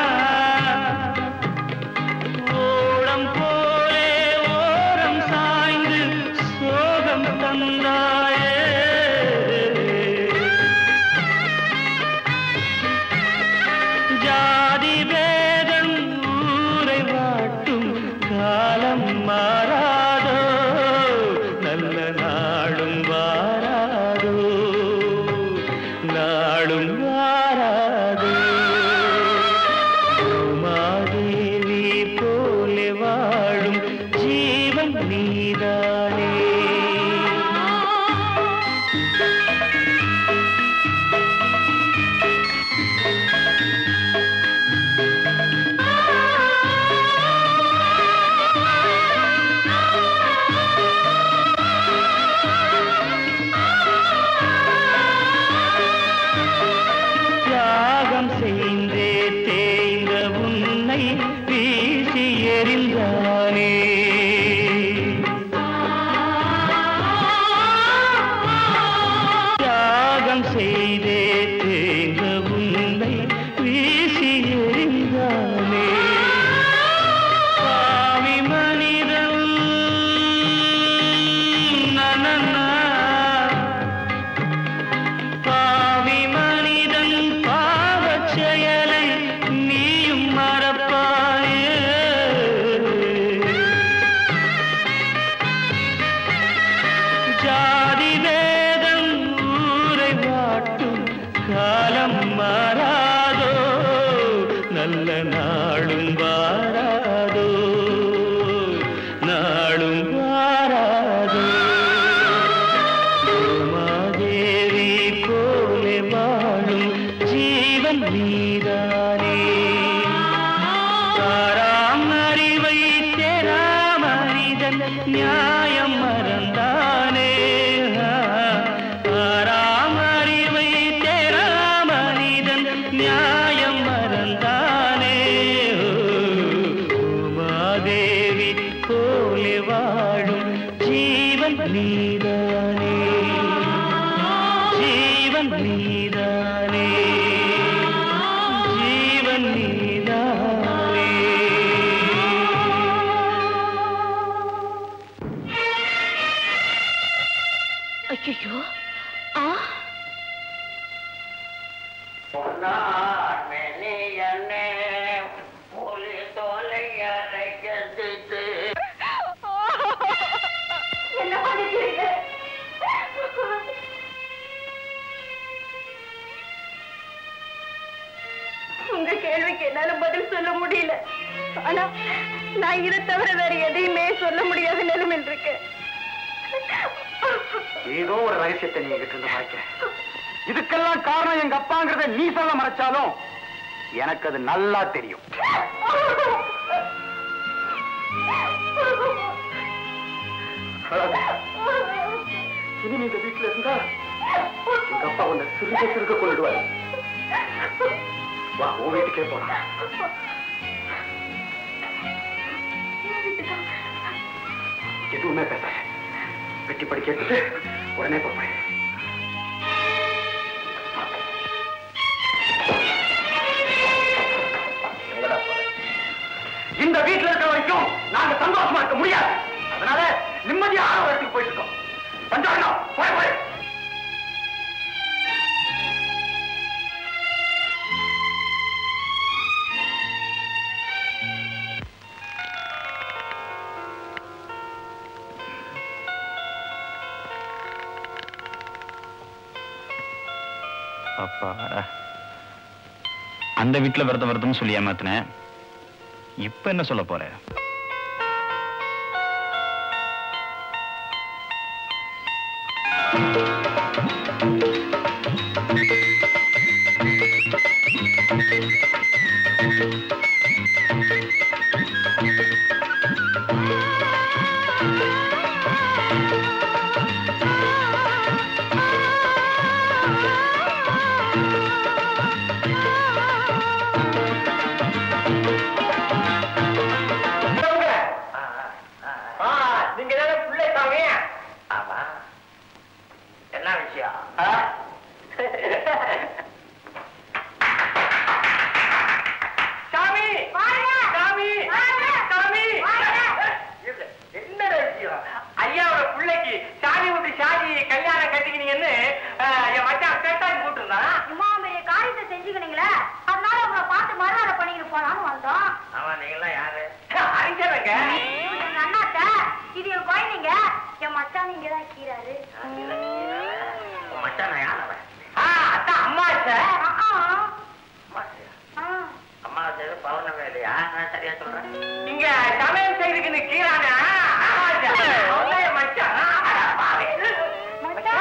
ஓடம் போலே ஓரம் சாய்ந்து சோகம் தந்தாயே ஜீவன் நீதானே ஜீவன் நீதானே ஐயோ ஆ என்ன பண்ணிக்கிறீங்க உங்க கேள்விக்கு என்னால பதில் சொல்ல முடியல ஆனா நான் இதை தவிர வேற எதையுமே சொல்ல முடியாத நிலைமையில் இருக்கேன் ஏதோ ஒரு ரகசியத்தை நீ எங்கிட்ட இருந்து மறைக்க இதுக்கெல்லாம் காரணம் எங்க அப்பாங்கிறத நீ சொல்ல மறைச்சாலும் எனக்கு அது நல்லா தெரியும் இனி நீ இந்த வீட்டுல இருந்தா எங்க அப்பா உன்னை சிறுக சிறுக கொண்டுடுவாரு வா உன் வீட்டுக்கே போலாம் எதுவுமே பேசாத வெட்டி படி கேட்டுட்டு உடனே போறேன் இந்த வீட்டுல இருக்கிற வரைக்கும் நாங்க சந்தோஷமா இருக்க முடியாது அதனால நிம்மதியா ஆரோ இடத்துக்கு போயிட்டு இருக்கோம் பஞ்சாயகம் போய் போய் அப்பா அந்த வீட்டுல விரதம் விரதம் சொல்லி ஏமாத்தினேன் இப்ப என்ன சொல்ல போற நீங்க தானே பிள்ளை சாமி ஆமா என்ன விஷயம் சாமி சாமி சாமி என்ன விஷயம் ஐயாவோட பிள்ளைக்கு சாதி விட்டு சாதி கல்யாணம் கட்டிக்கினீங்கன்னு அஹ், என் மச்சான் கேட்டாங்க கூட்டிருந்தான் இம்மா பெரிய காரியத்தை செஞ்சுக்கணுங்களே அதனால உங்களை பார்த்து மறுநாள பண்ணிட்டு போலான்னு வந்தோம் ஆமா நீங்களாம் யாரு அறிஞரங்க இவங்க எங்க அண்ணாத்த இது என் குழந்தைங்க என் மச்சான் இங்க தான் கீறாரு உன் மச்சான் யாரவன் ஆ, அதான் அம்மா சார் அம்மா செய்து பௌர்ணமி இல்லையா நான் சரியா சொல்றேன் இங்க சமையல் செய்யறதுக்கு கீழானா மச்சான் அட பாவி. மச்சான்.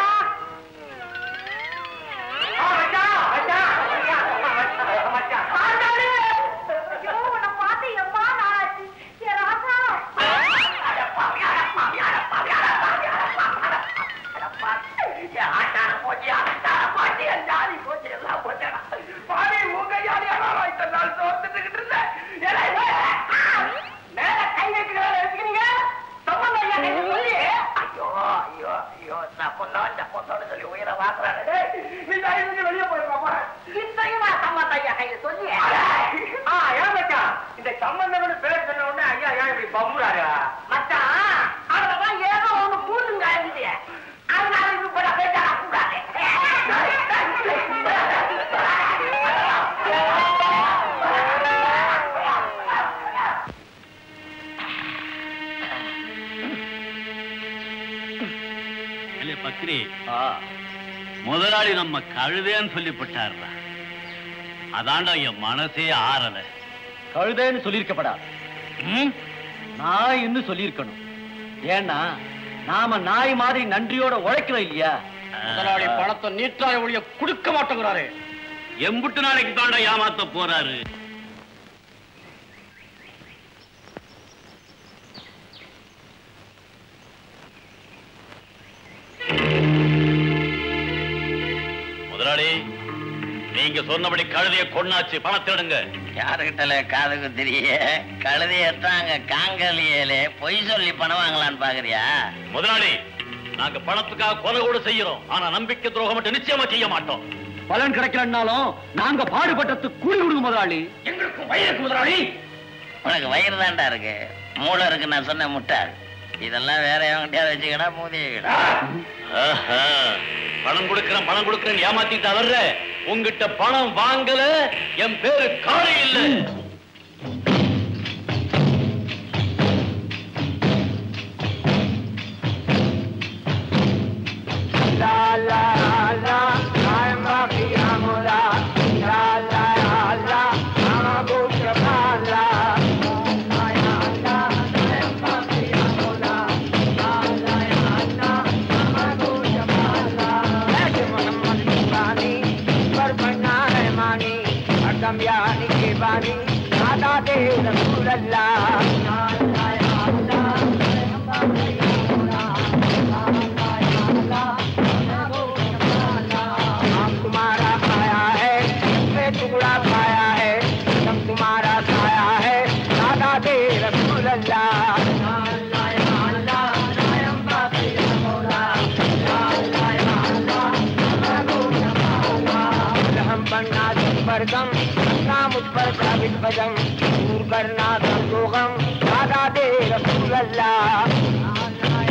ஆ, மச்சான், மச்சான், மச்சான், மச்சான். ஆண்டாளு. ஐயோ, உன்னை பார்த்து எம்மா நாளாச்சு என் ராசா அட பாவி, அட பாவி, அட பாவி, அட பாவி, அட பாவி, அட பாவி, அட பாவி. என் ஆட்டான போச்சு, ஆட்டான போச்சு, என் ஜாதி போச்சு, எல்லாம் போச்சுடா. பாவி, உங்க ஜாதியாடா இத்தனை நாள் சோர்ந்துட்டுக்கிட்டு இருந்தேன். ஏலே, ஏலே, ஆ, மேல கை வைக்கிறத எடுத்துக்கிறீங்க? சம்பந்தம் ஐயா கையை சொல்லி. ஐயோ, ஐயோ, ஐயோ, நான் பொண்ணோ, இந்த பொண்ணோட சொல்லி உயிரை வாங்குறானே. டேய், நீ தயவு செஞ்சு வெளியே போயிடுமா, போடா. இத்தையும் நான் சம்பந்தம் ஐயா கையில சொல்லி. ஆ, ஏன் மச்சான்? இந்த சம்பந்தம்னு பேர் சொன்ன உடனே ஐயா ஏன் இப்படி பம்புறாரு? மச்சான், அதுலதான் ஏதோ ஒண்ணு பூந்துங்க ஆயிடுச்சு. அதனால இது போட பேச்சாடா கூடாது. இல்ல பக்ரி முதலாளி நம்ம கழுதேன்னு சொல்லிவிட்டாருடா அதாண்டா என் மனசே ஆறல கழுதைன்னு சொல்லியிருக்கப்படா நாய் இன்னும் சொல்லியிருக்கணும் ஏன்னா நாம நாய் மாதிரி நன்றியோட உழைக்கிறோம் இல்லையா முதலாளி பணத்தை நீட்டாய ஒழிய கொடுக்க மாட்டேங்கிறாரு எம்புட்டு நாளைக்கு தாண்டா ஏமாத்த போறாரு முதலாளி நீங்க சொன்னபடி கழுதைய கொண்டாச்சு பணத்தை எடுங்க யாருகிட்டல காதுக்கு தெரிய கழுதி எட்டாங்க காங்கலியலே பொய் சொல்லி பணம் வாங்கலான்னு பாக்குறியா முதலாளி நாங்க பணத்துக்காக கொலை கூட செய்யறோம் ஆனா நம்பிக்கை துரோகம் மட்டும் நிச்சயமா செய்ய மாட்டோம் பலன் கிடைக்கலன்னாலும் நாங்க பாடுபட்டது கூலி கொடுங்க முதலாளி எங்களுக்கும் வயிறுக்கு முதலாளி உனக்கு வயிறு தாண்டா இருக்கு மூளை இருக்கு நான் சொன்ன முட்டாள் இதெல்லாம் வேற எவன்கிட்டயாவது வச்சுக்கடா மூதியடா ஆஹா. பணம் கொடுக்கறேன் பணம் கொடுக்கறேன் ஏமாத்திட்டு வர்ற உங்ககிட்ட பணம் வாங்கல என் பேரு காளி இல்ல तुम्हारा खाया है मैं टुकड़ा खाया है तुम तुम्हारा खाया है दादा दे रसूल हम बनना बरगम नाम उस पर साबित बदम दूर करना गम दो गम दादा दे रसूल अल्लाह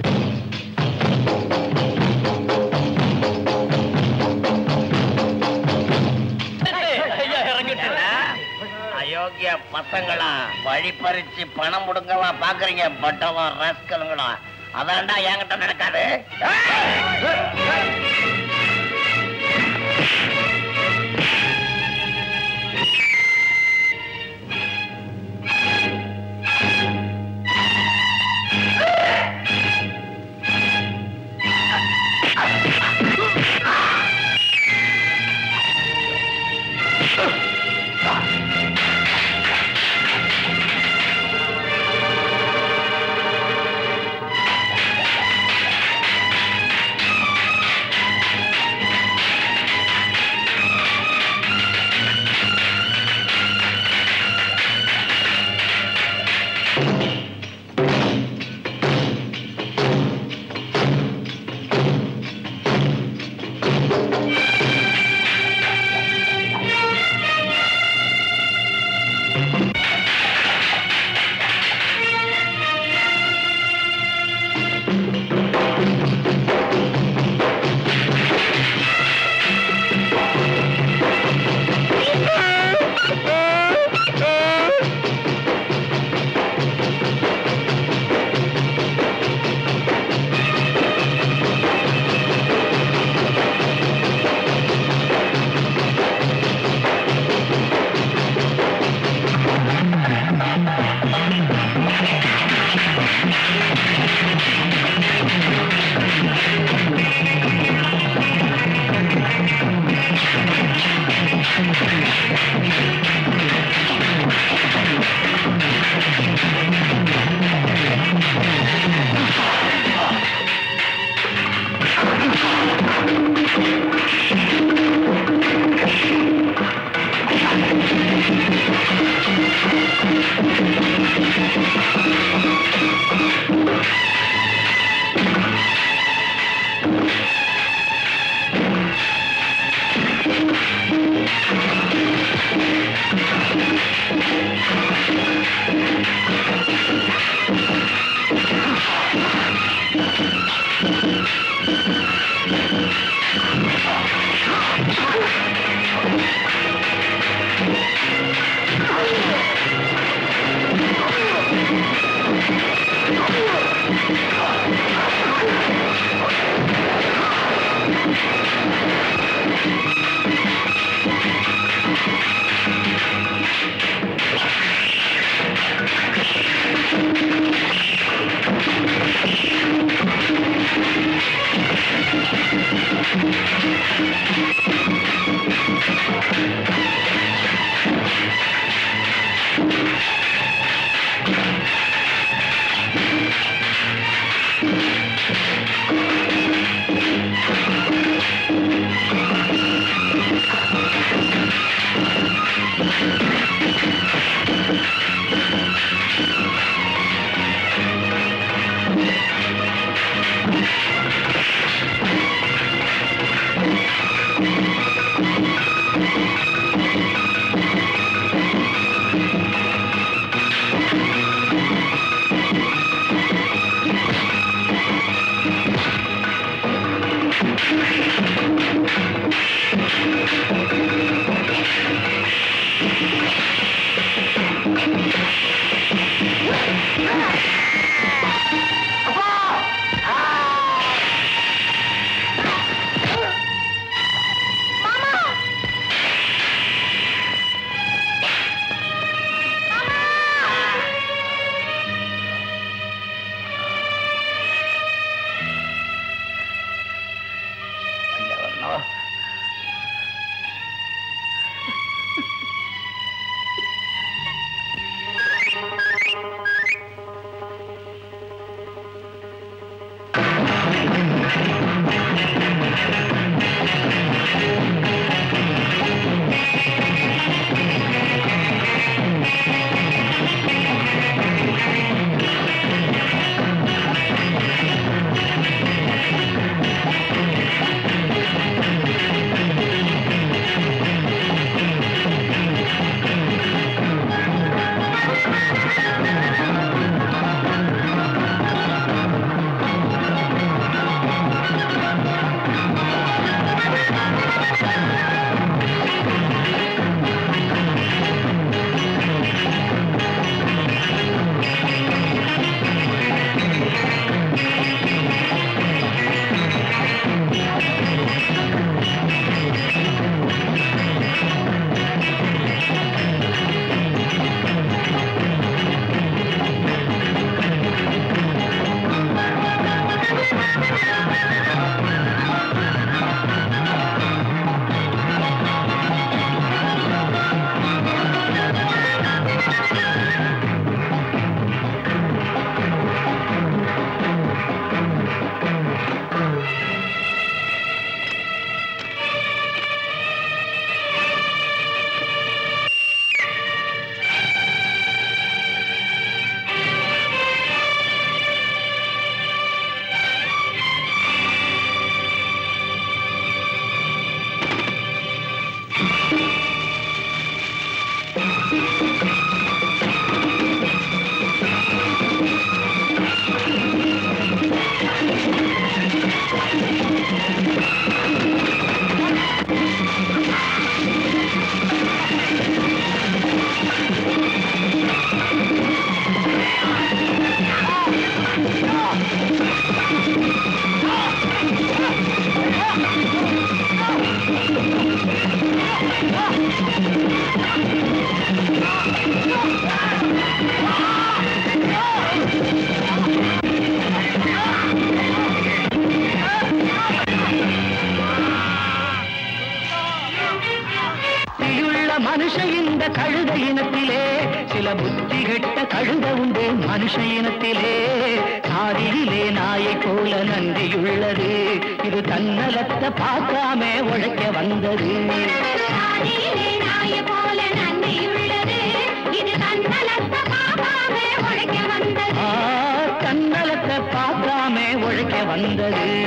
ஐயா இறங்கிட்டு அயோக்கிய பசங்களா வழி பறிச்சு பணம் முடுங்கவா பாக்குறீங்க பட்டவா ரஸ்கலுங்களா அதான்டா என்கிட்ட நடக்காது Thank you. புத்தியுள்ள மனுஷ இந்த கழுத இனத்திலே சில புத்தி கெட்ட கழுத உண்டு மனுஷ இனத்திலே சாதியிலே நாயை போல நன்றியுள்ளது இது தன்னலத்தை பார்க்காம உழைக்க வந்தது ஆ, தன்னலத்தை பார்க்காம உழைக்க வந்தது